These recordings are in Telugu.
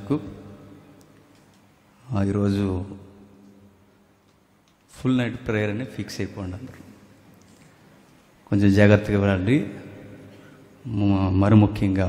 మీకు ఆ, ఈరోజు ఫుల్ నైట్ ప్రేయర్ అని ఫిక్స్ అయిపోండి అందరూ కొంచెం జాగ్రత్తగా వెళ్ళండి మ- మరి ముఖ్యంగా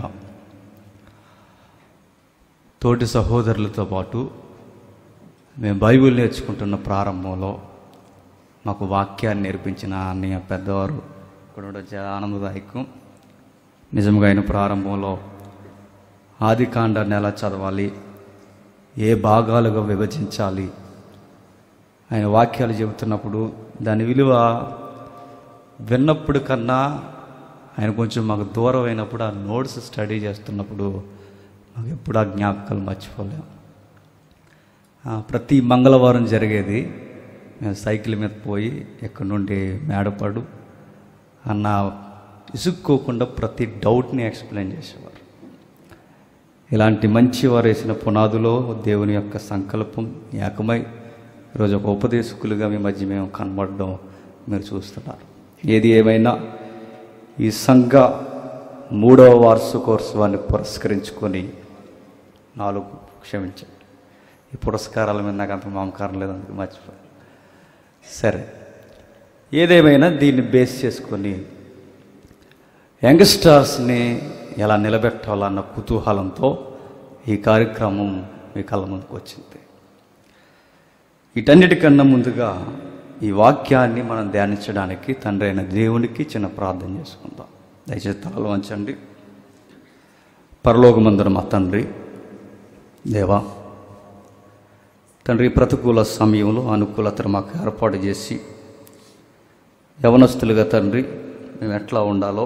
తోటి సహోదరులతో పాటు మేము బైబిల్ నేర్చుకుంటున్న ప్రారంభంలో మాకు వాక్యాన్ని నేర్పించిన అన్నయ్య పెద్దవారు ఇక్కడ ఉండడం చాలా ఆనందదాయకం నిజంగా ఆయన ప్రారంభంలో ఆది కాండాన్ని ఎలా చదవాలి ఏ భాగాలుగా విభజించాలి ఆయన వాక్యాలు చెబుతున్నప్పుడు దాని విలువ విన్నప్పుడు కన్నా ఆయన కొంచెం మాకు దూరం అయినప్పుడు ఆ నోట్స్ స్టడీ చేస్తున్నప్పుడు మాకు ఎప్పుడు ఆ జ్ఞాపకాలు మర్చిపోలేము ఆ, ప్రతి మంగళవారం జరిగేది మేము సైకిల్ మీద పోయి ఎక్కడి నుండి మేడపడు అన్న ఇసుక్కోకుండా ప్రతి డౌట్ని ఎక్స్ప్లెయిన్ చేసేవారు ఇలాంటి మంచి వారు వేసిన పునాదులో దేవుని యొక్క సంకల్పం ఏకమై ఈరోజు ఒక ఉపదేశకులుగా మీ మధ్య మేము కనబడడం మీరు చూస్తున్నారు ఏది ఏమైనా ఈ సంఘ మూడవ వార్షికోత్సవాన్ని పురస్కరించుకొని నాలుగు క్షమించండి ఈ పురస్కారాల మీద నాకు అంత మమకారం లేదు అందుకు మర్చిపోయి సరే ఏదేమైనా దీన్ని బేస్ చేసుకొని యంగ్స్టర్స్ని ఎలా నిలబెట్టాలన్న కుతూహలంతో ఈ కార్యక్రమం మీ కళ్ళ ముందుకు వచ్చింది వీటన్నిటికన్నా ముందుగా ఈ వాక్యాన్ని మనం ధ్యానించడానికి తండ్రి అయిన దేవునికి చిన్న ప్రార్థన చేసుకుందాం దయచేసి తలలు వంచండి పరలోకమందున మా తండ్రి దేవా తండ్రి ప్రతికూల సమయంలో అనుకూలతను మాకు ఏర్పాటు చేసి యవనస్తులుగా తండ్రి మేము ఎట్లా ఉండాలో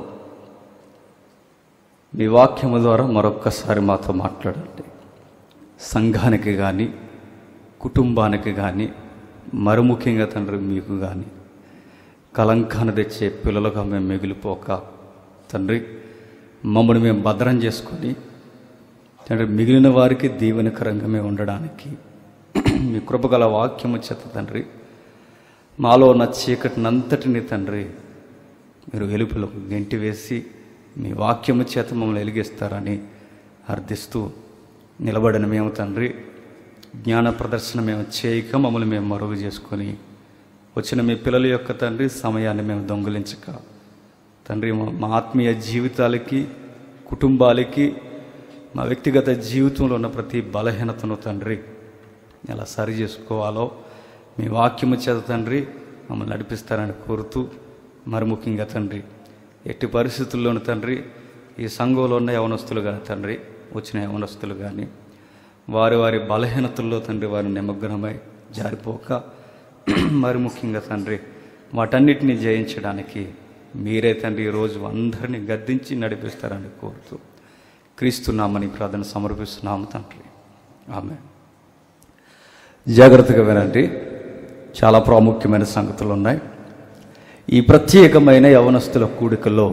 మీ వాక్యము ద్వారా మరొక్కసారి మాతో మాట్లాడండి సంఘానికి కానీ కుటుంబానికి కానీ మరి ముఖ్యంగా తండ్రి మీకు కానీ కలంకాన్ని తెచ్చే పిల్లలుగా మేము మిగిలిపోక తండ్రి మమ్మల్ని మేము భద్రం చేసుకొని తండ్రి మిగిలిన వారికి దీవెనకరంగా మేము ఉండడానికి మీ కృపగల వాక్యము చేత తండ్రి మాలో ఉన్న చీకటినంతటిని తండ్రి మీరు వెలుపులకు గెంటి వేసి మీ వాక్యము చేత మమ్మల్ని వెలిగిస్తారని అర్థిస్తూ నిలబడిన మేము తండ్రి జ్ఞాన ప్రదర్శన మేము చేయక మమ్మల్ని మేము మరుగు చేసుకొని వచ్చిన మీ పిల్లల యొక్క తండ్రి సమయాన్ని మేము దొంగిలించక తండ్రి మా- మా ఆత్మీయ జీవితాలకి కుటుంబాలకి మా వ్యక్తిగత జీవితంలో ఉన్న ప్రతి బలహీనతను తండ్రి ఎలా సరి చేసుకోవాలో మీ వాక్యము చేత తండ్రి మమ్మల్ని నడిపిస్తారని కోరుతూ మరి ముఖ్యంగా తండ్రి ఎట్టి పరిస్థితుల్లోనూ తండ్రి ఈ సంఘంలో ఉన్న యవనస్తులు కానీ తండ్రి వచ్చిన యవనస్తులు కానీ వారి వారి బలహీనతల్లో తండ్రి వారి నిమగ్నమై జారిపోక మరి ముఖ్యంగా తండ్రి వాటన్నిటిని జయించడానికి మీరే తండ్రి ఈరోజు అందరినీ గద్దించి నడిపిస్తారని కోరుతూ క్రీస్తున్నామని ప్రార్థన సమర్పిస్తున్నాము తండ్రి ఆమె జాగ్రత్తగా వినండి చాలా ప్రాముఖ్యమైన సంగతులు ఉన్నాయి ఈ ప్రత్యేకమైన యవనస్తుల కూడికలో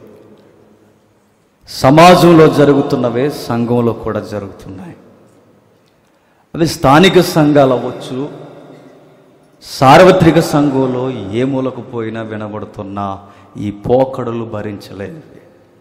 సమాజంలో జరుగుతున్నవే సంఘంలో కూడా జరుగుతున్నాయి అవి స్థానిక సంఘాలు అవ్వచ్చు సార్వత్రిక సంఘంలో ఏ మూలకు పోయినా వినబడుతున్న ఈ పోకడలు భరించలేనివి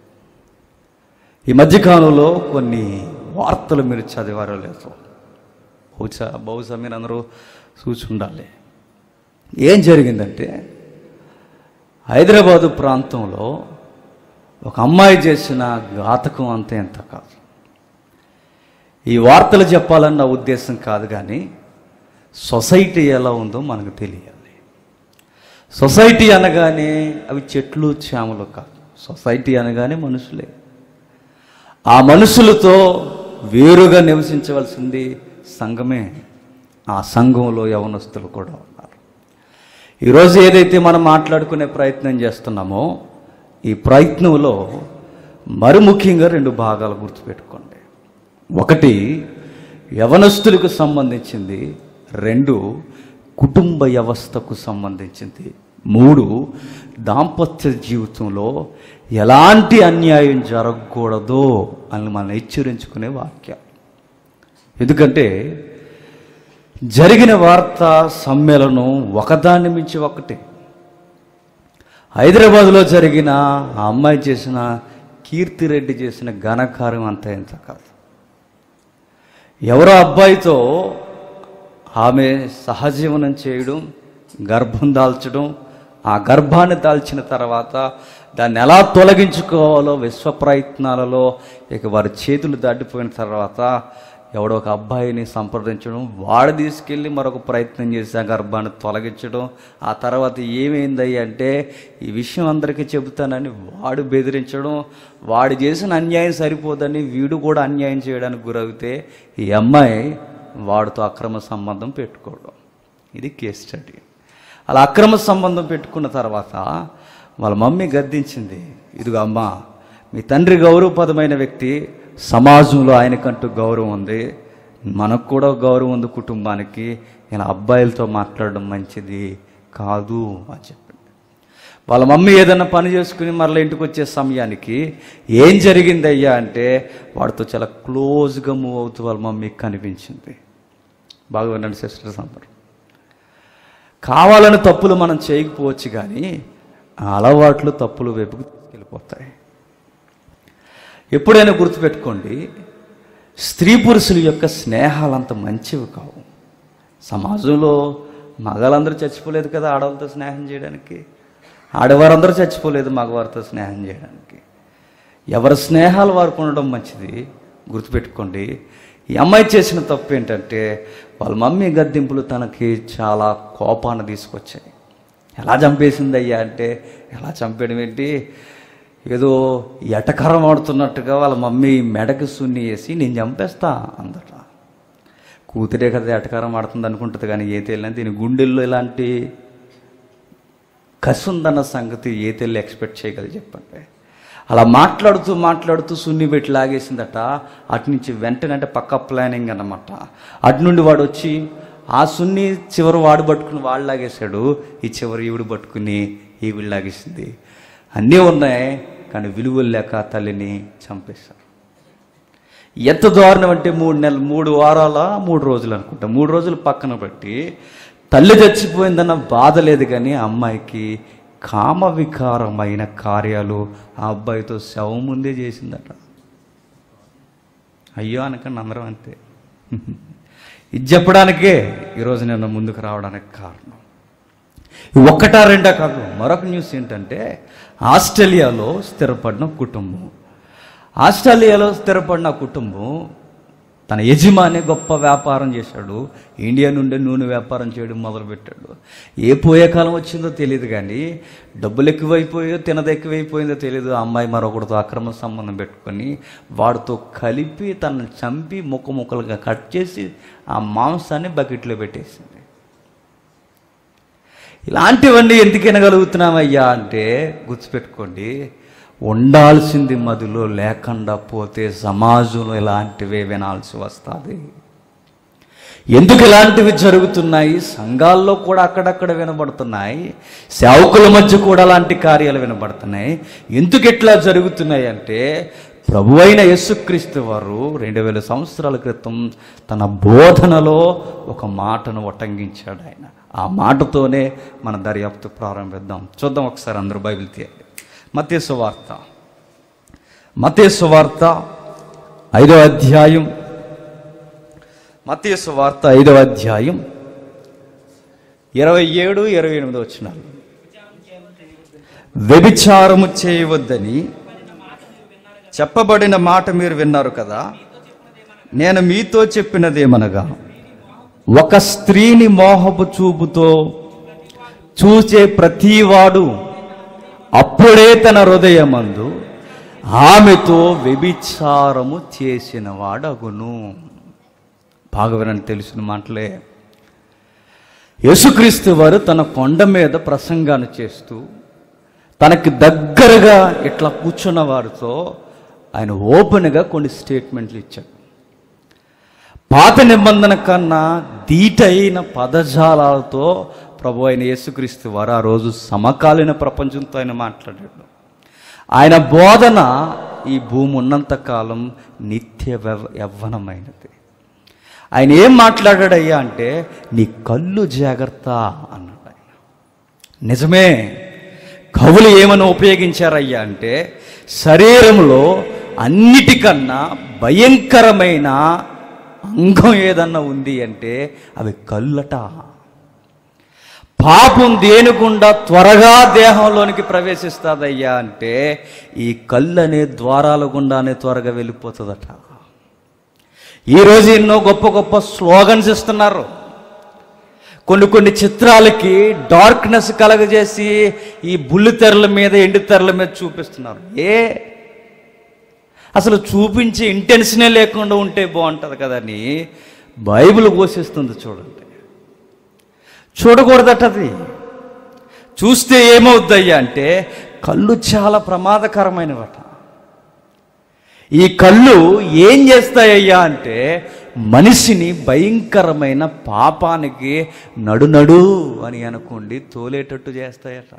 ఈ మధ్యకాలంలో కొన్ని వార్తలు మీరు చదివారో లేదో బహుశా బహుశా మీరు అందరూ చూసి ఉండాలి ఏం జరిగిందంటే హైదరాబాదు ప్రాంతంలో ఒక అమ్మాయి చేసిన ఘాతకం అంతే ఎంత కాదు ఈ వార్తలు చెప్పాలని నా ఉద్దేశం కాదు కానీ సొసైటీ ఎలా ఉందో మనకు తెలియాలి సొసైటీ అనగానే అవి చెట్లు చేమలు కాదు సొసైటీ అనగానే మనుషులే ఆ మనుషులతో వేరుగా నివసించవలసింది సంఘమే ఆ సంఘంలో యవనస్తులు కూడా ఉన్నారు ఈరోజు ఏదైతే మనం మాట్లాడుకునే ప్రయత్నం చేస్తున్నామో ఈ ప్రయత్నంలో మరి ముఖ్యంగా రెండు భాగాలు గుర్తుపెట్టుకోండి ఒకటి యవనస్తులకు సంబంధించింది రెండు కుటుంబ వ్యవస్థకు సంబంధించింది మూడు దాంపత్య జీవితంలో ఎలాంటి అన్యాయం జరగకూడదో అని మనం హెచ్చరించుకునే వాక్యం ఎందుకంటే జరిగిన వార్త సమ్మేళనం ఒకదాన్ని మించి ఒకటి హైదరాబాద్లో జరిగిన ఆ అమ్మాయి చేసిన కీర్తిరెడ్డి చేసిన ఘనకార్యం అంతా ఎంత కాదు ఎవరో అబ్బాయితో ఆమె సహజీవనం చేయడం గర్భం దాల్చడం ఆ గర్భాన్ని దాల్చిన తర్వాత దాన్ని ఎలా తొలగించుకోవాలో విశ్వ ప్రయత్నాలలో ఇక వారి చేతులు దాటిపోయిన తర్వాత ఎవడో ఒక అబ్బాయిని సంప్రదించడం వాడు తీసుకెళ్ళి మరొక ప్రయత్నం చేసి ఆ గర్భాన్ని తొలగించడం ఆ తర్వాత ఏమైందయ్యి అంటే ఈ విషయం అందరికీ చెబుతానని వాడు బెదిరించడం వాడు చేసిన అన్యాయం సరిపోదని వీడు కూడా అన్యాయం చేయడానికి గురవుతే ఈ అమ్మాయి వాడితో అక్రమ సంబంధం పెట్టుకోవడం ఇది కేస్ స్టడీ అలా అక్రమ సంబంధం పెట్టుకున్న తర్వాత వాళ్ళ మమ్మీ గద్దించింది ఇదిగో అమ్మ మీ తండ్రి గౌరవపదమైన వ్యక్తి సమాజంలో ఆయనకంటూ గౌరవం ఉంది మనకు కూడా గౌరవం ఉంది కుటుంబానికి ఇలా అబ్బాయిలతో మాట్లాడడం మంచిది కాదు అని చెప్పింది వాళ్ళ మమ్మీ ఏదైనా పని చేసుకుని మరలా ఇంటికి వచ్చే సమయానికి ఏం జరిగింది అయ్యా అంటే వాడితో చాలా క్లోజ్గా మూవ్ అవుతూ వాళ్ళ మమ్మీకి కనిపించింది బాగా వినండి సిస్టర్స్ అందరూ కావాలని తప్పులు మనం చేయకపోవచ్చు కానీ ఆ అలవాట్లు తప్పులు వైపుకు వెళ్ళిపోతాయి ఎప్పుడైనా గుర్తుపెట్టుకోండి స్త్రీ పురుషుల యొక్క స్నేహాలు అంత మంచివి కావు సమాజంలో మగాళ్ళందరూ చచ్చిపోలేదు కదా ఆడవాళ్ళతో స్నేహం చేయడానికి ఆడవారందరూ చచ్చిపోలేదు మగవారితో స్నేహం చేయడానికి ఎవరి స్నేహాలు వారికి ఉండడం మంచిది గుర్తుపెట్టుకోండి ఈ అమ్మాయి చేసిన తప్పు ఏంటంటే వాళ్ళ మమ్మీ గద్దింపులు తనకి చాలా కోపాన్ని తీసుకొచ్చాయి ఎలా చంపేసింది అయ్యా అంటే ఎలా చంపేయడం ఏంటి ఏదో ఎటకరం ఆడుతున్నట్టుగా వాళ్ళ మమ్మీ మెడకి సున్ని వేసి నేను చంపేస్తా అందట కూతురే కదా ఎటకారం ఆడుతుంది అనుకుంటుంది కానీ ఏ తేలినా దీని గుండెల్లో ఇలాంటి కసి ఉందన్న సంగతి ఏ తెల్లి ఎక్స్పెక్ట్ చేయగలి చెప్పండి అలా మాట్లాడుతూ మాట్లాడుతూ సున్ని పెట్టి లాగేసిందట అటు నుంచి వెంటనే అంటే పక్క ప్లానింగ్ అన్నమాట అటు నుండి వాడు వచ్చి ఆ సున్ని చివరి వాడు పట్టుకుని వాడు లాగేశాడు ఈ చివరి ఈవిడ పట్టుకుని ఈవిడ లాగేసింది అన్నీ ఉన్నాయి కానీ విలువలు లేక తల్లిని చంపేశారు ఎంత దారుణం అంటే మూడు నెలలు మూడు వారాల మూడు రోజులు అనుకుంటా మూడు రోజులు పక్కన పెట్టి తల్లి చచ్చిపోయిందన్న బాధ లేదు కానీ ఆ అమ్మాయికి కామ వికారమైన కార్యాలు ఆ అబ్బాయితో శవం ముందే చేసిందట అయ్యో అనకండి అందరం అంతే ఇది చెప్పడానికే ఈరోజు నేను ముందుకు రావడానికి కారణం ఈ ఒక్కటా రెండా కాదు మరొక న్యూస్ ఏంటంటే ఆస్ట్రేలియాలో స్థిరపడిన కుటుంబం ఆస్ట్రేలియాలో స్థిరపడిన కుటుంబం తన యజమాని గొప్ప వ్యాపారం చేశాడు ఇండియా నుండి నూనె వ్యాపారం చేయడం మొదలుపెట్టాడు ఏ పోయే కాలం వచ్చిందో తెలియదు కానీ డబ్బులు ఎక్కువైపోయో తినది ఎక్కువైపోయిందో తెలియదు ఆ అమ్మాయి మరొకరితో అక్రమ సంబంధం పెట్టుకొని వాడితో కలిపి తనను చంపి ముక్క ముక్కలుగా కట్ చేసి ఆ మాంసాన్ని బకెట్లో పెట్టేసింది ఇలాంటివన్నీ ఎందుకు వినగలుగుతున్నామయ్యా అంటే గుర్తుపెట్టుకోండి ఉండాల్సింది మదిలో లేకుండా పోతే సమాజంలో ఇలాంటివే వినాల్సి వస్తుంది ఎందుకు ఇలాంటివి జరుగుతున్నాయి సంఘాల్లో కూడా అక్కడక్కడ వినబడుతున్నాయి సేవకుల మధ్య కూడా అలాంటి కార్యాలు వినబడుతున్నాయి ఎందుకు ఇట్లా జరుగుతున్నాయి అంటే ప్రభు అయిన యేసుక్రీస్తు వారు రెండు వేల సంవత్సరాల క్రితం తన బోధనలో ఒక మాటను ఒటంగించాడు ఆయన ఆ మాటతోనే మన దర్యాప్తు ప్రారంభిద్దాం చూద్దాం ఒకసారి అందరూ బైబిల్ తీయాలి మతేసు వార్త మతేసు వార్త ఐదో అధ్యాయం మతేసు వార్త ఐదవ అధ్యాయం ఇరవై ఏడు ఇరవై ఎనిమిది వచ్చినారు వ్యభిచారము చేయవద్దని చెప్పబడిన మాట మీరు విన్నారు కదా నేను మీతో చెప్పినదేమనగా ఒక స్త్రీని మోహపు చూపుతో చూచే ప్రతివాడు అప్పుడే తన హృదయమందు ఆమెతో వ్యభిచారము చేసిన వాడగును భాగవరని తెలిసిన మాటలే యేసుక్రీస్తు వారు తన కొండ మీద ప్రసంగాన్ని చేస్తూ తనకి దగ్గరగా ఇట్లా కూర్చున్న వారితో ఆయన ఓపెన్గా కొన్ని స్టేట్మెంట్లు ఇచ్చాడు పాత నిబంధన కన్నా ధీటైన పదజాలాలతో ప్రభు అయిన యేసుక్రీస్తు వారు ఆ రోజు సమకాలీన ప్రపంచంతో ఆయన మాట్లాడాడు ఆయన బోధన ఈ భూమి ఉన్నంత కాలం నిత్య వ్యవ- యవ్వనమైనది ఆయన ఏం మాట్లాడాడయ్యా అంటే నీ కళ్ళు జాగ్రత్త అన్నాడు ఆయన నిజమే కవులు ఏమని ఉపయోగించారయ్యా అంటే శరీరంలో అన్నిటికన్నా భయంకరమైన అంగం ఏదన్నా ఉంది అంటే అవి కళ్ళట పాపం దేనిగుండా త్వరగా దేహంలోనికి ప్రవేశిస్తుందయ్యా అంటే ఈ కళ్ళు అనే ద్వారాల గుండానే త్వరగా వెళ్ళిపోతుందట ఈరోజు ఎన్నో గొప్ప గొప్ప స్లోగన్స్ ఇస్తున్నారు కొన్ని కొన్ని చిత్రాలకి డార్క్నెస్ కలగజేసి ఈ బుల్లి తెరల మీద ఎండు తెరల మీద చూపిస్తున్నారు ఏ అసలు చూపించే ఇంటెన్షనే లేకుండా ఉంటే బాగుంటుంది కదని బైబిల్ ఘోషిస్తుంది చూడండి చూడకూడదట అది చూస్తే ఏమవుద్దయ్యా అంటే కళ్ళు చాలా ప్రమాదకరమైనవట ఈ కళ్ళు ఏం చేస్తాయ్యా అంటే మనిషిని భయంకరమైన పాపానికి నడునడు అని అనుకోండి తోలేటట్టు చేస్తాయట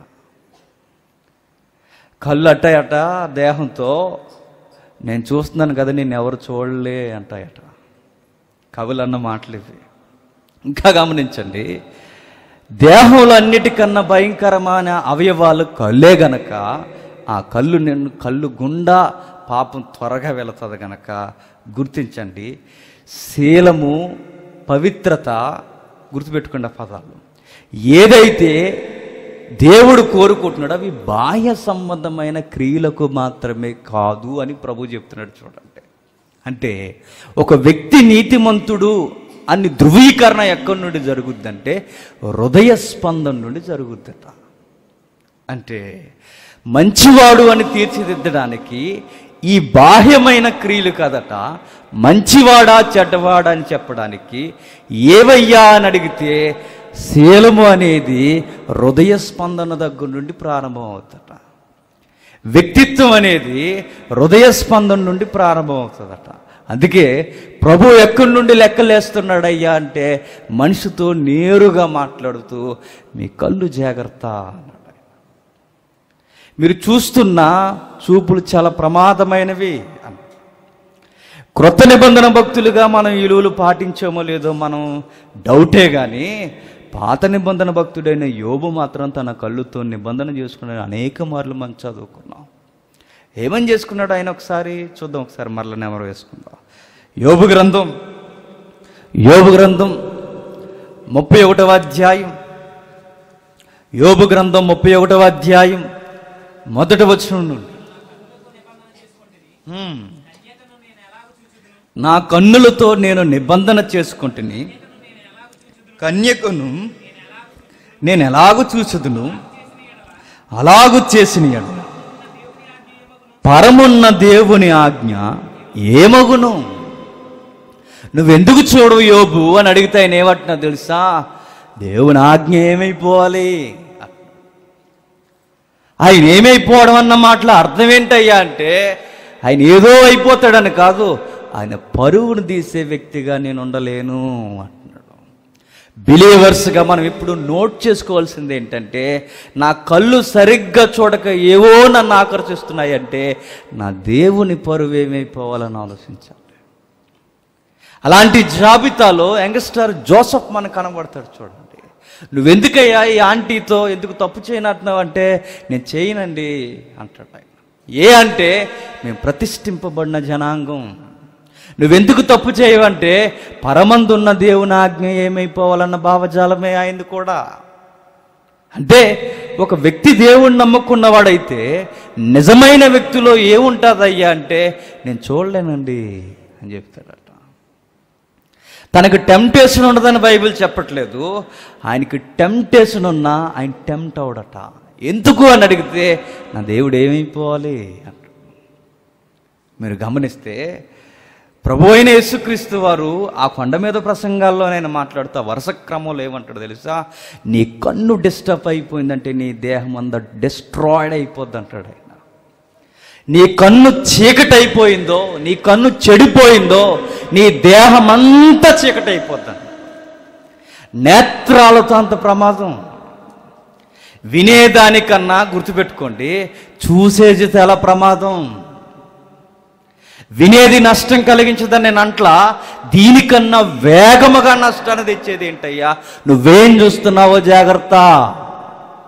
కళ్ళు అట్టాయట దేహంతో నేను చూస్తున్నాను కదా నేను ఎవరు చూడలే అంటాయట కవులు అన్న మాటలు ఇవి ఇంకా గమనించండి దేహంలో అన్నిటికన్నా భయంకరమైన అవయవాలు కళ్ళే గనక ఆ కళ్ళు నిన్ను కళ్ళు గుండా పాపం త్వరగా వెళుతుంది గనక గుర్తించండి శీలము పవిత్రత గుర్తుపెట్టుకోండి ఆ పదాలు ఏదైతే దేవుడు కోరుకుంటున్నాడు అవి బాహ్య సంబంధమైన క్రియలకు మాత్రమే కాదు అని ప్రభు చెప్తున్నాడు చూడండి అంటే ఒక వ్యక్తి నీతిమంతుడు అని ధృవీకరణ ఎక్కడి నుండి జరుగుద్దంటే హృదయ స్పందన నుండి జరుగుద్దట అంటే మంచివాడు అని తీర్చిదిద్దడానికి ఈ బాహ్యమైన క్రియలు కదట మంచివాడా చెడ్డవాడా అని చెప్పడానికి ఏవయ్యా అని అడిగితే శీలము అనేది హృదయ స్పందన దగ్గర నుండి ప్రారంభం అవుతట వ్యక్తిత్వం అనేది హృదయ స్పందన నుండి ప్రారంభం అవుతుందట అందుకే ప్రభు ఎక్కడి నుండి లెక్కలేస్తున్నాడయ్యా అంటే మనిషితో నేరుగా మాట్లాడుతూ మీ కళ్ళు జాగ్రత్త అన్నాడు ఆయన. మీరు చూస్తున్న చూపులు చాలా ప్రమాదమైనవి అన్నాడు. క్రొత్త నిబంధన భక్తులుగా మనం ఈ విలువలు పాటించామో లేదో మనం డౌటే కానీ పాత నిబంధన భక్తుడైన యోబు మాత్రం తన కళ్ళుతో నిబంధన చేసుకున్న అనేక మార్లు మనం చదువుకున్నాం ఏమని చేసుకున్నాడు ఆయన ఒకసారి చూద్దాం ఒకసారి మరల నెమరు వేసుకుందాం యోబు గ్రంథం యోబు గ్రంథం ముప్పై ఒకటవ అధ్యాయం యోబు గ్రంథం ముప్పై ఒకటవ అధ్యాయం మొదటి వచనం నుండి హ్మ్. నా కన్నులతో నేను నిబంధన చేసుకుంటుని కన్యకను నేను ఎలాగూ చూచుదును అలాగూ చేసిన యెడల పరమున్న దేవుని ఆజ్ఞ ఏమగును నువ్వెందుకు చూడవు యోబు అని అడిగితే ఆయన ఏమంటున్నా తెలుసా దేవుని ఆజ్ఞ ఏమైపోవాలి ఆయన ఏమైపోవడం అన్న మాటల అర్థం ఏంటయ్యా అంటే ఆయన ఏదో అయిపోతాడని కాదు ఆయన పరువును తీసే వ్యక్తిగా నేను ఉండలేను అంటున్నాడు బిలీవర్స్గా మనం ఇప్పుడు నోట్ చేసుకోవాల్సింది ఏంటంటే నా కళ్ళు సరిగ్గా చూడక ఏవో నన్ను ఆకర్షిస్తున్నాయి అంటే నా దేవుని పరువు ఏమైపోవాలని ఆలోచించాలి అలాంటి జాబితాలో యంగ్స్టర్ జోసఫ్ మనకు కనబడతాడు చూడండి నువ్వెందుకయ్యా ఈ ఆంటీతో ఎందుకు తప్పు చేయనంటున్నావు అంటే నేను చేయనండి అంటాడు ఆయన ఏ అంటే మేము ప్రతిష్ఠింపబడిన జనాంగం నువ్వెందుకు తప్పు చేయవంటే పరమందున్న దేవుని ఆజ్ఞ ఏమైపోవాలన్న భావజాలమే అయింది కూడా అంటే ఒక వ్యక్తి దేవుణ్ణి నమ్ముకున్నవాడైతే నిజమైన వ్యక్తిలో ఏముంటుందయ్యా అంటే నేను చూడలేనండి అని చెప్తాడట తనకు టెంప్టేషన్ ఉండదని బైబిల్ చెప్పట్లేదు ఆయనకి టెంప్టేషన్ ఉన్నా ఆయన టెంప్ట్ అవడట ఎందుకు అని అడిగితే నా దేవుడు ఏమైపోవాలి అంటాడు మీరు గమనిస్తే ప్రభు అయిన యేసుక్రీస్తు వారు ఆ కొండ మీద ప్రసంగాల్లో నేను మాట్లాడుతా వరుస క్రమంలో ఏమంటాడు తెలుసా నీ కన్ను డిస్టర్బ్ అయిపోయిందంటే నీ దేహం అంతా డిస్ట్రాయిడ్ అయిపోద్ది అంటాడు ఆయన నీ కన్ను చీకటైపోయిందో నీ కన్ను చెడిపోయిందో నీ దేహం అంతా చీకటైపోద్దండి నేత్రాలతో అంత ప్రమాదం వినేదానికన్నా గుర్తుపెట్టుకోండి చూసేది చాలా ప్రమాదం వినేది నష్టం కలిగించదని నేను అంట్లా దీనికన్నా వేగముగా నష్టాన్ని తెచ్చేది ఏంటయ్యా నువ్వేం చూస్తున్నావో జాగ్రత్త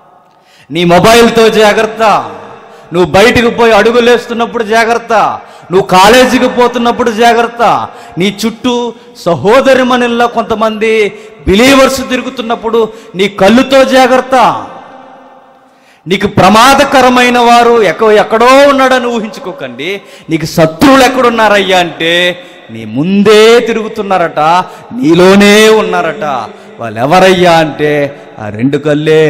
నీ మొబైల్తో జాగ్రత్త నువ్వు బయటకు పోయి అడుగులేస్తున్నప్పుడు జాగ్రత్త నువ్వు కాలేజీకి పోతున్నప్పుడు జాగ్రత్త నీ చుట్టూ సహోదరి మనల్లో కొంతమంది బిలీవర్స్ తిరుగుతున్నప్పుడు నీ కళ్ళుతో జాగ్రత్త నీకు ప్రమాదకరమైన వారు ఎక్క ఎక్కడో ఉన్నాడని ఊహించుకోకండి నీకు శత్రువులు ఎక్కడున్నారయ్యా అంటే నీ ముందే తిరుగుతున్నారట నీలోనే ఉన్నారట వాళ్ళు ఎవరయ్యా అంటే ఆ రెండు కళ్ళే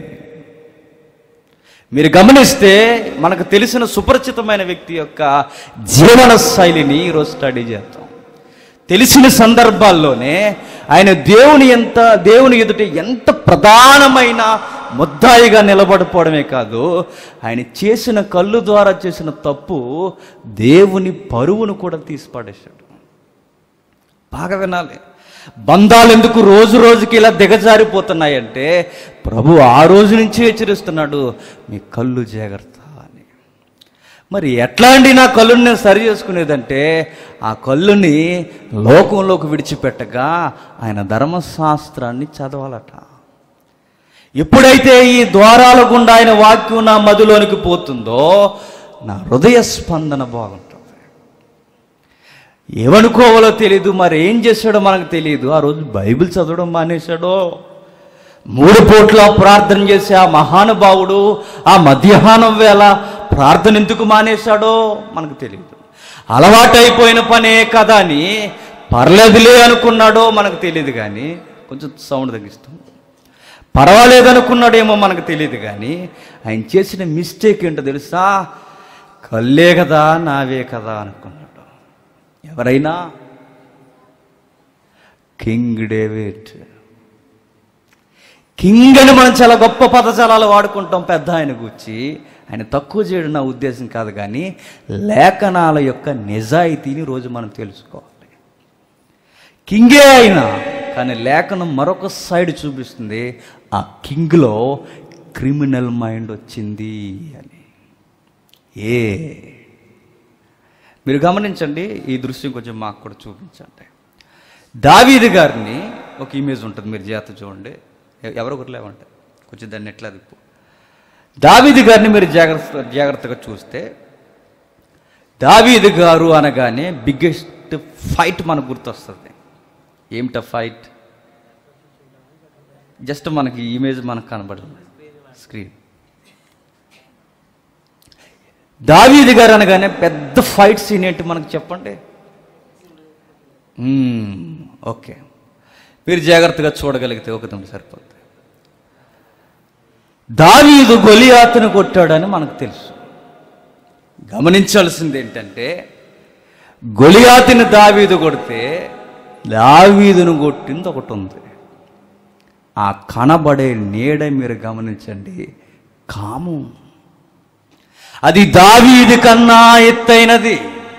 మీరు గమనిస్తే మనకు తెలిసిన సుపరిచితమైన వ్యక్తి యొక్క జీవన శైలిని ఈరోజు స్టడీ చేద్దాం తెలిసిన సందర్భాల్లోనే ఆయన దేవుని ఎంత దేవుని ఎదుట ఎంత ప్రధానమైన ముద్దాయిగా నిలబడిపోవడమే కాదు ఆయన చేసిన కళ్ళు ద్వారా చేసిన తప్పు దేవుని పరువును కూడా తీసి పడేశాడు బాగా వినాలి బంధాలు ఎందుకు రోజు రోజుకి ఇలా దిగజారిపోతున్నాయంటే ప్రభు ఆ రోజు నుంచి హెచ్చరిస్తున్నాడు మీ కళ్ళు జాగ్రత్త అని మరి ఎట్లా అండి నా కళ్ళుని నేను సరి చేసుకునేదంటే ఆ కళ్ళుని లోకంలోకి విడిచిపెట్టగా ఆయన ధర్మశాస్త్రాన్ని చదవాలట ఎప్పుడైతే ఈ ద్వారాల గుండా ఆయన వాక్యం నా మదిలోనికి పోతుందో నా హృదయ స్పందన బాగుంటుంది ఏమనుకోవాలో తెలియదు మరి ఏం చేశాడో మనకు తెలియదు ఆ రోజు బైబిల్ చదవడం మానేశాడో మూడు పూట్ల ప్రార్థన చేసే ఆ మహానుభావుడు ఆ మధ్యాహ్నం వేళ ప్రార్థన ఎందుకు మానేశాడో మనకు తెలియదు అలవాటైపోయిన పనే కదా అని పర్లేదులే అనుకున్నాడో మనకు తెలియదు కానీ కొంచెం సౌండ్ తగ్గిస్తాం పర్వాలేదనుకున్నాడేమో మనకు తెలియదు కానీ ఆయన చేసిన మిస్టేక్ ఏంటో తెలుసా కల్లే కదా నావే కదా అనుకున్నాడు ఎవరైనా కింగ్ డేవిడ్ కింగ్ అని మనం చాలా గొప్ప పదజాలాలు వాడుకుంటాం పెద్ద ఆయన గురించి ఆయన తక్కువ చేయడం నా ఉద్దేశం కాదు కానీ లేఖనాల యొక్క నిజాయితీని రోజు మనం తెలుసుకోవాలి కింగే అయినా కానీ లేఖనం మరొక సైడ్ చూపిస్తుంది ఆ కింగ్లో క్రిమినల్ మైండ్ వచ్చింది అని ఏ మీరు గమనించండి ఈ దృశ్యం కొంచెం మాకు కూడా చూపించండి దావీది గారిని ఒక ఇమేజ్ ఉంటుంది మీరు జాగ్రత్త చూడండి ఎ- ఎవరో ఒకరు లేవంటే కొంచెం దాన్ని ఎట్లా దిప్పు దావీది గారిని మీరు జాగ్రత్త జాగ్రత్తగా చూస్తే దావీది గారు అనగానే బిగ్గెస్ట్ ఫైట్ మనకు గుర్తొస్తుంది ఏమిట ఫైట్ జస్ట్ మనకి ఇమేజ్ మనకు కనబడుతుంది స్క్రీన్ దావీది గారు అనగానే పెద్ద ఫైట్ సీన్ ఏంటి మనకు చెప్పండి మ్మ్, ఓకే మీరు జాగ్రత్తగా చూడగలిగితే ఒకటి సరిపోతుంది దావీదు గొలియాతును కొట్టాడని మనకు తెలుసు గమనించాల్సింది ఏంటంటే గొలియాతిని దావీదు కొడితే దావీదును కొట్టింది ఒకటి ఉంది ఆ కనబడే నీడ మీరు గమనించండి కాము అది దావీది కన్నా ఎత్తైనది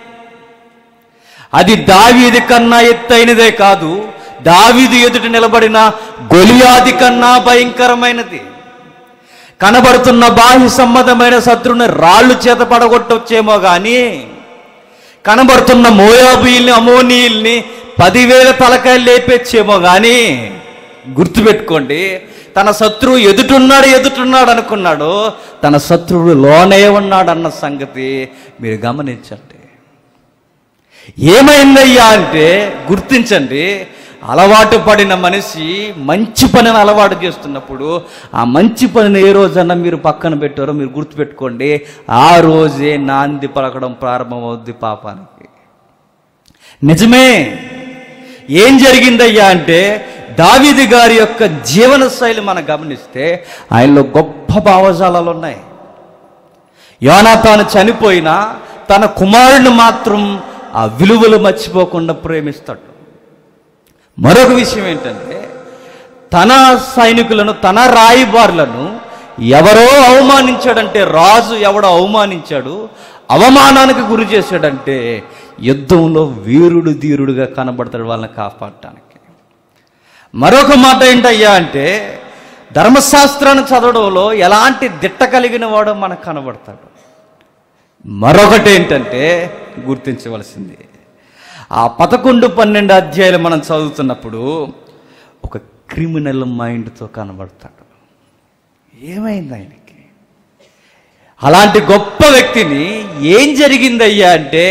అది దావీది కన్నా ఎత్తైనదే కాదు దావీదు ఎదుట నిలబడిన గొలియాది కన్నా భయంకరమైనది కనబడుతున్న బాహ్య సంబంధమైన శత్రువుని రాళ్ళు చేత పడగొట్టొచ్చేమో కానీ కనబడుతున్న మోయాబీల్ని అమోనీయుల్ని పదివేల తలకాయలు లేపేచ్చేమో కానీ గుర్తుపెట్టుకోండి తన శత్రువు ఎదుటున్నాడు ఎదుటున్నాడు అనుకున్నాడు తన శత్రువుడు లోనే ఉన్నాడు అన్న సంగతి మీరు గమనించండి ఏమైందయ్యా అంటే గుర్తించండి అలవాటు పడిన మనిషి మంచి పనిని అలవాటు చేస్తున్నప్పుడు ఆ మంచి పనిని ఏ రోజన్నా మీరు పక్కన పెట్టారో మీరు గుర్తుపెట్టుకోండి ఆ రోజే నాంది పలకడం ప్రారంభమవుద్ది పాపానికి నిజమే ఏం జరిగిందయ్యా అంటే దావీది గారి యొక్క జీవన శైలి మనం గమనిస్తే ఆయనలో గొప్ప భావజాలాలు ఉన్నాయి యోనాతాను చనిపోయినా తన కుమారుడిని మాత్రం ఆ విలువలు మర్చిపోకుండా ప్రేమిస్తాడు మరొక విషయం ఏంటంటే తన సైనికులను తన రాయిబార్లను ఎవరో అవమానించాడంటే రాజు ఎవడో అవమానించాడు అవమానానికి గురి చేశాడంటే యుద్ధంలో వీరుడు ధీరుడుగా కనబడతాడు వాళ్ళని కాపాడటానికి మరొక మాట ఏంటయ్యా అంటే ధర్మశాస్త్రాన్ని చదవడంలో ఎలాంటి దిట్ట కలిగిన వాడో మనకు కనబడతాడు మరొకటి ఏంటంటే గుర్తించవలసింది ఆ పదకొండు పన్నెండు అధ్యాయులు మనం చదువుతున్నప్పుడు ఒక క్రిమినల్ మైండ్తో కనబడతాడు ఏమైంది ఆయనకి అలాంటి గొప్ప వ్యక్తిని ఏం జరిగిందయ్యా అంటే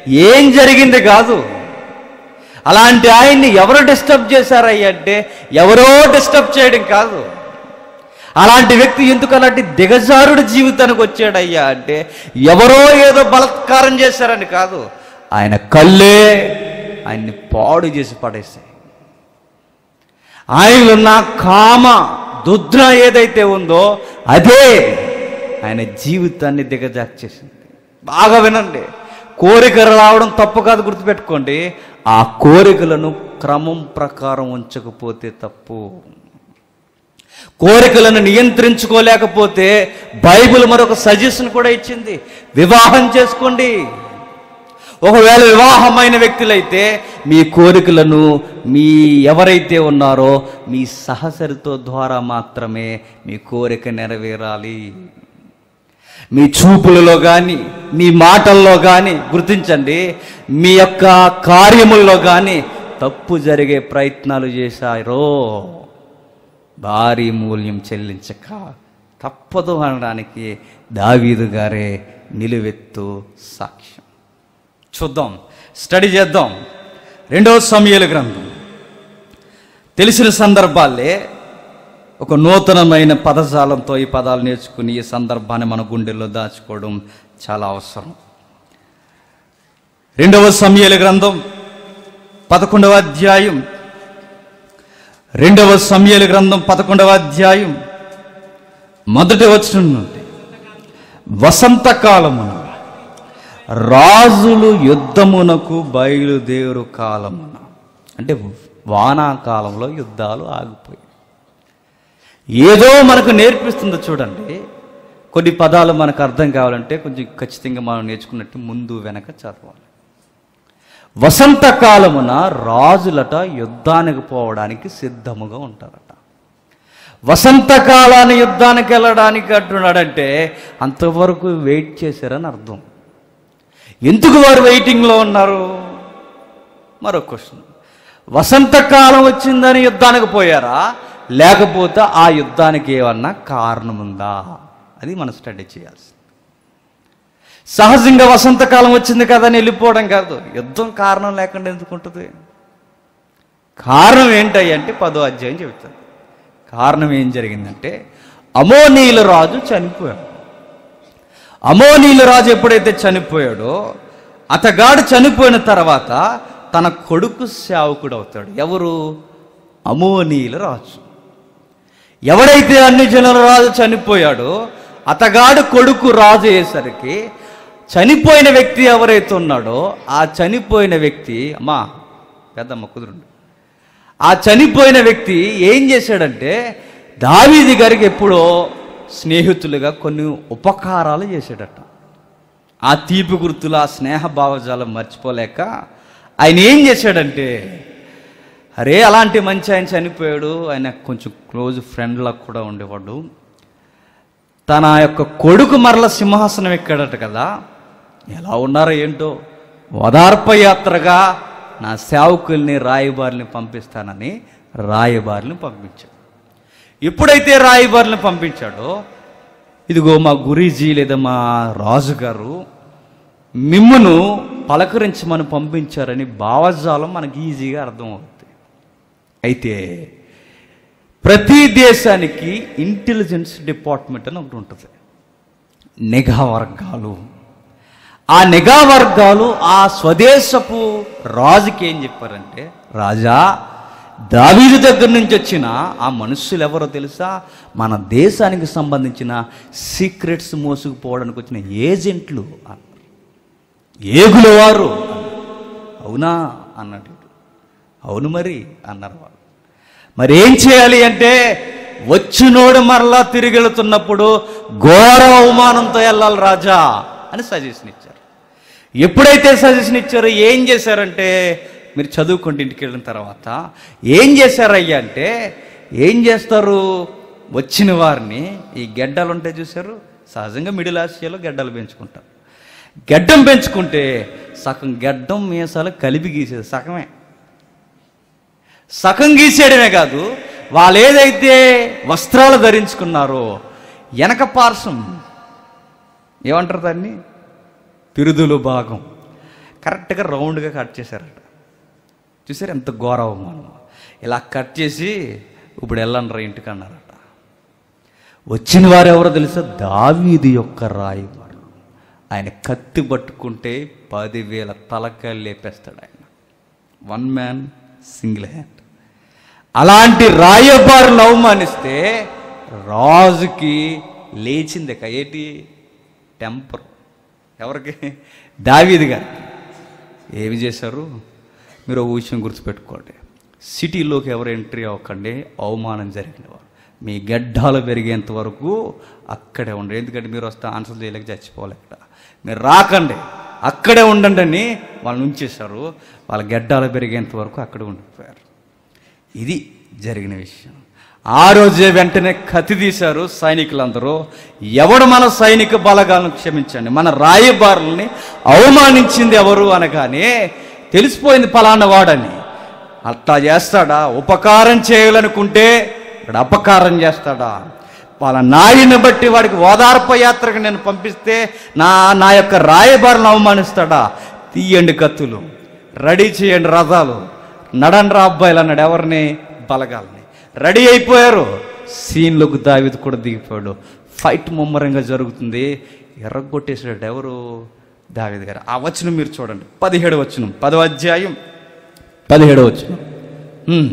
ఏం జరిగింది కాదు అలాంటి ఆయన్ని ఎవరు డిస్టర్బ్ చేశారయ్యా అంటే ఎవరో డిస్టర్బ్ చేయడం కాదు అలాంటి వ్యక్తి ఎందుకు అలాంటి దిగజారుడు జీవితానికి వచ్చాడయ్యా అంటే ఎవరో ఏదో బలత్కారం చేశారని కాదు ఆయన కళ్ళే ఆయన్ని పాడు చేసి పడేశాయి ఆయనలో ఉన్న కామ దుద్ర ఏదైతే ఉందో అదే ఆయన జీవితాన్ని దిగజార్చేసింది బాగా వినండి కోరికలు రావడం తప్పు కాదు గుర్తుపెట్టుకోండి ఆ కోరికలను క్రమం ప్రకారం ఉంచకపోతే తప్పు కోరికలను నియంత్రించుకోలేకపోతే బైబిల్ మరొక సజెషన్ కూడా ఇచ్చింది వివాహం చేసుకోండి ఒకవేళ వివాహమైన వ్యక్తులైతే మీ కోరికలను మీ ఎవరైతే ఉన్నారో మీ సహచరితో ద్వారా మాత్రమే మీ కోరిక నెరవేరాలి మీ చూపులలో కానీ మీ మాటల్లో కానీ గుర్తించండి మీ యొక్క కార్యముల్లో కానీ తప్పు జరిగే ప్రయత్నాలు చేశారో భారీ మూల్యం చెల్లించక తప్పదు అనడానికి దావీదు గారే నిలువెత్తు సాక్ష్యం చూద్దాం స్టడీ చేద్దాం రెండవ సమయాల గ్రంథం తెలిసిన సందర్భాలే ఒక నూతనమైన పదజాలంతో ఈ పదాలు నేర్చుకుని ఈ సందర్భాన్ని మన గుండెల్లో దాచుకోవడం చాలా అవసరం రెండవ సమయాల గ్రంథం పదకొండవ అధ్యాయం రెండవ సమయాల గ్రంథం పదకొండవ అధ్యాయం మొదటి వచనం నుండి వసంతకాలమున రాజులు యుద్ధమునకు బయలుదేరు కాలమున అంటే వానాకాలంలో యుద్ధాలు ఆగిపోయాయి ఏదో మనకు నేర్పిస్తుందో చూడండి కొన్ని పదాలు మనకు అర్థం కావాలంటే కొంచెం ఖచ్చితంగా మనం నేర్చుకున్నట్టు ముందు వెనక చదవాలి వసంతకాలమున రాజులట యుద్ధానికి పోవడానికి సిద్ధముగా ఉంటారట వసంతకాలాన్ని యుద్ధానికి వెళ్ళడానికి అంటున్నాడంటే అంతవరకు వెయిట్ చేశారని అర్థం ఎందుకు వారు వెయిటింగ్లో ఉన్నారు మరో క్వశ్చన్ వసంతకాలం వచ్చిందని యుద్ధానికి పోయారా లేకపోతే ఆ యుద్ధానికి ఏమన్నా కారణం ఉందా అది మనం స్టడీ చేయాల్సి సహజంగా వసంతకాలం వచ్చింది కదా అని వెళ్ళిపోవడం కాదు యుద్ధం కారణం లేకుండా ఎందుకు ఉంటుంది కారణం ఏంటయ్య అంటే పదో అధ్యాయం చెబుతాను కారణం ఏం జరిగిందంటే అమోనీల రాజు చనిపోయాడు అమోనీల రాజు ఎప్పుడైతే చనిపోయాడో అతగాడు చనిపోయిన తర్వాత తన కొడుకు సేవకుడు అవుతాడు ఎవరు అమోనీల రాజు ఎవడైతే అన్ని జనుల రాజు చనిపోయాడో అతగాడు కొడుకు రాజు అయ్యేసరికి చనిపోయిన వ్యక్తి ఎవరైతే ఉన్నాడో ఆ చనిపోయిన వ్యక్తి అమ్మా పెద్దమ్మ కుదురుండు ఆ చనిపోయిన వ్యక్తి ఏం చేశాడంటే దావీది గారికి ఎప్పుడో స్నేహితులుగా కొన్ని ఉపకారాలు చేశాడట ఆ తీపి గుర్తులు ఆ స్నేహ భావజాలం మర్చిపోలేక ఆయన ఏం చేశాడంటే అరే అలాంటి మంచి ఆయన చనిపోయాడు ఆయన కొంచెం క్లోజ్ ఫ్రెండ్లా కూడా ఉండేవాడు తన యొక్క కొడుకు మరల సింహాసనం ఎక్కాడట కదా ఎలా ఉన్నారో ఏంటో ఓదార్ప యాత్రగా నా సేవకుల్ని రాయబారిని పంపిస్తానని రాయబారిని పంపించాడు ఎప్పుడైతే రాయబారిని పంపించాడో ఇదిగో మా గురీజీ లేదా మా రాజుగారు మిమ్మును పలకరించమని పంపించారని భావజాలం మనకి ఈజీగా అర్థమవుతుంది అయితే ప్రతి దేశానికి ఇంటెలిజెన్స్ డిపార్ట్మెంట్ అని ఒకటి ఉంటుంది నిఘా వర్గాలు ఆ నిఘా వర్గాలు ఆ స్వదేశపు రాజుకి ఏం చెప్పారంటే రాజా దావీదు దగ్గర నుంచి వచ్చిన ఆ మనుషులు ఎవరో తెలుసా మన దేశానికి సంబంధించిన సీక్రెట్స్ మోసుకుపోవడానికి వచ్చిన ఏజెంట్లు అన్నారు ఏగుల వారు అవునా అన్నాడు అవును మరి అన్నారు వాళ్ళు మరి ఏం చేయాలి అంటే వచ్చినోడు మరలా తిరిగి వెళుతున్నప్పుడు ఘోర అవమానంతో వెళ్ళాలి రాజా అని సజెషన్ ఇచ్చారు ఎప్పుడైతే సజెషన్ ఇచ్చారో ఏం చేశారంటే మీరు చదువుకోండి ఇంటికి వెళ్ళిన తర్వాత ఏం చేశారయ్యా అంటే ఏం చేస్తారు వచ్చిన వారిని ఈ గెడ్డలు ఉంటాయి చూశారు సహజంగా మిడిల్ ఆసియాలో గెడ్డలు పెంచుకుంటారు గెడ్డం పెంచుకుంటే సగం గెడ్డం మీసాలు కలిపి గీసేది సగమే సగం గీసేయడమే కాదు వాళ్ళు ఏదైతే వస్త్రాలు ధరించుకున్నారో వెనక పార్శ్వం ఏమంటారు దాన్ని పిరుదులు భాగం కరెక్ట్గా రౌండ్గా కట్ చేశారట చూసారు ఎంత ఘోర అవమానం ఇలా కట్ చేసి ఇప్పుడు వెళ్ళండి రా ఇంటికి అన్నారట వచ్చిన వారు ఎవరో తెలుసా దావీది యొక్క రాయవాడు ఆయన కత్తి పట్టుకుంటే పదివేల తలకాయలు లేపేస్తాడు ఆయన వన్ మ్యాన్ సింగిల్ హ్యాండ్ అలాంటి రాయబారులు అవమానిస్తే రాజుకి లేచింది ఇక ఏంటి టెంపర్ ఎవరికి దావీది గారికి ఏమి చేశారు మీరు ఒక విషయం గుర్తుపెట్టుకోండి సిటీలోకి ఎవరు ఎంట్రీ అవ్వకండి అవమానం జరిగిన వారు మీ గడ్డాలు పెరిగేంత వరకు అక్కడే ఉండండి ఎందుకంటే మీరు వస్తే ఆన్సర్ చేయలేక చచ్చిపోవాలి ఇక్కడ మీరు రాకండి అక్కడే ఉండండి అని వాళ్ళని ఉంచేశారు వాళ్ళ గడ్డాలు పెరిగేంత వరకు అక్కడే ఉండిపోయారు ఇది జరిగిన విషయం ఆ రోజే వెంటనే కత్తి తీశారు సైనికులందరూ ఎవడు మన సైనిక బలగాలను క్షమించండి మన రాయబారుల్ని అవమానించింది ఎవరు అనగానే తెలిసిపోయింది పలానా వాడని అట్లా చేస్తాడా ఉపకారం చేయాలనుకుంటే ఇక్కడ అపకారం చేస్తాడా వాళ్ళ నాయుని బట్టి వాడికి ఓదార్ప యాత్రకు నేను పంపిస్తే నా నా యొక్క రాయబారులను అవమానిస్తాడా తీయండి కత్తులు రెడీ చేయండి రథాలు నడండి రా అబ్బాయిలు అన్నాడు ఎవరిని బలగాలని రెడీ అయిపోయారు సీన్లోకి దావిది కూడా దిగిపోయాడు ఫైట్ ముమ్మరంగా జరుగుతుంది ఎర్రగొట్టేసాడు ఎవరు దావిది గారు ఆ వచనం మీరు చూడండి పదిహేడు వచనం పదవ అధ్యాయం పదిహేడు వచనం ఉమ్.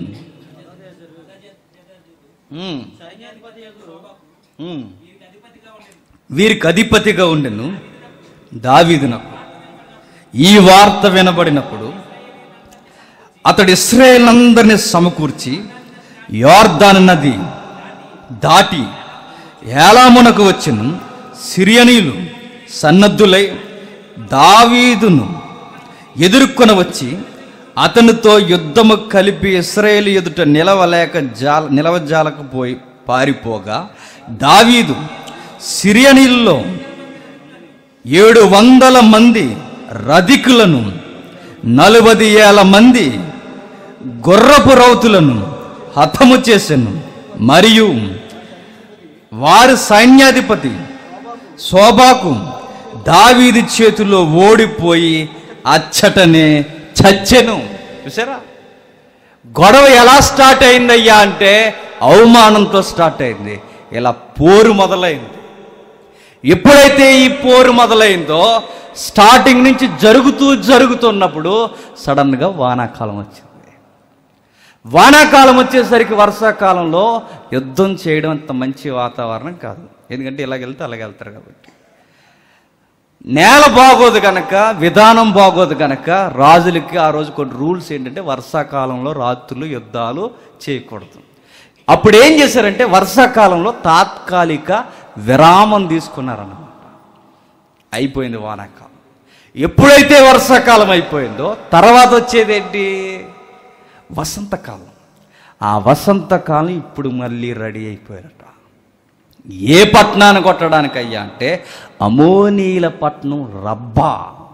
ఉమ్. ఉమ్. వీరికి అధిపతిగా ఉండెను దావీదునకు ఈ వార్త వినబడినప్పుడు అతడు ఇస్రాయేల్ అందరిని సమకూర్చి యోర్దాన్ నది దాటి ఏలామునకు వచ్చిన సిరియనీలు సన్నద్ధులై దావీదును ఎదుర్కొన వచ్చి అతనితో యుద్ధము కలిపి ఇస్రాయేల్ ఎదుట నిలవలేక జాల నిలవజాలకపోయి పారిపోగా దావీదు సిరియనీల్లో ఏడు వందల మంది రధికులను నలుబది ఏల మంది గుర్రపు రౌతులను హతము చేసెను మరియు వారి సైన్యాధిపతి శోభాకు దావీది చేతిలో ఓడిపోయి అచ్చటనే చచ్చెను చూసారా గొడవ ఎలా స్టార్ట్ అయిందయ్యా అంటే అవమానంతో స్టార్ట్ అయింది ఇలా పోరు మొదలైంది ఎప్పుడైతే ఈ పోరు మొదలైందో స్టార్టింగ్ నుంచి జరుగుతూ జరుగుతున్నప్పుడు సడన్గా వానాకాలం వచ్చింది వానాకాలం వచ్చేసరికి వర్షాకాలంలో యుద్ధం చేయడం అంత మంచి వాతావరణం కాదు ఎందుకంటే ఇలాగ వెళ్తే అలాగ వెళ్తారు కాబట్టి నేల బాగోదు కనుక విధానం బాగోదు కనుక రాజులకి ఆ రోజు కొన్ని రూల్స్ ఏంటంటే వర్షాకాలంలో రాత్రులు యుద్ధాలు చేయకూడదు అప్పుడు ఏం చేశారంటే వర్షాకాలంలో తాత్కాలిక విరామం తీసుకున్నారన్నమాట అయిపోయింది వానాకాలం ఎప్పుడైతే వర్షాకాలం అయిపోయిందో తర్వాత వచ్చేది ఏంటి వసంతకాలం ఆ వసంతకాలం ఇప్పుడు మళ్ళీ రెడీ అయిపోయారట ఏ పట్టణాన్ని కొట్టడానికి అయ్యా అంటే అమోనీల పట్నం రబ్బా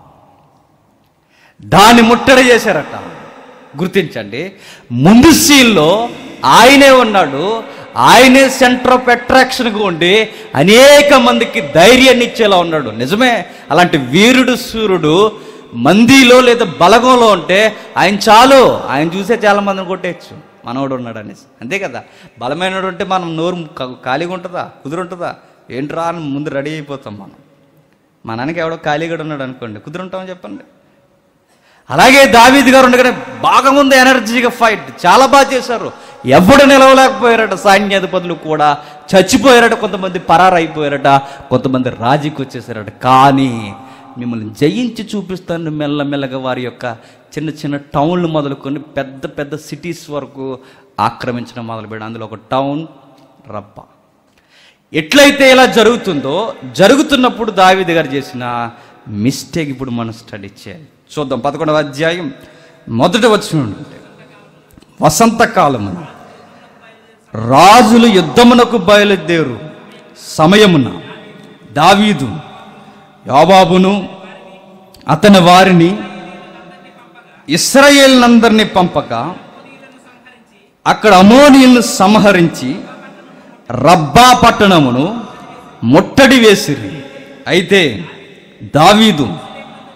దాన్ని ముట్టడి చేశారట గుర్తించండి ముందు సీన్లో ఆయనే ఉన్నాడు ఆయనే సెంటర్ ఆఫ్ అట్రాక్షన్గా ఉండి అనేక మందికి ధైర్యాన్ని ఇచ్చేలా ఉన్నాడు నిజమే అలాంటి వీరుడు సూర్యుడు మందిలో లేదా బలగంలో ఉంటే ఆయన చాలు ఆయన చూసే చాలా మందిని కొట్టేయచ్చు మనోడు ఉన్నాడు అనేసి అంతే కదా బలమైనడు ఉంటే మనం నోరు క- ఖాళీగా ఉంటుందా కుదురుంటుందా ఏంట్రా అని ముందు రెడీ అయిపోతాం మనం మా నాన్నకి ఎవడో ఖాళీగా ఉన్నాడు అనుకోండి కుదురుంటామని చెప్పండి అలాగే దావీద్ గారు ఉండగానే బాగా ఉంది ఎనర్జీగా ఫైట్ చాలా బాగా చేశారు ఎవడు నిలవలేకపోయారట సైన్యాధిపతులు కూడా చచ్చిపోయారట కొంతమంది పరారైపోయారట కొంతమంది రాజీకి వచ్చేసారట కానీ మిమ్మల్ని జయించి చూపిస్తాను మెల్లమెల్లగా వారి యొక్క చిన్న చిన్న టౌన్లు మొదలుకొని పెద్ద పెద్ద సిటీస్ వరకు ఆక్రమించడం మొదలుపెట్టారు అందులో ఒక టౌన్ రబ్బ ఎట్లయితే ఇలా జరుగుతుందో జరుగుతున్నప్పుడు దావీదు గారు చేసిన మిస్టేక్ ఇప్పుడు మనం స్టడీ చేయాలి చూద్దాం పదకొండవ అధ్యాయం మొదటి వచ్చిన వసంతకాలమున రాజులు యుద్ధమునకు బయలుదేరు సమయమున దావీదు యాబాబును అతని వారిని ఇస్రాయేల్నందరినీ పంపక అక్కడ అమోనీయులను సంహరించి రబ్బా పట్టణమును ముట్టడి వేసిరి అయితే దావీదు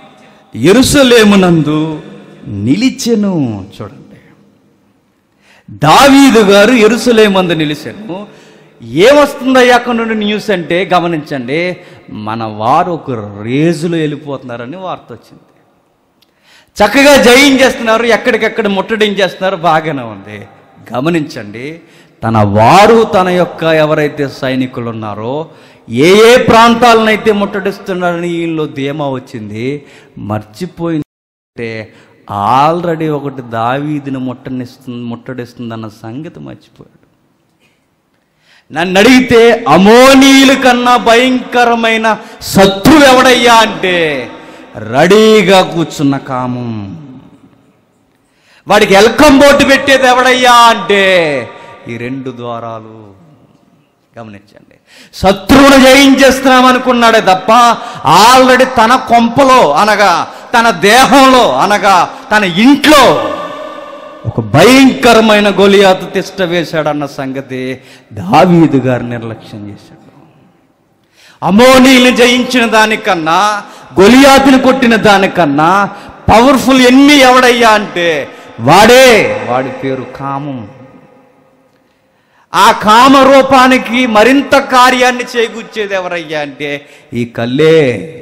ఎరుసలేమునందు నిలిచెను చూడండి దావీదు గారు ఎరుసలేమందు నిలిచాను ఏమొస్తుందయ్యా అక్కడ నుండి న్యూస్ అంటే గమనించండి మన వారు ఒక రేజులో వెళ్ళిపోతున్నారని వార్త వచ్చింది చక్కగా జయించేస్తున్నారు ఎక్కడికెక్కడ ముట్టడించేస్తున్నారు బాగానే ఉంది గమనించండి తన వారు తన యొక్క ఎవరైతే సైనికులు ఉన్నారో ఏ ఏ ప్రాంతాలనైతే ముట్టడిస్తున్నారని వీళ్ళు ధీమా వచ్చింది మర్చిపోయిందంటే ఆల్రెడీ ఒకటి దావీదిని ముట్టనిస్తుంది ముట్టడిస్తుందన్న సంగతి మర్చిపోయాడు నన్ను అడిగితే అమోనీయుల కన్నా భయంకరమైన శత్రువు ఎవడయ్యా అంటే రెడీగా కూర్చున్న కామం వాడికి ఎల్కం బోర్డు పెట్టేది ఎవడయ్యా అంటే ఈ రెండు ద్వారాలు గమనించండి శత్రువును జయించేస్తున్నాం అనుకున్నాడే తప్ప ఆల్రెడీ తన కొంపలో అనగా తన దేహంలో అనగా తన ఇంట్లో ఒక భయంకరమైన గొలియాతు తిష్ట వేశాడన్న సంగతి దావీదు గారు నిర్లక్ష్యం చేశాడు అమోనీని జయించిన దానికన్నా గొలియాతుని కొట్టిన దానికన్నా పవర్ఫుల్ ఎన్ని ఎవడయ్యా అంటే వాడే వాడి పేరు కామం ఆ కామ రూపానికి మరింత కార్యాన్ని చేకూర్చేది ఎవరయ్యా అంటే ఈ కల్లే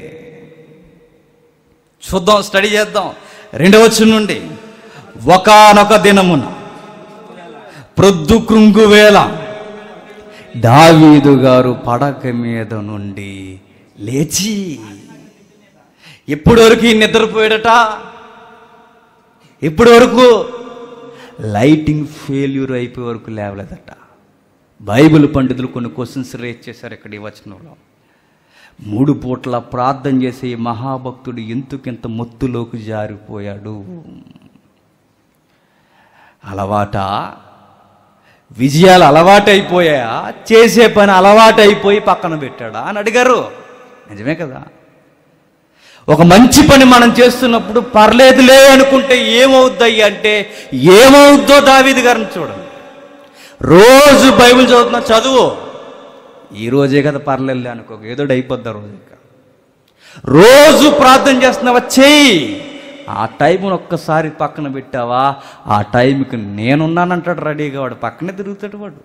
చూద్దాం స్టడీ చేద్దాం రెండవ వచనం నుండి ఒకానొక దినమున ప్రొద్దు కృంగు వేళ దావీదు గారు పడక మీద నుండి లేచి ఇప్పటి వరకు ఈ నిద్రపోయాడట ఇప్పటి వరకు లైటింగ్ ఫెయిల్యూర్ అయిపోయే వరకు లేవలేదట బైబిల్ పండితులు కొన్ని క్వశ్చన్స్ రేజ్ చేశారు ఇక్కడ ఈ వచనంలో మూడు పూట్ల ప్రార్థన చేసే ఈ మహాభక్తుడు ఎందుకింత మొత్తులోకి జారిపోయాడు అలవాట విజయాలు అలవాటైపోయాయా చేసే పని అలవాటైపోయి పక్కన పెట్టాడా అని అడిగారు నిజమే కదా ఒక మంచి పని మనం చేస్తున్నప్పుడు పర్లేదులే అనుకుంటే ఏమవుద్దాయి అంటే ఏమవుద్దో దావీది గారిని చూడండి రోజు బైబిల్ చదువుతున్నా చదువు ఈ రోజే కదా పర్లేదులే అనుకో ఏదో అయిపోద్దా రోజు ఇక. రోజు ప్రార్థన చేస్తున్నావా చెయ్యి ఆ టైంను ఒక్కసారి పక్కన పెట్టావా ఆ టైంకి నేనున్నానంటాడు రెడీగా వాడు పక్కనే తిరుగుతాడు వాడు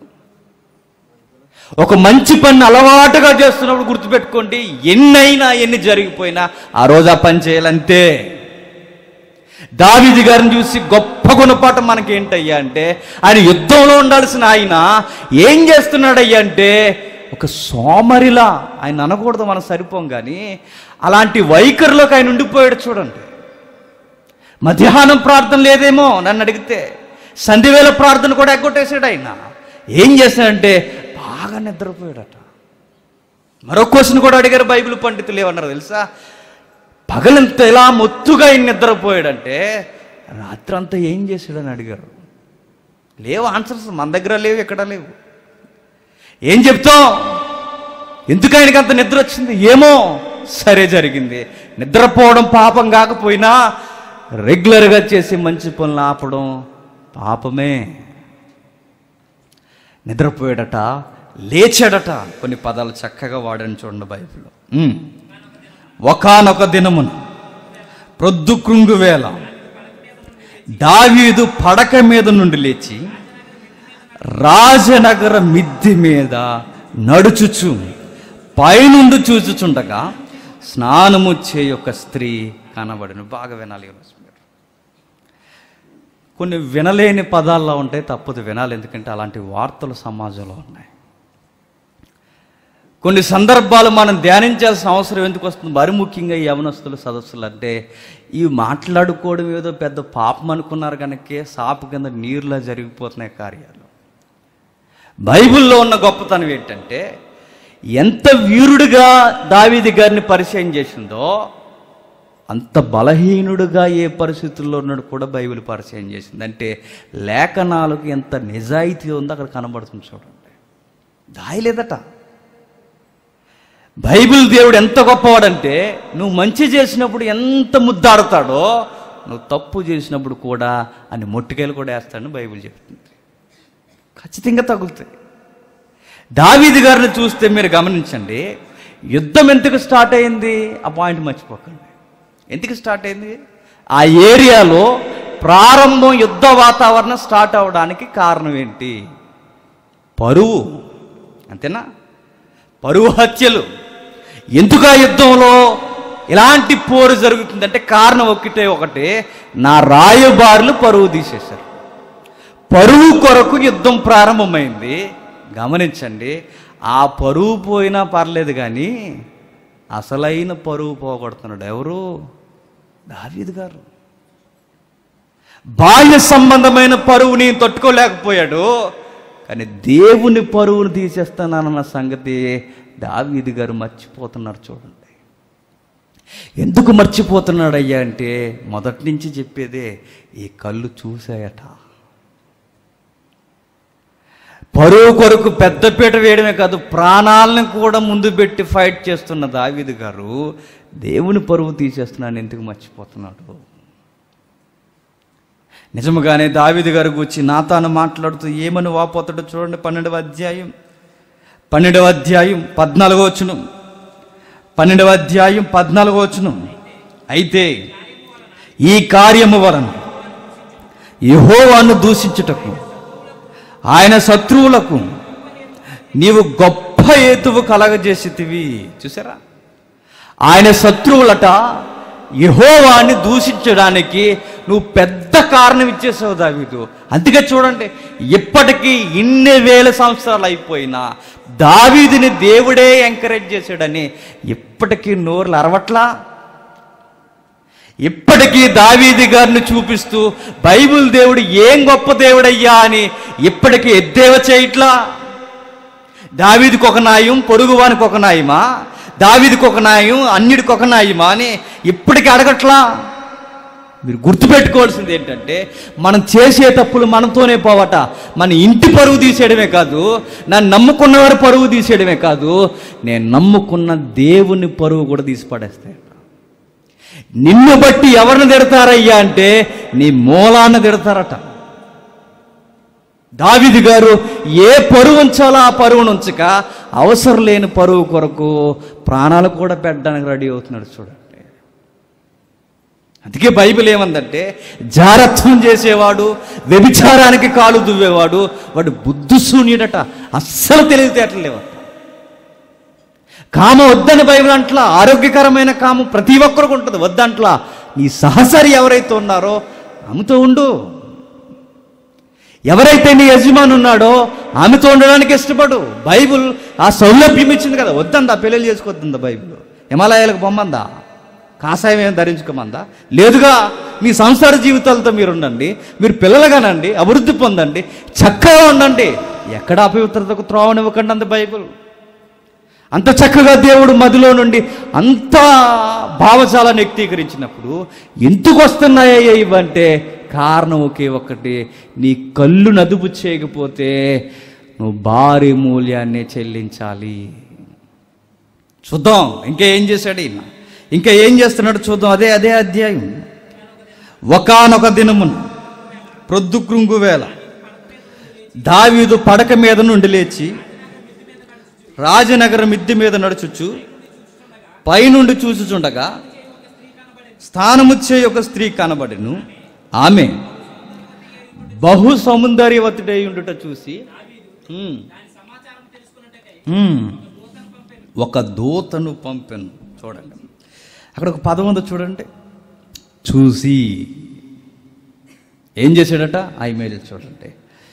ఒక మంచి పని అలవాటుగా చేస్తున్నప్పుడు గుర్తుపెట్టుకోండి ఎన్నైనా ఎన్ని జరిగిపోయినా ఆ రోజు ఆ పని చేయాలంతే దావిది గారిని చూసి గొప్ప గుణపాఠం మనకి ఏంటయ్యా అంటే ఆయన యుద్ధంలో ఉండాల్సిన ఆయన ఏం చేస్తున్నాడయ్యా అంటే ఒక సోమరిలా ఆయన అనకూడదు మనం సరిపోం కానీ అలాంటి వైఖరిలోకి ఆయన ఉండిపోయాడు చూడండి మధ్యాహ్నం ప్రార్థన లేదేమో నన్ను అడిగితే సంధివేళ ప్రార్థన కూడా ఎగ్గొట్టేశాడు ఆయన ఏం చేశాడంటే బాగా నిద్రపోయాడట మరో క్వశ్చన్ కూడా అడిగారు బైబిల్ పండితులు ఏమన్నారు తెలుసా పగలంత ఎలా మొత్తుగా ఆయన నిద్రపోయాడంటే రాత్రంతా ఏం చేశాడని అడిగారు లేవు ఆన్సర్స్ మన దగ్గర లేవు ఎక్కడ లేవు ఏం చెప్తాం ఎందుకు ఆయనకి అంత నిద్ర వచ్చింది ఏమో సరే జరిగింది నిద్రపోవడం పాపం కాకపోయినా రెగ్యులర్గా చేసే మంచి పనులు ఆపడం పాపమే నిద్రపోయాడట లేచాడట కొన్ని పదాలు చక్కగా వాడని చూడండి బైబిల్లో ఉమ్. ఒకానొక దినమున ప్రొద్దు కృంగు వేళ దావీదు పడక మీద నుండి లేచి రాజనగర మిద్ది మీద నడుచుచు పైనుండి చూచుచుండగా స్నానము చేయొక స్త్రీ కనబడిన బాగా వినాలి ఈరోజు మీరు కొన్ని వినలేని పదాల్లో ఉంటాయి తప్పదు వినాలి ఎందుకంటే అలాంటి వార్తలు సమాజంలో ఉన్నాయి కొన్ని సందర్భాలు మనం ధ్యానించాల్సిన అవసరం ఎందుకు వస్తుంది మరి ముఖ్యంగా ఈ యవనస్తుల సదస్సులు అంటే ఇవి మాట్లాడుకోవడం ఏదో పెద్ద పాపం అనుకున్నారు కనుకే సాపు కింద నీరులా జరిగిపోతున్నాయి కార్యాలు బైబిల్లో ఉన్న గొప్పతనం ఏంటంటే ఎంత వీరుడిగా దావీది గారిని పరిచయం చేసిందో అంత బలహీనుడుగా ఏ పరిస్థితుల్లో ఉన్నాడు కూడా బైబిల్ పరిచయం చేసింది అంటే లేఖనాలకు ఎంత నిజాయితీ ఉందో అక్కడ కనబడుతుంది చూడండి దాయలేదట బైబిల్ దేవుడు ఎంత గొప్పవాడంటే నువ్వు మంచి చేసినప్పుడు ఎంత ముద్దాడతాడో నువ్వు తప్పు చేసినప్పుడు కూడా అని మొట్టికాయలు కూడా వేస్తాడని బైబిల్ చెప్తుంది ఖచ్చితంగా తగులుతాయి దావీది గారిని చూస్తే మీరు గమనించండి యుద్ధం ఎందుకు స్టార్ట్ అయింది ఆ పాయింట్ మర్చిపోకండి ఎందుకు స్టార్ట్ అయింది ఆ ఏరియాలో ప్రారంభం యుద్ధ వాతావరణం స్టార్ట్ అవడానికి కారణం ఏంటి పరువు అంతేనా పరువు హత్యలు ఎందుకు ఆ యుద్ధంలో ఇలాంటి పోరు జరుగుతుందంటే కారణం ఒకటే ఒకటే నా రాయబారులు పరువు తీసేశారు పరువు కొరకు యుద్ధం ప్రారంభమైంది గమనించండి ఆ పరువు పోయినా పర్లేదు కానీ అసలైన పరువు పోగొడుతున్నాడు ఎవరు దావీదు గారు బాల్య సంబంధమైన పరువుని తట్టుకోలేకపోయాడు కానీ దేవుని పరువును తీసేస్తున్నానన్న సంగతి దావీదు గారు మర్చిపోతున్నారు చూడండి ఎందుకు మర్చిపోతున్నాడయ్యా అంటే మొదటి నుంచి చెప్పేదే ఈ కళ్ళు చూసాయట పరువు కొరకు పెద్దపీట వేయడమే కాదు ప్రాణాలను కూడా ముందు పెట్టి ఫైట్ చేస్తున్న దావీదు గారు దేవుని పరువు తీసేస్తున్నాను ఎందుకు మర్చిపోతున్నాడు నిజముగానే దావీదు గారు గురించి నాతాను మాట్లాడుతూ ఏమని వాపోతాడో చూడండి పన్నెండవ అధ్యాయం పన్నెండవ అధ్యాయం పద్నాలుగో వచ్చును పన్నెండవ అధ్యాయం పద్నాలుగో వచ్చును అయితే ఈ కార్యము వలన యెహోవాను దూషించుటకు ఆయన శత్రువులకు నీవు గొప్ప హేతువు కలగజేసితివి చూసారా ఆయన శత్రువులట యెహోవాని దూషించడానికి నువ్వు పెద్ద కారణం ఇచ్చేసావు దావీదు అందుకే చూడండి ఇప్పటికీ ఇన్ని వేల సంవత్సరాలు అయిపోయినా దావీదుని దేవుడే ఎంకరేజ్ చేశాడని ఇప్పటికీ నోర్లు అరవట్లా ఇప్పటికీ దావీది గారిని చూపిస్తూ బైబిల్ దేవుడు ఏం గొప్ప దేవుడయ్యా అని ఇప్పటికీ ఎద్దేవ చేయట్లా దావీదికి ఒక న్యాయం పొరుగువానికి ఒక న్యాయమా దావీదికి ఒక న్యాయం అన్యుడికి ఒక న్యాయమా అని ఇప్పటికీ అడగట్లా మీరు గుర్తుపెట్టుకోవాల్సింది ఏంటంటే మనం చేసే తప్పులు మనతోనే పోవట మన ఇంటి పరువు తీసేయడమే కాదు నన్ను నమ్ముకున్నవారి పరువు తీసేయడమే కాదు నేను నమ్ముకున్న దేవుని పరువు కూడా తీసి పడేస్తాయి నిన్ను బట్టి ఎవరిని తిడతారయ్యా అంటే నీ మూలాన్ని తిడతారట దావిది గారు ఏ పరువు ఉంచాలో ఆ పరువును ఉంచక అవసరం లేని పరువు కొరకు ప్రాణాలు కూడా పెట్టడానికి రెడీ అవుతున్నాడు చూడండి అందుకే బైబిల్ ఏమందంటే జారత్వం చేసేవాడు వ్యభిచారానికి కాలు దువ్వేవాడు వాడు బుద్ధుశూన్యుడట అస్సలు తెలివితేటలు లేవట కామ వద్దని బైబిల్ అంట్లా ఆరోగ్యకరమైన కామం ప్రతి ఒక్కరికి ఉంటుంది వద్దంట్లా నీ సహచరి ఎవరైతే ఉన్నారో ఆమెతో ఉండు ఎవరైతే నీ యజమాని ఉన్నాడో ఆమెతో ఉండడానికి ఇష్టపడు బైబిల్ ఆ సౌలభ్యం ఇచ్చింది కదా వద్దందా పెళ్ళిళ్ళు చేసుకోవద్దా బైబిల్ హిమాలయాలకు పొమ్మందా కాషాయం ఏం ధరించుకోమందా లేదుగా మీ సంసార జీవితాలతో మీరు ఉండండి మీరు పిల్లలుగానండి అభివృద్ధి పొందండి చక్కగా ఉండండి ఎక్కడ అపవిత్రతకు త్రోవనివ్వకండి అంది బైబిల్ అంత చక్కగా దేవుడు మదిలో నుండి అంత భావజాలను వ్యక్తీకరించినప్పుడు ఎందుకు వస్తున్నాయ్యా ఇవంటే కారణం ఒకే ఒక్కటి నీ కళ్ళు నదుపు చేయకపోతే నువ్వు భారీ మూల్యాన్ని చెల్లించాలి చూద్దాం ఇంకా ఏం చేశాడు ఈయన ఇంకా ఏం చేస్తున్నాడు చూద్దాం అదే అదే అధ్యాయం ఒకానొక దినమున ప్రొద్దు కృంగు వేళ దావీదు పడక మీద నుండి లేచి రాజనగర మిద్ది మీద నడుచుచు పైనుండి చూచుచుండగా స్థానముచ్చే ఒక స్త్రీ కనబడిను ఆమె బహు సౌందర్యవతుడై ఉండుట చూసి "హ్మ్, హ్మ్, ఒక దూతను పంపెను చూడండి అక్కడ ఒక పదం ఉందో చూడండి చూసి ఏం చేశాడట ఆ ఇమేజ్ చూడండి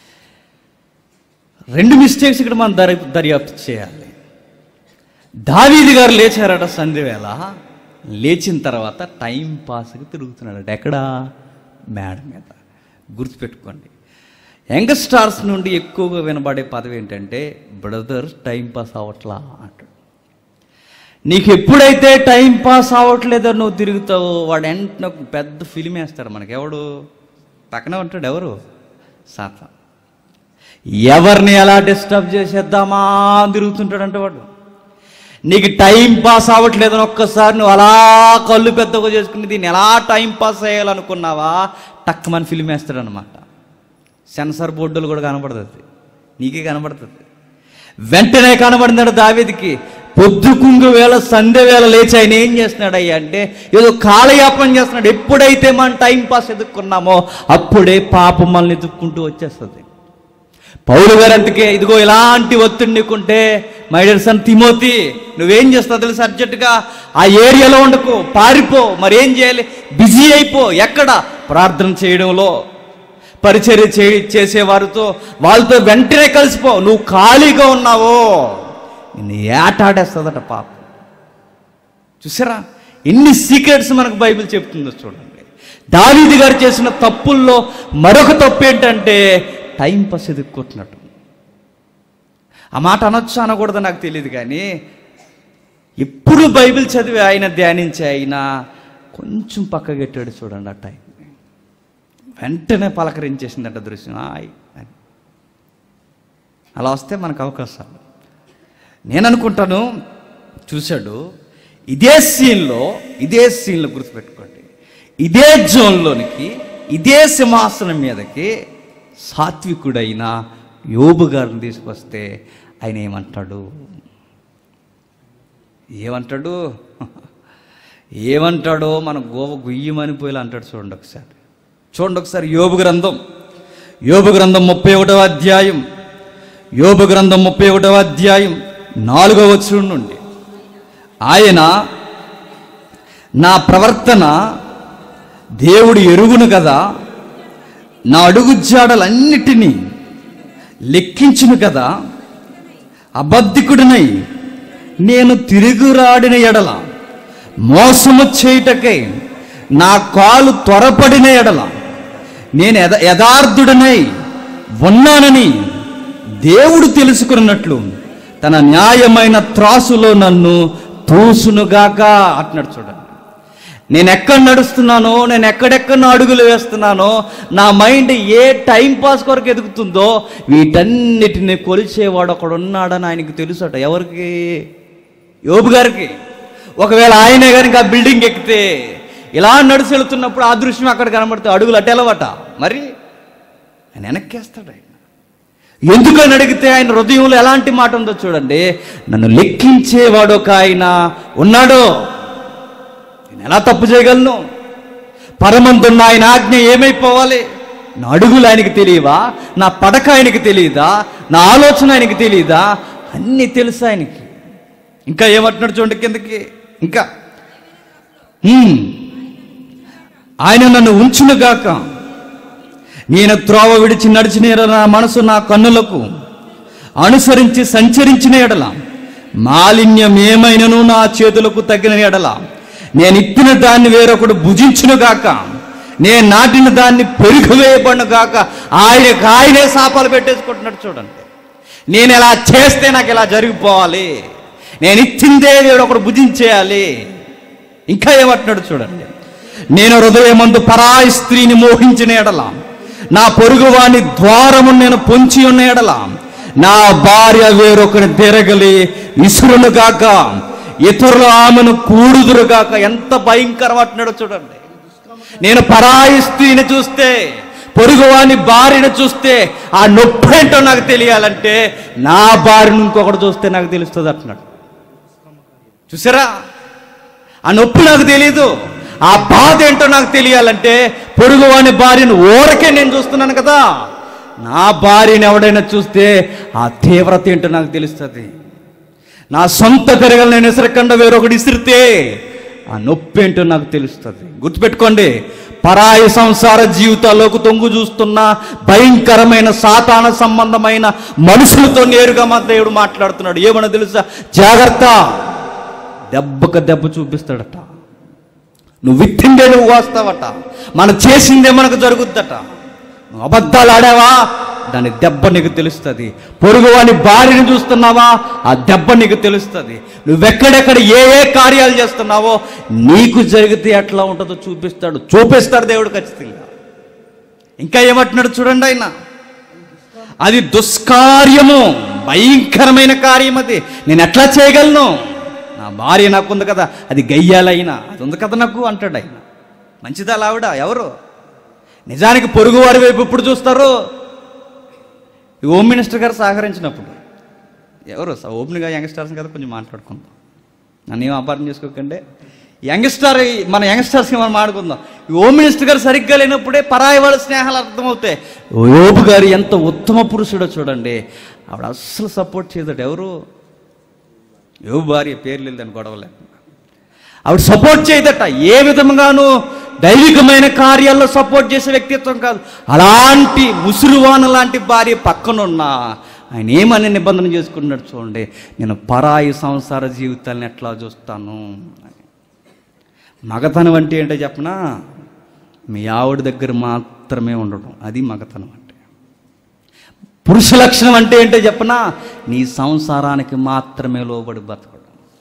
రెండు మిస్టేక్స్ ఇక్కడ మనం దరి దర్యాప్తు చేయాలి దావీది గారు లేచారట సంధి వేళ లేచిన తర్వాత టైం పాస్కి తిరుగుతున్నాడట ఎక్కడ మేడ మీద గుర్తుపెట్టుకోండి యంగ్ స్టార్స్ నుండి ఎక్కువగా వినబడే పదవి ఏంటంటే బ్రదర్ టైం పాస్ అవ్వట్లా అంటాడు నీకు ఎప్పుడైతే టైం పాస్ అవ్వట్లేదో నువ్వు తిరుగుతావో వాడు వెంటనే ఒక పెద్ద ఫిలిం వేస్తాడు మనకి ఎవడు పక్కనే ఉంటాడు ఎవరు సాత ఎవరిని ఎలా డిస్టర్బ్ చేసేద్దామా అని తిరుగుతుంటాడంట వాడు నీకు టైం పాస్ అవ్వట్లేదని ఒక్కసారి నువ్వు అలా కళ్ళు పెద్దగా చేసుకుని దీన్ని ఎలా టైం పాస్ చేయాలనుకున్నావా టక్కమని ఫిల్మ్ వేస్తాడనమాట సెన్సార్ బోర్డులు కూడా కనబడుతుంది నీకే కనబడుతుంది వెంటనే కనబడిందాడు దావేదికి పొద్దుకుంగు వేళ సంధ్య వేళ లేచి ఆయన ఏం చేస్తున్నాడు అయ్యా అంటే ఏదో కాలయాపన చేస్తున్నాడు ఎప్పుడైతే మనం టైం పాస్ ఎదుక్కున్నామో అప్పుడే పాపం మనల్ని ఎదుక్కుంటూ వచ్చేస్తుంది పౌలు గారు అందుకే ఇదిగో ఇలాంటి ఒత్తిడి నీకుంటే మై డియర్ సన్ తిమోతి నువ్వేం చేస్తావు తెలుసు అర్జెంటుగా ఆ ఏరియాలో ఉండకు పారిపో మరి ఏం చేయాలి బిజీ అయిపో ఎక్కడ ప్రార్థన చేయడంలో పరిచర్య చే చేసేవారితో వాళ్ళతో వెంటనే కలిసిపో నువ్వు ఖాళీగా ఉన్నావో నిన్ను ఏటాడేస్తుందట పాప చూసారా ఎన్ని సీక్రెట్స్ మనకు బైబిల్ చెప్తుందో చూడండి దావీది గారు చేసిన తప్పుల్లో మరొక తప్పు ఏంటంటే టైం పాస్ ఎదుక్కుంటున్నట్టు ఆ మాట అనొచ్చు అనకూడదు నాకు తెలియదు కానీ ఎప్పుడు బైబిల్ చదివి ఆయన ధ్యానించి ఆయన కొంచెం పక్కగెట్టాడు చూడండి ఆ టైం వెంటనే పలకరించేసిందట దృశ్యం ఆయ్ అని అలా వస్తే మనకు అవకాశాలు నేను అనుకుంటాను చూశాడు ఇదే సీన్లో ఇదే సీన్లో గుర్తుపెట్టుకోండి ఇదే జోన్లోనికి ఇదే సింహాసనం మీదకి సాత్వికుడైన యోబు గారిని తీసుకొస్తే ఆయన ఏమంటాడు ఏమంటాడు ఏమంటాడో మన గోవ గుయ్యమని పోయిలా అంటాడు చూడండి ఒకసారి చూడండి ఒకసారి యోబు గ్రంథం యోబు గ్రంథం ముప్పై ఒకటవ అధ్యాయం యోబు గ్రంథం ముప్పై ఒకటవ అధ్యాయం నాలుగవ వచనం నుండి ఆయన నా ప్రవర్తన దేవుడు ఎరుగును కదా నా అడుగు జాడలన్నిటినీ లెక్కించును కదా అబద్ధికుడినై నేను తిరుగురాడిన ఎడల మోసము చేయుటకై నా కాలు త్వరపడిన ఎడల నేను యథ యథార్థుడనై ఉన్నానని దేవుడు తెలుసుకున్నట్లు తన న్యాయమైన త్రాసులో నన్ను తూసునుగాక అంటున్నాడు చూడండి నేను ఎక్కడ నడుస్తున్నానో నేను ఎక్కడెక్కడ అడుగులు వేస్తున్నానో నా మైండ్ ఏ టైం పాస్ కొరకు ఎదుగుతుందో వీటన్నిటిని కొలిచేవాడు ఒకడు ఉన్నాడని ఆయనకి తెలుసట ఎవరికి యోబు గారికి ఒకవేళ ఆయనే కనుక ఆ బిల్డింగ్ ఎక్కితే ఇలా నడిచి వెళుతున్నప్పుడు ఆ దృశ్యం అక్కడ కనబడితే అడుగులు అటెలవట మరి ఆయన వెనక్కేస్తాడు ఆయన ఎందుకని అడిగితే ఆయన హృదయంలో ఎలాంటి మాట ఉందో చూడండి నన్ను లెక్కించేవాడు ఒక ఆయన ఉన్నాడో నేను ఎలా తప్పు చేయగలను పరమంతున్న ఆయన ఆజ్ఞ ఏమైపోవాలి నా అడుగులు ఆయనకి తెలియవా నా పడక ఆయనకి తెలియదా నా ఆలోచన ఆయనకి తెలియదా అన్నీ తెలుసు ఆయనకి ఇంకా ఏమంటున్నాడు చూడండి కిందకి ఇంకా హ్మ్. ఆయన నన్ను ఉంచునుగాక నేను త్రోవ విడిచి నడిచిన ఎడల నా మనసు నా కన్నులకు అనుసరించి సంచరించిన ఎడల మాలిన్యం ఏమైనను నా చేతులకు తగిన ఎడల నేను ఇత్తిన దాన్ని వేరొకడు భుజించునుగాక నేను నాటిన దాన్ని పెరుగువేయబడుగాక ఆయనకు ఆయనే శాపాలు పెట్టేసుకుంటున్నాడు చూడండి నేను ఇలా చేస్తే నాకు ఇలా జరిగిపోవాలి నేను ఇచ్చిందే దేవుడు ఒకడు భుజించేయాలి ఇంకా ఏమంటున్నాడు చూడండి నేను హృదయమందు పరాయి స్త్రీని మోహించిన ఎడల నా పొరుగువాని ద్వారము నేను పొంచి ఉన్న ఎడల నా భార్య వేరొకరి తిరగలి ఇసురును గాక ఇతరులు ఆమెను కూడుదురు గాక ఎంత భయంకరం అంటున్నాడో చూడండి నేను పరాయి స్త్రీని చూస్తే పొరుగువాని భార్యను చూస్తే ఆ నొప్పి ఏంటో నాకు తెలియాలంటే నా భార్యను ఇంకొకటి చూస్తే నాకు తెలుస్తుంది అంటున్నాడు చూసారా ఆ నొప్పి నాకు తెలియదు ఆ బాధ ఏంటో నాకు తెలియాలంటే పొరుగువాని భార్యను ఊరకే నేను చూస్తున్నాను కదా నా భార్యని ఎవడైనా చూస్తే ఆ తీవ్రత ఏంటో నాకు తెలుస్తుంది నా సొంత పెరగలు నేను ఇసరకుండా వేరొకటి ఇసిరితే ఆ నొప్పి ఏంటో నాకు తెలుస్తుంది గుర్తుపెట్టుకోండి పరాయి సంసార జీవితాల్లోకి తొంగు చూస్తున్న భయంకరమైన సాతాన సంబంధమైన మనుషులతో నేరుగా మా దేవుడు మాట్లాడుతున్నాడు ఏమన్నా తెలుసా జాగ్రత్త దెబ్బకు దెబ్బ చూపిస్తాడట నువ్వు విత్తిందే నువ్వు కోస్తావట మనం చేసిందే మనకు జరుగుద్దట నువ్వు అబద్ధాలు ఆడావా దాని దెబ్బ నీకు తెలుస్తుంది పొరుగువాని భార్యని చూస్తున్నావా ఆ దెబ్బ నీకు తెలుస్తుంది నువ్వెక్కడెక్కడ ఏ ఏ కార్యాలు చేస్తున్నావో నీకు జరిగితే ఎట్లా ఉంటుందో చూపిస్తాడు చూపిస్తాడు దేవుడు ఖచ్చితంగా ఇంకా ఏమంటున్నాడు చూడండి ఆయన అది దుష్కార్యము భయంకరమైన కార్యం అది నేను ఎట్లా చేయగలను నా భార్య నాకు ఉంది కదా అది గయ్యాలైనా అది ఉంది కదా నాకు అంటాడు ఆయన మంచిదా ఆవిడ ఎవరు నిజానికి పొరుగువారి వైపు ఎప్పుడు చూస్తారు ఈ హోమ్ మినిస్టర్ గారు సహకరించినప్పుడు ఎవరు ఓపెన్గా యంగ్స్టర్స్ కదా కొంచెం మాట్లాడుకుందాం నన్ను ఏం అపార్థం చేసుకోకండి యంగ్స్టర్ మన యంగ్స్టర్స్కి మనం మాట్లాడుకుందాం ఈ హోమ్ మినిస్టర్ గారు సరిగ్గా లేనప్పుడే పరాయి వాళ్ళ స్నేహాలు అర్థమవుతాయి యోబు గారు ఎంత ఉత్తమ పురుషుడో చూడండి ఆవిడ అస్సలు సపోర్ట్ చేయదట ఎవరు యోబు భార్య పేరు లేదని గొడవ లేకుండా ఆవిడ సపోర్ట్ చేయదట ఏ విధంగానూ దైవికమైన కార్యాల్లో సపోర్ట్ చేసే వ్యక్తిత్వం కాదు అలాంటి ముసురువాన లాంటి భార్య పక్కనున్నా ఆయన ఏమని నిబంధన చేసుకున్నాడు చూడండి నేను పరాయి సంసార జీవితాలను ఎట్లా చూస్తాను అని. మగతనం అంటే ఏంటో చెప్పనా మీ ఆవిడ దగ్గర మాత్రమే ఉండడం అది మగతనం అంటే పురుష లక్షణం అంటే ఏంటో చెప్పనా నీ సంసారానికి మాత్రమే లోబడి బతకడం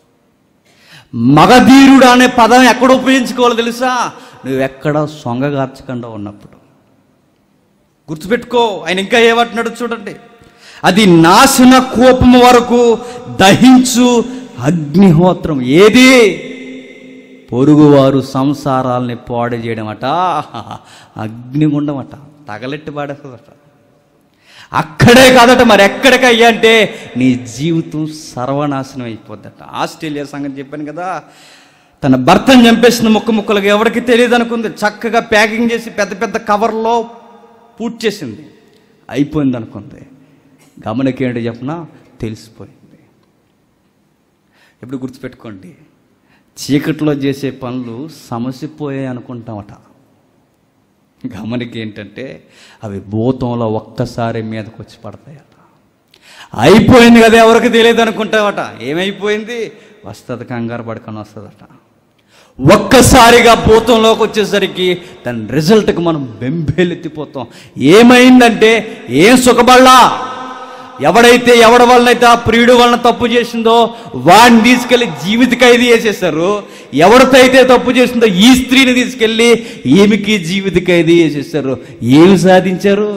మగధీరుడు అనే పదం ఎక్కడ ఉపయోగించుకోవాలో తెలుసా నువ్వు ఎక్కడ సొంగగార్చకుండా ఉన్నప్పుడు గుర్తుపెట్టుకో ఆయన ఇంకా ఏమంటున్నాడు చూడండి అది నాశన కోపము వరకు దహించు అగ్నిహోత్రం ఏది పొరుగువారు సంసారాల్ని పాడు చేయడం అట అగ్నిగుండం అట తగలెట్టి పాడేస్తుందట అక్కడే కాదట మరి ఎక్కడికయ్యా అంటే నీ జీవితం సర్వనాశనం అయిపోద్దట ఆస్ట్రేలియా సంగతి చెప్పాను కదా తన భర్తను చంపేసిన ముక్క ముక్కలుగా ఎవరికి తెలియదు అనుకుంది చక్కగా ప్యాకింగ్ చేసి పెద్ద పెద్ద కవర్లో పూట్ చేసింది అయిపోయింది అనుకుంది గమనకి ఏంటో చెప్పినా తెలిసిపోయింది ఎప్పుడు గుర్తుపెట్టుకోండి చీకట్లో చేసే పనులు సమసిపోయాయి అనుకుంటామట గమనిక ఏంటంటే అవి భూతంలో ఒక్కసారి మీదకి వచ్చి పడతాయట అయిపోయింది కదా ఎవరికి తెలియదు అనుకుంటావట ఏమైపోయింది వస్తుంది కంగారు పడుకొని వస్తుందట ఒక్కసారిగా భూతంలోకి వచ్చేసరికి దాని రిజల్ట్కి మనం బెంబేలెత్తిపోతాం ఏమైందంటే ఏం సుఖపడలా ఎవడైతే ఎవడ వలనైతే ఆ ప్రియుడు వలన తప్పు చేసిందో వాడిని తీసుకెళ్లి జీవిత ఖైదీ చేసేసారు ఎవరితో అయితే తప్పు చేసిందో ఈ స్త్రీని తీసుకెళ్లి ఈమెకి జీవిత ఖైదీ చేసేసారు ఏమి సాధించారు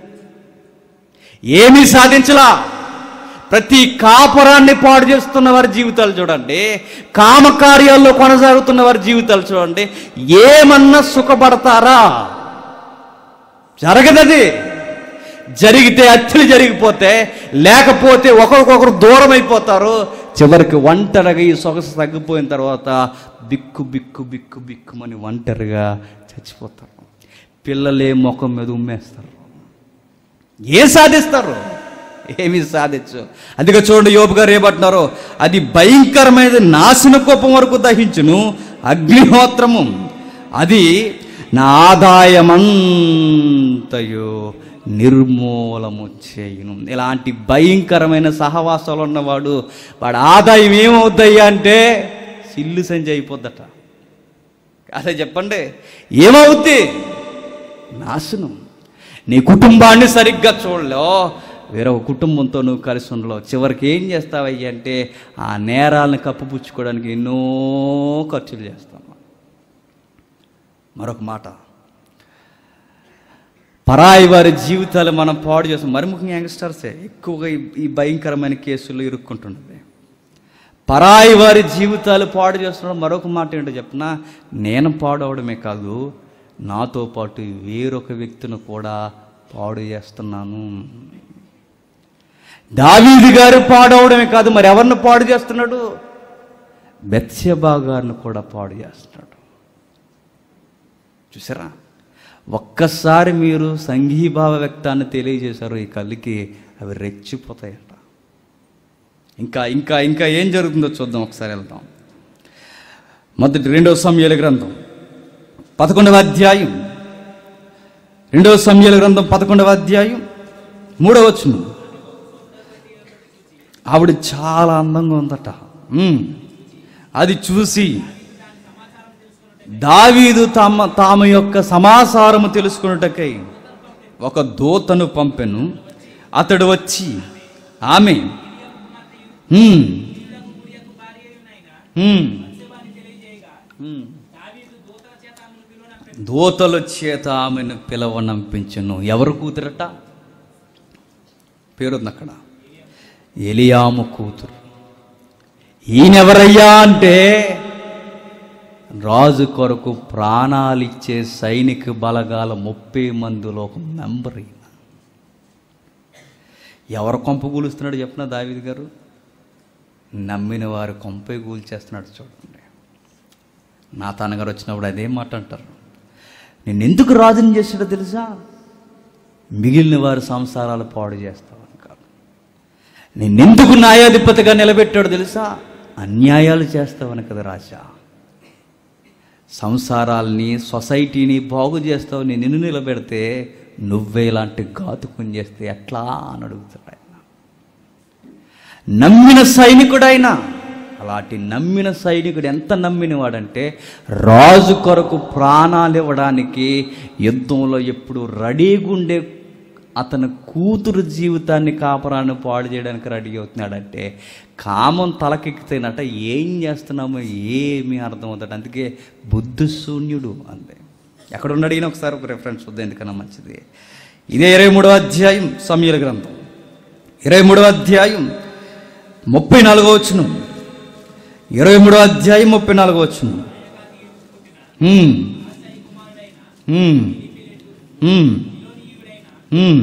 ఏమీ సాధించలా ప్రతి కాపురాన్ని పాడు చేస్తున్న వారి జీవితాలు చూడండి కామకార్యాల్లో కొనసాగుతున్న వారి జీవితాలు చూడండి ఏమన్నా సుఖపడతారా జరగదది జరిగితే అచ్చులు జరిగిపోతే లేకపోతే ఒకరికొకరు దూరం అయిపోతారు చివరికి ఒంటరిగా ఈ సొగసు తగ్గిపోయిన తర్వాత బిక్కు బిక్కు బిక్కు బిక్కుమని ఒంటరిగా చచ్చిపోతారు పిల్లలే ముఖం మీద ఉమ్మేస్తారు ఏం సాధిస్తారు ఏమీ సాధించు అందుకే చూడండి యోబు గారు ఏమంటున్నారు అది భయంకరమైనది నాశన కోపం వరకు దహించును అగ్నిహోత్రము అది నా ఆదాయమంతయు నిర్మూలము చేయును ఇలాంటి భయంకరమైన సహవాసాలు ఉన్నవాడు వాడు ఆదాయం ఏమవుద్దయ్యా అంటే సిల్లు సంచి అయిపోద్దట అదే చెప్పండి ఏమవుద్ది నాశనం నీ కుటుంబాన్ని సరిగ్గా చూడలో వేరొక కుటుంబంతో నువ్వు కలిసి ఉండలో చివరికి ఏం చేస్తావయ్యా అంటే ఆ నేరాలను కప్పుపుచ్చుకోవడానికి ఎన్నో ఖర్చులు చేస్తాం మరొక మాట పరాయి వారి జీవితాలు మనం పాడు చేస్తాం మరి ముఖ్యంగా యంగ్స్టర్సే ఎక్కువగా ఈ ఈ భయంకరమైన కేసుల్లో ఇరుక్కుంటున్నది పరాయి వారి జీవితాలు పాడు చేస్తున్నాడు మరొక మాట ఏంటో చెప్పిన నేను పాడవడమే కాదు నాతో పాటు వేరొక వ్యక్తిని కూడా పాడు చేస్తున్నాను దావీది గారు పాడవడమే కాదు మరి ఎవరిని పాడు చేస్తున్నాడు బెత్స్యబా గారిని కూడా పాడు చేస్తున్నాడు చూసారా ఒక్కసారి మీరు సంఘీభావ వ్యక్తాన్ని తెలియజేశారు ఈ కళ్ళకి అవి రెచ్చిపోతాయట ఇంకా ఇంకా ఇంకా ఏం జరుగుతుందో చూద్దాం ఒకసారి వెళ్దాం మొదటి రెండవ సమయాల గ్రంథం పదకొండవ అధ్యాయం రెండవ సమయాల గ్రంథం పదకొండవ అధ్యాయం మూడవ వచనం ఆవిడ చాలా అందంగా ఉందట ఉమ్. అది చూసి దావీదు తమ తాము యొక్క సమాచారము తెలుసుకున్నటకై ఒక దూతను పంపెను అతడు వచ్చి ఆమె "హ్మ్, హ్మ్, హ్మ్." దూతల చేత ఆమెను పిలవనంపించను ఎవరు కూతురట పేరుంది అక్కడ ఎలియాము కూతురు ఈయనెవరయ్యా అంటే రాజు కొరకు ప్రాణాలిచ్చే సైనిక బలగాల ముప్పై మందిలో ఒక మెంబర్ ఈయన ఎవరు కొంప కూలుస్తున్నాడు చెప్పిన దావిది గారు నమ్మిన వారు కొంపై కూల్చేస్తున్నాడు చూడండి నా తానగారు వచ్చినప్పుడు అదే మాట అంటారు నేను ఎందుకు రాజుని చేసాడో తెలుసా మిగిలిన వారి సంసారాలు పాడు చేస్తావని కాదు నిన్నెందుకు న్యాయాధిపతిగా నిలబెట్టాడు తెలుసా అన్యాయాలు చేస్తావని కదా రాజా సంసారాల్ని సొసైటీని బాగు చేస్తావు నేను నిన్ను నిలబెడితే నువ్వే ఇలాంటి ఘాతుకం చేస్తే ఎట్లా అని అడుగుతాడు ఆయన నమ్మిన సైనికుడైనా అలాంటి నమ్మిన సైనికుడు ఎంత నమ్మినవాడంటే రాజు కొరకు ప్రాణాలు ఇవ్వడానికి యుద్ధంలో ఎప్పుడు రెడీగా ఉండే అతని కూతురు జీవితాన్ని కాపరాన్ని పాడు చేయడానికి రెడీ అవుతున్నాడంటే కామం తలకెక్కితేనట ఏం చేస్తున్నామో ఏమీ అర్థం అవుతాడు అందుకే బుద్ధిశూన్యుడు అంతే ఎక్కడ ఉన్నాడు ఈయన ఒకసారి ఒక రెఫరెన్స్ వద్దు ఎందుకన్నా మంచిది ఇదే ఇరవై మూడవ అధ్యాయం సమీల గ్రంథం ఇరవై మూడవ అధ్యాయం ముప్పై నాలుగో వచ్చును ఇరవై మూడో అధ్యాయం ముప్పై నాలుగో వచ్చును ఉమ్. ఉమ్. ఉమ్. ఉమ్.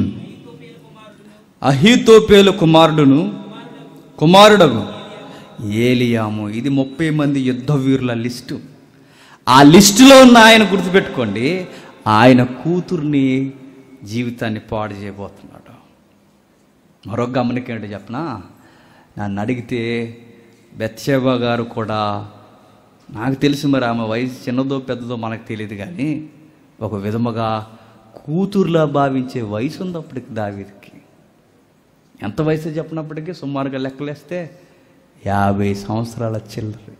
అహీతోపేలు కుమారుడును కుమారుడగు ఏలియాము ఇది ముప్పై మంది యుద్ధ వీరుల లిస్టు ఆ లిస్టులో ఉన్న ఆయన గుర్తుపెట్టుకోండి ఆయన కూతుర్ని జీవితాన్ని పాడు చేయబోతున్నాడు మరొక గమనిక ఏంటో చెప్పనా నన్ను అడిగితే బెత్షేబా గారు కూడా నాకు తెలిసి మరి ఆమె వయసు చిన్నదో పెద్దదో మనకు తెలియదు కానీ ఒక విధముగా కూతురులా భావించే వయసు ఉంది అప్పటికి దావీదికి ఎంత వయసు చెప్పినప్పటికీ సుమారుగా లెక్కలేస్తే యాభై సంవత్సరాల చిల్లరి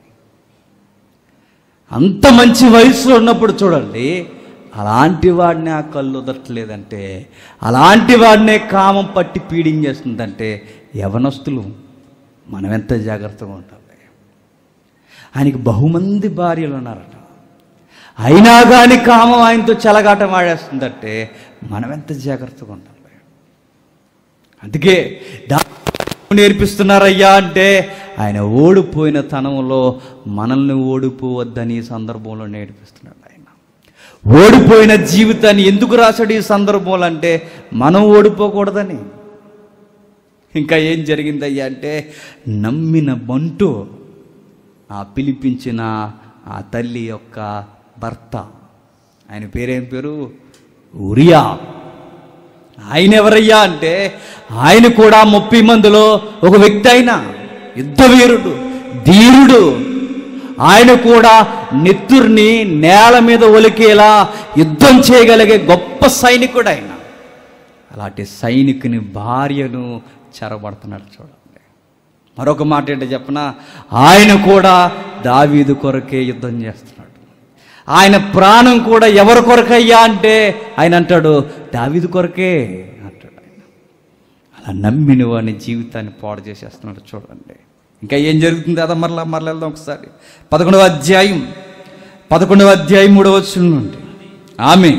అంత మంచి వయసులో ఉన్నప్పుడు చూడండి అలాంటి వాడిని ఆ కళ్ళు వదట్లేదంటే అలాంటి వాడినే కామం పట్టి పీడించేస్తుందంటే యవనస్తులు మనం ఎంత జాగ్రత్తగా ఉండాలి ఆయనకి బహుమంది భార్యలు ఉన్నారట అయినా కానీ కామం ఆయనతో చెలగాటం ఆడేస్తుందంటే మనం ఎంత జాగ్రత్తగా ఉండాలి అందుకే దా నేర్పిస్తున్నారయ్యా అంటే ఆయన ఓడిపోయిన తనంలో మనల్ని ఓడిపోవద్దని ఈ సందర్భంలో నేర్పిస్తున్నాడు ఆయన ఓడిపోయిన జీవితాన్ని ఎందుకు రాశాడు ఈ సందర్భంలో అంటే మనం ఓడిపోకూడదని ఇంకా ఏం జరిగిందయ్యా అంటే నమ్మిన బంటు ఆ పిలిపించిన ఆ తల్లి యొక్క భర్త ఆయన పేరేం పేరు ఉరియా ఆయన ఎవరయ్యా అంటే ఆయన కూడా ముప్పై మందిలో ఒక వ్యక్తి అయిన యుద్ధవీరుడు ధీరుడు ఆయన కూడా నెత్తుర్ని నేల మీద ఒలికేలా యుద్ధం చేయగలిగే గొప్ప సైనికుడు ఆయన అలాంటి సైనికుని భార్యను చెరబడుతున్నాడు చూడండి మరొక మాట ఏంటో చెప్పన ఆయన కూడా దావీదు కొరకే యుద్ధం చేస్తున్నాడు ఆయన ప్రాణం కూడా ఎవరి కొరకయ్యా అంటే ఆయన అంటాడు దావీదు కొరకే అంటాడు ఆయన అలా నమ్మిన వాని జీవితాన్ని పాడు చేసేస్తున్నాడు చూడండి ఇంకా ఏం జరుగుతుంది అదా మరలా మరలా వెళ్దాం ఒకసారి పదకొండవ అధ్యాయం పదకొండవ అధ్యాయం మూడవ వచ్చిన నుండి ఆమె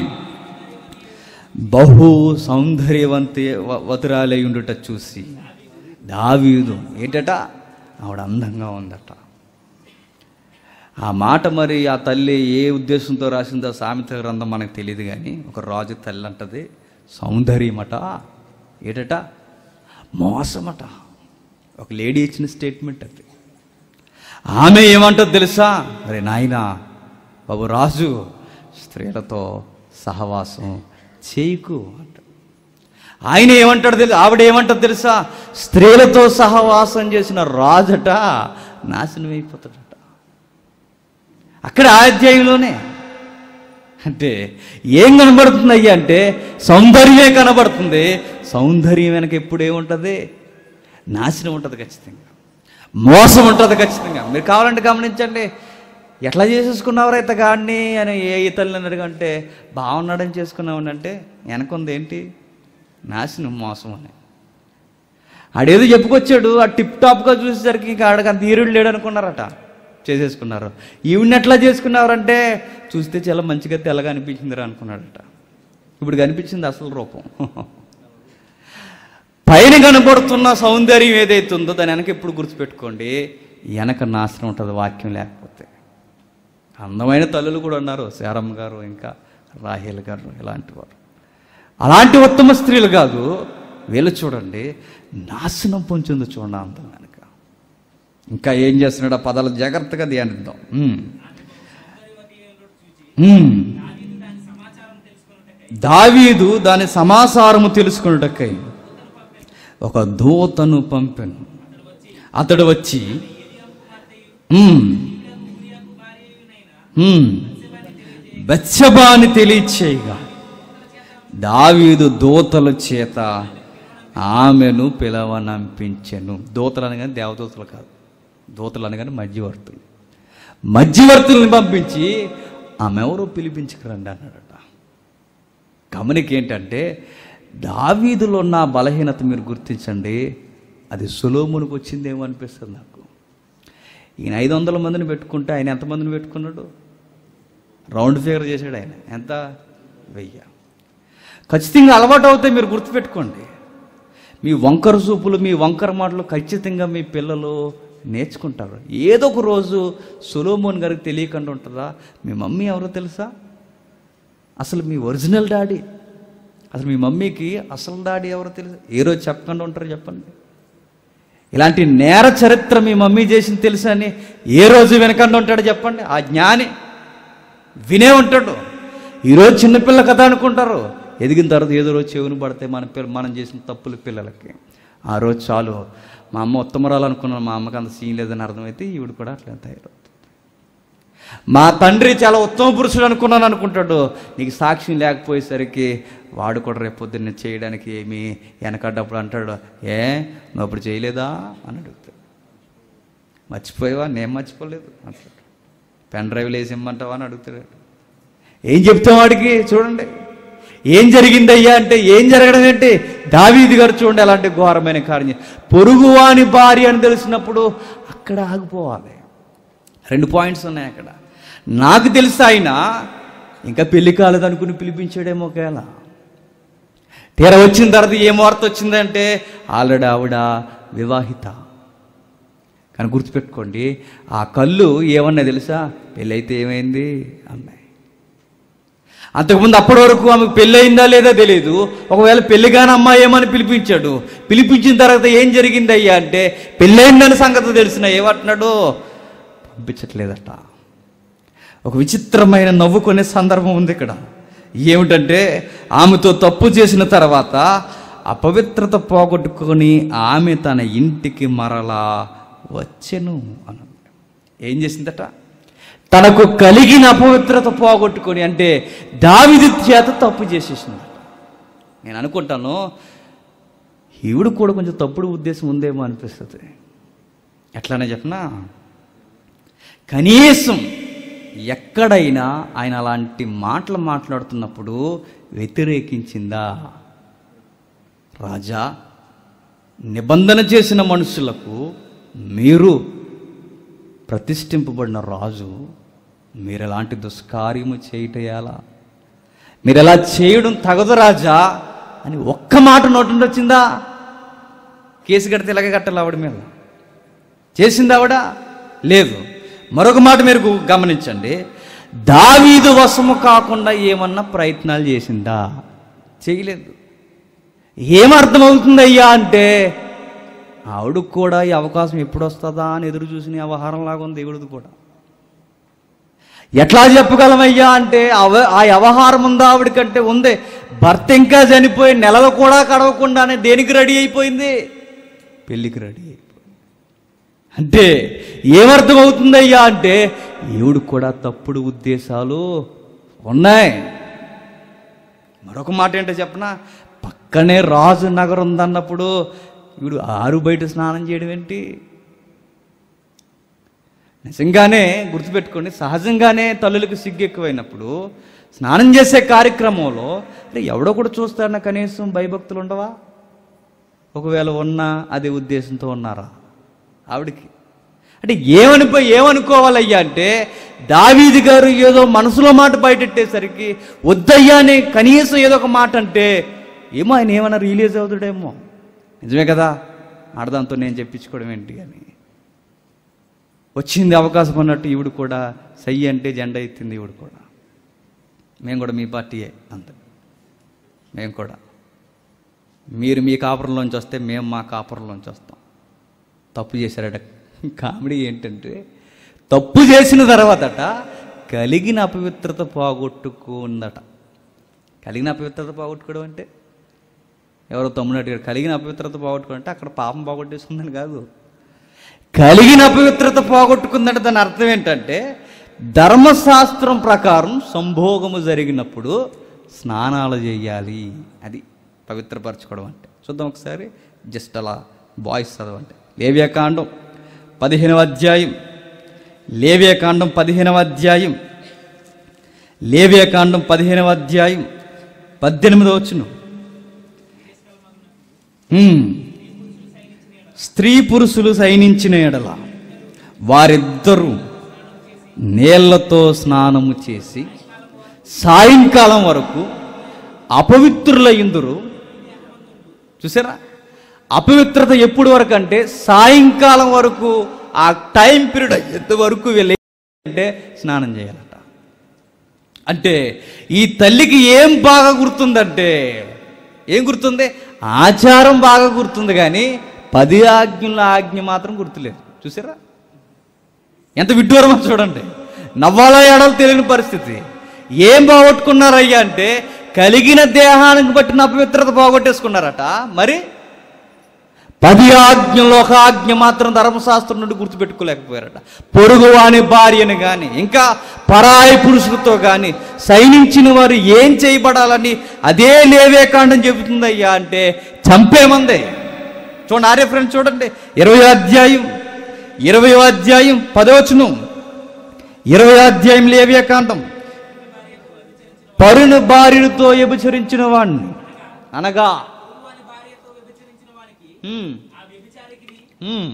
బహు సౌందర్యవంతి వ- వతురాలై ఉండుట చూసి దావీదు ఏంటట ఆవిడ అందంగా ఉందట ఆ మాట మరి ఆ తల్లి ఏ ఉద్దేశంతో రాసిందో సామెత గ్రంథం మనకు తెలియదు కానీ ఒక రాజు తల్లి అంటది సౌందర్యమట ఏటట మోసమట ఒక లేడీ ఇచ్చిన స్టేట్మెంట్ అది ఆమె ఏమంటది తెలుసా అరే నాయనా బాబు రాజు స్త్రీలతో సహవాసం చేయకు అంట ఆయన ఏమంటాడు తెలుసు ఆవిడ ఏమంటాడు తెలుసా స్త్రీలతో సహవాసం చేసిన రాజట నాశనం అయిపోతాడట అక్కడ ఆ అధ్యాయంలోనే అంటే ఏం కనబడుతుంది అయ్యా అంటే సౌందర్యమే కనబడుతుంది సౌందర్యం వెనక ఎప్పుడు ఏముంటుంది నాశనం ఉంటుంది ఖచ్చితంగా మోసం ఉంటుంది ఖచ్చితంగా మీరు కావాలంటే గమనించండి ఎట్లా చేసేసుకున్నావు రైత గాడిని అని ఏ ఇతరులు అడిగంటే బాగున్నాడని చేసుకున్నావు అంటే వెనకుంది ఏంటి నాశనం మోసం అని ఆడేదో చెప్పుకొచ్చాడు ఆ టిప్ టాప్గా చూసేసరికి ఇంకా ఆడకి అంత ఈరుడు లేడు అనుకున్నారట చేసేసుకున్నారు ఈవిడ్ని ఎట్లా చేసుకున్నారంటే చూస్తే చాలా మంచిగా తెల్లగా అనిపించిందిరా అనుకున్నాడట ఇప్పుడు కనిపించింది అసలు రూపం పైన కనబడుతున్న సౌందర్యం ఏదైతే ఉందో దాని వెనక ఎప్పుడు గుర్తుపెట్టుకోండి వెనక నాశనం ఉంటుంది వాక్యం లేకపోతే అందమైన తల్లులు కూడా ఉన్నారు శారమ్మ గారు ఇంకా రాహేల్ గారు ఇలాంటి వారు అలాంటి ఉత్తమ స్త్రీలు కాదు వీళ్ళు చూడండి నాశనం పొంచింది చూడండి అందం వెనక ఇంకా ఏం చేస్తున్నాడు ఆ పదాలు జాగ్రత్తగా ధ్యానిద్దాం ఉమ్. ఉమ్. దావీదు దాని సమాచారము తెలుసుకున్నటకై ఒక దూతను పంపెను అతడు వచ్చి ఉమ్, ఉమ్, బత్సబాని తెలియచేయగా దావీదు దూతల చేత ఆమెను పిలవనంపించెను దూతలు అనగానే దేవదూతలు కాదు దూతలు అనగానే మధ్యవర్తులు మధ్యవర్తుల్ని పంపించి ఆమె ఎవరో పిలిపించుకురండి అన్నాడట గమనిక ఏంటంటే దావీదులో ఉన్న బలహీనత మీరు గుర్తించండి అది సులోమునికి వచ్చిందేమో అనిపిస్తుంది నాకు ఈయన ఐదు వందల మందిని పెట్టుకుంటే ఆయన ఎంతమందిని పెట్టుకున్నాడు రౌండ్ ఫిగర్ చేశాడు ఆయన ఎంత వెయ్యి ఖచ్చితంగా అలవాటు అవుతాయి మీరు గుర్తుపెట్టుకోండి మీ వంకర చూపులు మీ వంకర మాటలు ఖచ్చితంగా మీ పిల్లలు నేర్చుకుంటారు ఏదో ఒక రోజు సులోమోన్ గారికి తెలియకుండా ఉంటుందా మీ మమ్మీ ఎవరో తెలుసా అసలు మీ ఒరిజినల్ డాడీ అసలు మీ మమ్మీకి అసలు డాడీ ఎవరో తెలుసు ఏ రోజు చెప్పకుండా ఉంటారు చెప్పండి ఇలాంటి నేర చరిత్ర మీ మమ్మీ చేసింది తెలుసా అని ఏ రోజు వెనకండి ఉంటాడు చెప్పండి ఆ జ్ఞాని వినే ఉంటాడు ఈరోజు చిన్నపిల్ల కథ అనుకుంటారు ఎదిగిన తర్వాత ఏదో రోజు చెవుని పడితే మన పిల్ల మనం చేసిన తప్పులు పిల్లలకి ఆ రోజు చాలు మా అమ్మ ఉత్తమరాలు అనుకున్నాను మా అమ్మకి అంత సీన్ లేదని అర్థమైతే ఈవిడ కూడా అట్లా తయారవుతుంది మా తండ్రి చాలా ఉత్తమ పురుషుడు అనుకున్నాను అనుకుంటాడు నీకు సాక్ష్యం లేకపోయేసరికి వాడు కూడా రేపు పొద్దున్న చేయడానికి ఏమి వెనకడ్డప్పుడు అంటాడు ఏ నువ్వు అప్పుడు చేయలేదా అని అడుగుతాడు మర్చిపోయావా నేను మర్చిపోలేదు అంటాడు పెన్ డ్రైవ్లు వేసి ఇమ్మంటావా అని అడుగుతాడు ఏం చెప్తాం వాడికి చూడండి ఏం జరిగిందయ్యా అంటే ఏం జరగడం ఏంటి దావీది గారు చూడండి అలాంటి ఘోరమైన కార్యం పొరుగువాని భార్య అని తెలిసినప్పుడు అక్కడ ఆగిపోవాలి రెండు పాయింట్స్ ఉన్నాయి అక్కడ నాకు తెలుసు ఆయన ఇంకా పెళ్లి కాలేదు అనుకుని పిలిపించాడేమో ఒకవేళ తీర వచ్చిన తర్వాత ఏం వార్త వచ్చిందంటే ఆల్రెడీ ఆవిడ వివాహిత కానీ గుర్తుపెట్టుకోండి ఆ కళ్ళు ఏమన్నా తెలుసా పెళ్ళైతే ఏమైంది అమ్మాయి అంతకుముందు అప్పటి వరకు ఆమెకు పెళ్ళి అయిందా లేదా తెలియదు ఒకవేళ పెళ్లిగాని అమ్మాయి ఏమని పిలిపించాడు పిలిపించిన తర్వాత ఏం జరిగింది అయ్యా అంటే పెళ్ళయిందని సంగతి తెలిసిన ఏమంటున్నాడు పంపించట్లేదట ఒక విచిత్రమైన నవ్వుకునే సందర్భం ఉంది ఇక్కడ ఏమిటంటే ఆమెతో తప్పు చేసిన తర్వాత అపవిత్రత పోగొట్టుకొని ఆమె తన ఇంటికి మరలా వచ్చెను అని ఏం చేసిందట తనకు కలిగిన అపవిత్రత పోగొట్టుకొని అంటే దావిది చేత తప్పు చేసేసింది నేను అనుకుంటాను ఈవిడ కూడా కొంచెం తప్పుడు ఉద్దేశం ఉందేమో అనిపిస్తుంది ఎట్లానే చెప్పనా కనీసం ఎక్కడైనా ఆయన అలాంటి మాటలు మాట్లాడుతున్నప్పుడు వ్యతిరేకించిందా రాజా నిబంధన చేసిన మనుషులకు మీరు ప్రతిష్ఠింపబడిన రాజు మీరు ఎలాంటి దుష్కార్యము చేయటయాలా మీరు ఎలా చేయడం తగదు రాజా అని ఒక్క మాట నోటి నుండి వచ్చిందా కేసు కడితే ఇలాగే కట్టాలి ఆవిడ మీద చేసింది ఆవిడ లేదు మరొక మాట మీరు గు- గమనించండి దావీదు వశము కాకుండా ఏమన్నా ప్రయత్నాలు చేసిందా చేయలేదు ఏమర్థమవుతుంది అయ్యా అంటే ఆవిడకు కూడా ఈ అవకాశం ఎప్పుడు వస్తుందా అని ఎదురు చూసిన వ్యవహారం లాగా ఉంది దేవుడిది కూడా ఎట్లా చెప్పగలమయ్యా అంటే అవ ఆ వ్యవహారం ఉందా ఆవిడకంటే ఉంది భర్త ఇంకా చనిపోయి నెలలు కూడా కడవకుండానే దేనికి రెడీ అయిపోయింది పెళ్ళికి రెడీ అయిపోయింది అంటే ఏమర్థమవుతుందయ్యా అంటే ఈవిడ కూడా తప్పుడు ఉద్దేశాలు ఉన్నాయి మరొక మాట ఏంటో చెప్పనా పక్కనే రాజు నగరం ఉందన్నప్పుడు ఈవిడు ఆరు బయట స్నానం చేయడం ఏంటి నిజంగానే గుర్తుపెట్టుకోండి సహజంగానే తల్లులకు సిగ్గు ఎక్కువైనప్పుడు స్నానం చేసే కార్యక్రమంలో అరే ఎవడో కూడా చూస్తాడన్న కనీసం భయభక్తులు ఉండవా ఒకవేళ ఉన్నా అదే ఉద్దేశంతో ఉన్నారా ఆవిడికి అంటే ఏమనిపోయి ఏమనుకోవాలయ్యా అంటే దావీది గారు ఏదో మనసులో మాట బయటెట్టేసరికి వద్దయ్యా అని కనీసం ఏదో ఒక మాట అంటే ఏమో ఆయన ఏమైనా రిలీజ్ అవుతాడేమో నిజమే కదా ఆడదాంతో నేను చెప్పించుకోవడం ఏంటి అని వచ్చింది అవకాశం అన్నట్టు ఈవిడ కూడా సై అంటే జెండా ఎత్తింది ఈవిడ కూడా మేము కూడా మీ పార్టీయే అంత మేము కూడా మీరు మీ కాపురంలోంచి వస్తే మేము మా కాపురంలోంచి వస్తాం తప్పు చేశారట కామెడీ ఏంటంటే తప్పు చేసిన తర్వాతట కలిగిన అపవిత్రత పోగొట్టుకుందట కలిగిన అపవిత్రత పోగొట్టుకోవడం అంటే ఎవరో తమ్ముడు అడిగాడు కలిగిన అపవిత్రత పోగొట్టుకోవడం అంటే అక్కడ పాపం పోగొట్టేసుకుందని కాదు కలిగిన అపవిత్రత పోగొట్టుకుందంటే దాని అర్థం ఏంటంటే ధర్మశాస్త్రం ప్రకారం సంభోగము జరిగినప్పుడు స్నానాలు చేయాలి అది పవిత్రపరచుకోవడం అంటే చూద్దాం ఒకసారి జస్ట్ అలా బాయ్స్ చదవండి లేవ్యకాండం పదిహేనవ అధ్యాయం లేవ్యకాండం పదిహేనవ అధ్యాయం లేవ్యకాండం పదిహేనవ అధ్యాయం పద్దెనిమిదవ వచ్చును హ్మ్. స్త్రీ పురుషులు సైనించిన ఎడల వారిద్దరూ నీళ్లతో స్నానము చేసి సాయంకాలం వరకు అపవిత్రులయ్యిందురు చూసారా అపవిత్రత ఎప్పుడు వరకు అంటే సాయంకాలం వరకు ఆ టైం పీరియడ్ ఎంత వరకు వెళ్ళి అంటే స్నానం చేయాలట అంటే ఈ తల్లికి ఏం బాగా గుర్తుందంటే ఏం గుర్తుంది ఆచారం బాగా గుర్తుంది కానీ పది ఆజ్ఞల ఆజ్ఞ మాత్రం గుర్తులేదు చూసారా ఎంత విడ్డూరమో చూడండి నవ్వాలో ఏడాలో తెలియని పరిస్థితి ఏం పోగొట్టుకున్నారయ్యా అంటే కలిగిన దేహానికి బట్టిన అపవిత్రత పోగొట్టేసుకున్నారట మరి పది ఆజ్ఞలో ఒక ఆజ్ఞ మాత్రం ధర్మశాస్త్రం నుండి గుర్తుపెట్టుకోలేకపోయారట పొరుగువాని భార్యను కానీ ఇంకా పరాయి పురుషులతో కానీ సైనించిన వారు ఏం చేయబడాలని అదే లేవేకాండం చెబుతుందయ్యా అంటే చంపేమందే చూడండి ఆర్య ఫ్రెండ్స్ చూడండి ఇరవై అధ్యాయం ఇరవై అధ్యాయం పదవచనం ఇరవై అధ్యాయం లేవ్యకాండం పరుని భార్యతో వ్యభిచరించిన వాణ్ణి అనగా హ్మ్. హ్మ్.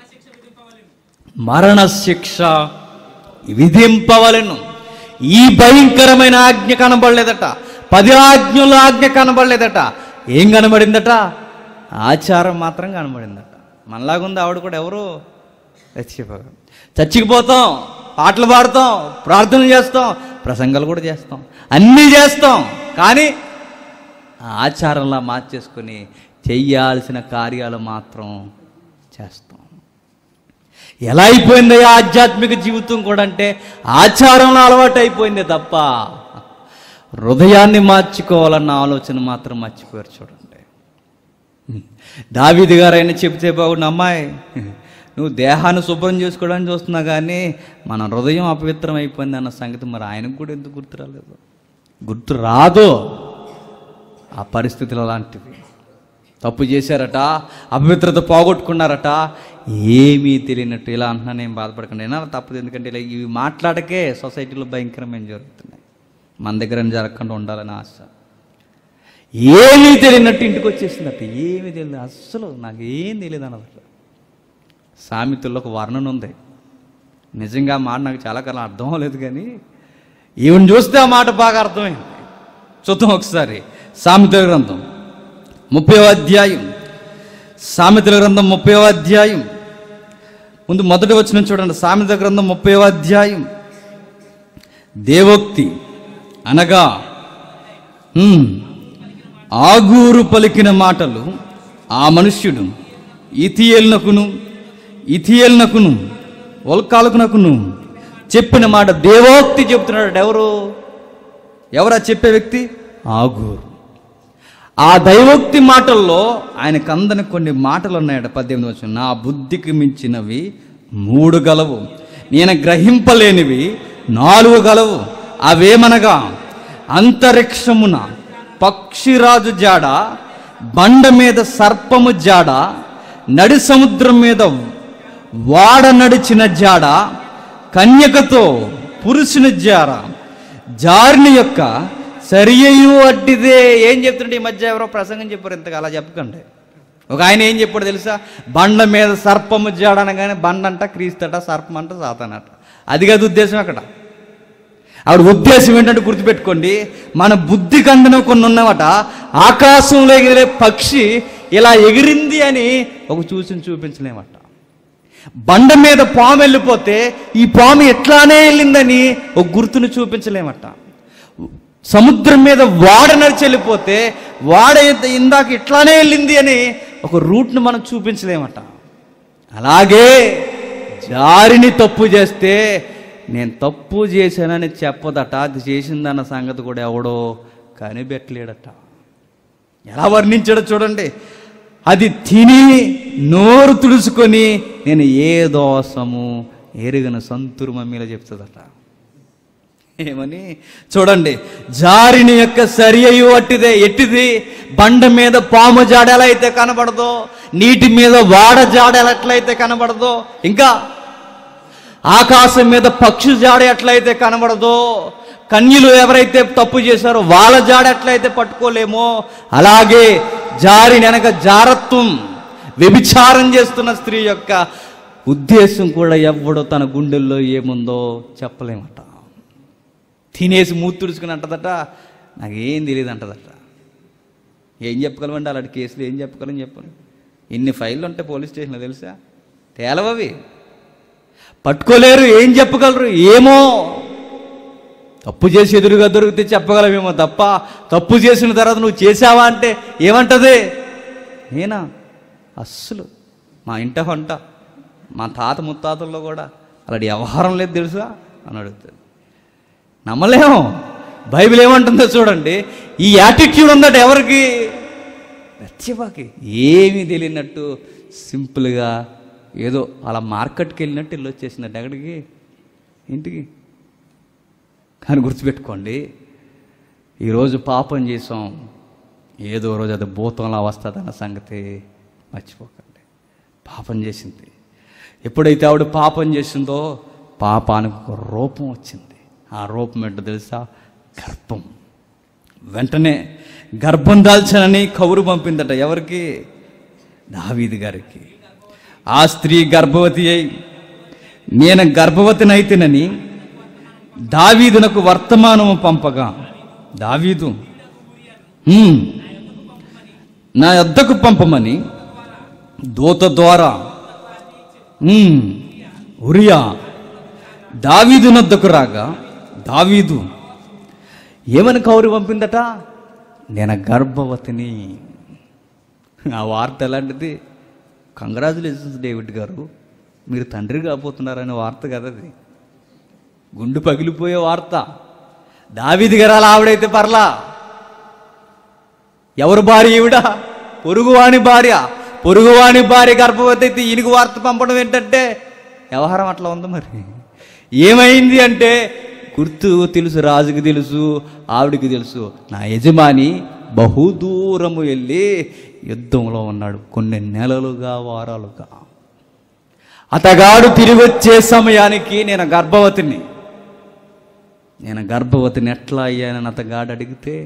మరణ శిక్ష విధింపవలెను ఈ భయంకరమైన ఆజ్ఞ కనబడలేదట పది ఆజ్ఞల ఆజ్ఞ కనబడలేదట ఏం కనబడిందట ఆచారం మాత్రం కనబడిందట మనలాగుంది ఆవిడ కూడా ఎవరు చచ్చిపోయాం చచ్చిపోతాం పాటలు పాడతాం ప్రార్థనలు చేస్తాం ప్రసంగాలు కూడా చేస్తాం అన్నీ చేస్తాం కానీ ఆచారంలా మార్చేసుకొని చెయ్యాల్సిన కార్యాలు మాత్రం చేస్తాం ఎలా అయిపోయింది ఆధ్యాత్మిక జీవితం కూడా అంటే ఆచారంలో అలవాటు అయిపోయింది తప్ప హృదయాన్ని మార్చుకోవాలన్న ఆలోచన మాత్రం మర్చిపోయారు చూడండి దావీది గారైనా చెబితే బాగుండు అమ్మాయి నువ్వు దేహాన్ని శుభ్రం చేసుకోవడానికి చూస్తున్నా కానీ మన హృదయం అపవిత్రం అయిపోయింది అన్న సంగతి మరి ఆయనకు కూడా ఎందుకు గుర్తు రాలేదు గుర్తు రాదు ఆ పరిస్థితులు అలాంటివి తప్పు చేశారట అపవిత్రత పోగొట్టుకున్నారట ఏమీ తెలియనట్టు ఇలా అంటున్నా నేను బాధపడకండి అయినా తప్పదు ఎందుకంటే ఇలా ఇవి మాట్లాడకే సొసైటీలో భయంకరమైన జరుగుతున్నాయి మన దగ్గర ఏం జరగకుండా ఉండాలని ఆశ ఏమీ తెలియనట్టు ఇంటికి వచ్చేసిందట ఏమీ తెలియదు అస్సలు నాకు ఏం తెలియదు అన్నదట సామెతల్లో ఒక వర్ణన ఉంది నిజంగా ఆ మాట నాకు చాలా కాలం అర్థం అవ్వలేదు కానీ ఈవెన్ చూస్తే ఆ మాట బాగా అర్థమైంది చూద్దాం ఒకసారి సామెతల గ్రంథం ముప్పై అధ్యాయం సామెతల గ్రంథం ముప్పై అధ్యాయం ముందు మొదటి వచ్చిన చూడండి సామెత గ్రంథం ముప్పై అధ్యాయం దేవోక్తి అనగా హ్మ్, ఆగూరు పలికిన మాటలు ఆ మనుష్యుడు ఇథియేల్నకును ఇథియేల్నకును ఒల్కాలకునకును చెప్పిన మాట దేవోక్తి చెప్తున్నాడు ఎవరు ఎవరా చెప్పే వ్యక్తి ఆగూరు ఆ దైవోక్తి మాటల్లో ఆయనకు అందని కొన్ని మాటలు ఉన్నాయట పద్దెనిమిది వచ్చిన నా బుద్ధికి మించినవి మూడు గలవు నేను గ్రహింపలేనివి నాలుగు గలవు అవేమనగా అంతరిక్షమున పక్షిరాజు జాడ బండ మీద సర్పము జాడ నడి సముద్రం మీద వాడ నడిచిన జాడ కన్యకతో పురుషుని జార జారిని యొక్క సరియు అడ్డిదే ఏం చెప్తుంటే ఈ మధ్య ఎవరో ప్రసంగం చెప్పారు ఇంతగా అలా చెప్పకండి ఒక ఆయన ఏం చెప్పాడు తెలుసా బండ మీద సర్పము జాడనగానే బండ అంట క్రీస్తట సర్పం అంట సాతానట అది కాదు ఉద్దేశం అక్కడ ఆవిడ ఉద్దేశం ఏంటంటే గుర్తుపెట్టుకోండి మన బుద్ధి కందన కొన్ని ఉన్నవట ఆకాశంలో ఎగిరే పక్షి ఇలా ఎగిరింది అని ఒక చూసి చూపించలేమట బండ మీద పాము వెళ్ళిపోతే ఈ పాము ఎట్లానే వెళ్ళిందని ఒక గుర్తును చూపించలేమట సముద్రం మీద వాడ నడిచి వెళ్ళిపోతే వాడ ఇంత- ఇందాక ఇట్లానే వెళ్ళింది అని ఒక రూట్ను మనం చూపించలేమట అలాగే జారిని తప్పు చేస్తే నేను తప్పు చేశానని చెప్పదట అది చేసిందన్న సంగతి కూడా ఎవడో కనిపెట్టలేడట ఎలా వర్ణించాడో చూడండి అది తిని నోరు తుడుచుకొని నేను ఏ దోషము ఎరుగను సంతురు మమ్మీలో చెప్తుందట ఏమని చూడండి జారిని యొక్క సరి అయ్యి అట్టిదే ఎట్టిది బండ మీద పాము జాడ ఎలా అయితే కనబడదో నీటి మీద వాడ జాడ ఎట్లయితే కనబడదో ఇంకా ఆకాశం మీద పక్షి జాడ ఎట్లయితే కనబడదో కన్యలు ఎవరైతే తప్పు చేశారో వాళ్ళ జాడ ఎట్లయితే పట్టుకోలేమో అలాగే జారి వెనక జారత్వం వ్యభిచారం చేస్తున్న స్త్రీ యొక్క ఉద్దేశం కూడా ఎవడో తన గుండెల్లో ఏముందో చెప్పలేమట తినేసి మూతి తుడుచుకుని అంటదట నాకేం తెలియదు అంటదట ఏం చెప్పగలమండి అలాంటి కేసులు ఏం చెప్పగలని చెప్పను ఇన్ని ఫైళ్ళు ఉంటాయి పోలీస్ స్టేషన్లో తెలుసా తేలవవి పట్టుకోలేరు ఏం చెప్పగలరు ఏమో తప్పు చేసి ఎదురుగా దొరికితే చెప్పగలమేమో తప్ప తప్పు చేసిన తర్వాత నువ్వు చేసావా అంటే ఏమంటది నేనా అస్సలు మా ఇంట వంట మా తాత ముత్తాతల్లో కూడా అలాంటి వ్యవహారం లేదు తెలుసా అని అడుగుతుంది నమ్మలేము బైబిల్ ఏమంటుందో చూడండి ఈ యాటిట్యూడ్ ఉందట ఎవరికి రచ్చబాకి ఏమీ తెలియనట్టు సింపుల్గా ఏదో అలా మార్కెట్కి వెళ్ళినట్టు వెళ్ళి వచ్చేసిందట ఎక్కడికి ఇంటికి కానీ గుర్తుపెట్టుకోండి ఈరోజు పాపం చేసాం ఏదో రోజు అది భూతంలా వస్తుంది అన్న సంగతి మర్చిపోకండి పాపం చేసింది ఎప్పుడైతే ఆవిడ పాపం చేసిందో పాపానికి ఒక రూపం వచ్చింది ఆ రూపం ఏంటో తెలుసా గర్భం వెంటనే గర్భం దాల్చనని కౌరు పంపిందట ఎవరికి దావీది గారికి ఆ స్త్రీ గర్భవతి అయి నేను గర్భవతినైతేనని దావీదునకు వర్తమానము పంపగా దావీదు "హ్మ్, నా యొద్దకు పంపమని దూత ద్వారా "హ్మ్, ఉరియా దావీదు నద్దకు రాగా దావీదు ఏమని కౌరు పంపిందట నేను గర్భవతిని ఆ వార్త ఎలాంటిది కంగ్రాచులేషన్స్ డేవిడ్ గారు మీరు తండ్రి కాబోతున్నారనే వార్త కదా అది గుండు పగిలిపోయే వార్త దావీది గారు అలా ఆవిడైతే పర్లా ఎవరు భార్య ఈవిడ పొరుగువాని భార్య పొరుగువాని భార్య గర్భవతి అయితే ఈయనకు వార్త పంపడం ఏంటంటే వ్యవహారం అట్లా ఉంది మరి ఏమైంది అంటే గుర్తు తెలుసు రాజుకి తెలుసు ఆవిడికి తెలుసు నా యజమాని బహుదూరము వెళ్ళి యుద్ధంలో ఉన్నాడు కొన్ని నెలలుగా వారాలుగా అతగాడు తిరిగి వచ్చే సమయానికి నేను గర్భవతిని నేను గర్భవతిని ఎట్లా అయ్యానని అతగాడు అడిగితే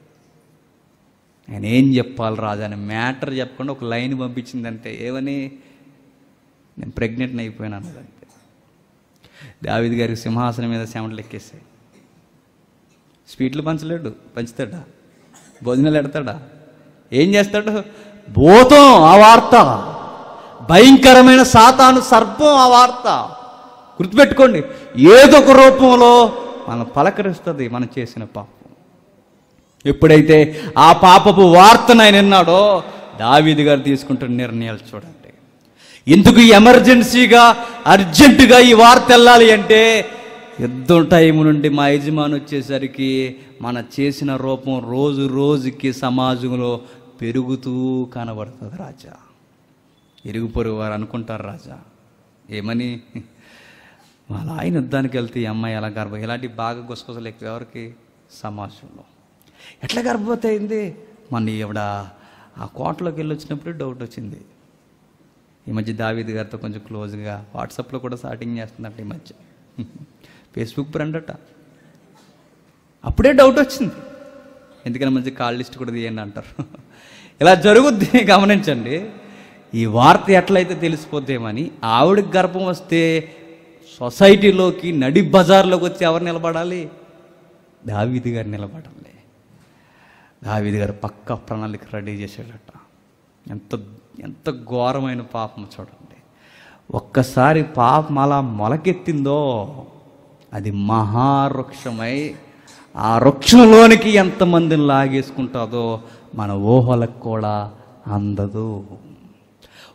నేను ఏం చెప్పాలి రాజా అని మ్యాటర్ చెప్పకుండా ఒక లైన్ పంపించిందంటే ఏమని నేను ప్రెగ్నెంట్ని అయిపోయినాను అదంతే దావిద్ గారికి సింహాసనం మీద చెమటలు ఎక్కేసాయి స్వీట్లు పంచలేడు పంచుతాడా భోజనాలు ఎడతాడా ఏం చేస్తాడు భూతం ఆ వార్త భయంకరమైన సాతాను సర్పం ఆ వార్త గుర్తుపెట్టుకోండి ఏదో ఒక రూపంలో మనం పలకరిస్తుంది మనం చేసిన పాపం ఎప్పుడైతే ఆ పాపపు వార్తను ఆయన విన్నాడో దావీది గారు తీసుకుంటున్న నిర్ణయాలు చూడండి ఎందుకు ఈ ఎమర్జెన్సీగా అర్జెంటుగా ఈ వార్త వెళ్ళాలి అంటే యుద్ధం టైం నుండి మా యజమాని వచ్చేసరికి మన చేసిన రూపం రోజు రోజుకి సమాజంలో పెరుగుతూ కనబడుతుంది రాజా ఇరుగు పొరుగు వారు అనుకుంటారు రాజా ఏమని వాళ్ళ ఆయన యుద్ధానికి వెళ్తే ఈ అమ్మాయి ఎలా గర్భం ఇలాంటి బాగా గుసగుసలు ఎక్కువ ఎవరికి సమాజంలో ఎట్లా గర్భవతి అయింది మన ఈవిడ ఆ కోటలోకి వెళ్ళి వచ్చినప్పుడు డౌట్ వచ్చింది ఈ మధ్య దావీద్ గారితో కొంచెం క్లోజ్గా వాట్సాప్లో కూడా స్టార్టింగ్ చేస్తుందంట ఈ మధ్య ఫేస్బుక్ ఫ్రెండ్ అట అప్పుడే డౌట్ వచ్చింది ఎందుకని మంచి కాల్ లిస్ట్ కూడా తీయండి అంటారు ఇలా జరుగుద్ది గమనించండి ఈ వార్త ఎట్లయితే తెలిసిపోతేమని ఆవిడకి గర్భం వస్తే సొసైటీలోకి నడి బజార్లోకి వచ్చి ఎవరు నిలబడాలి దావీది గారు నిలబడాలి దావీది గారు పక్క ప్రణాళిక రెడీ చేసేటట ఎంత ఎంత ఘోరమైన పాపం చూడండి ఒక్కసారి పాపం అలా మొలకెత్తిందో అది మహావృక్షమై ఆ వృక్షంలోనికి ఎంతమందిని లాగేసుకుంటుందో మన ఊహలకు కూడా అందదు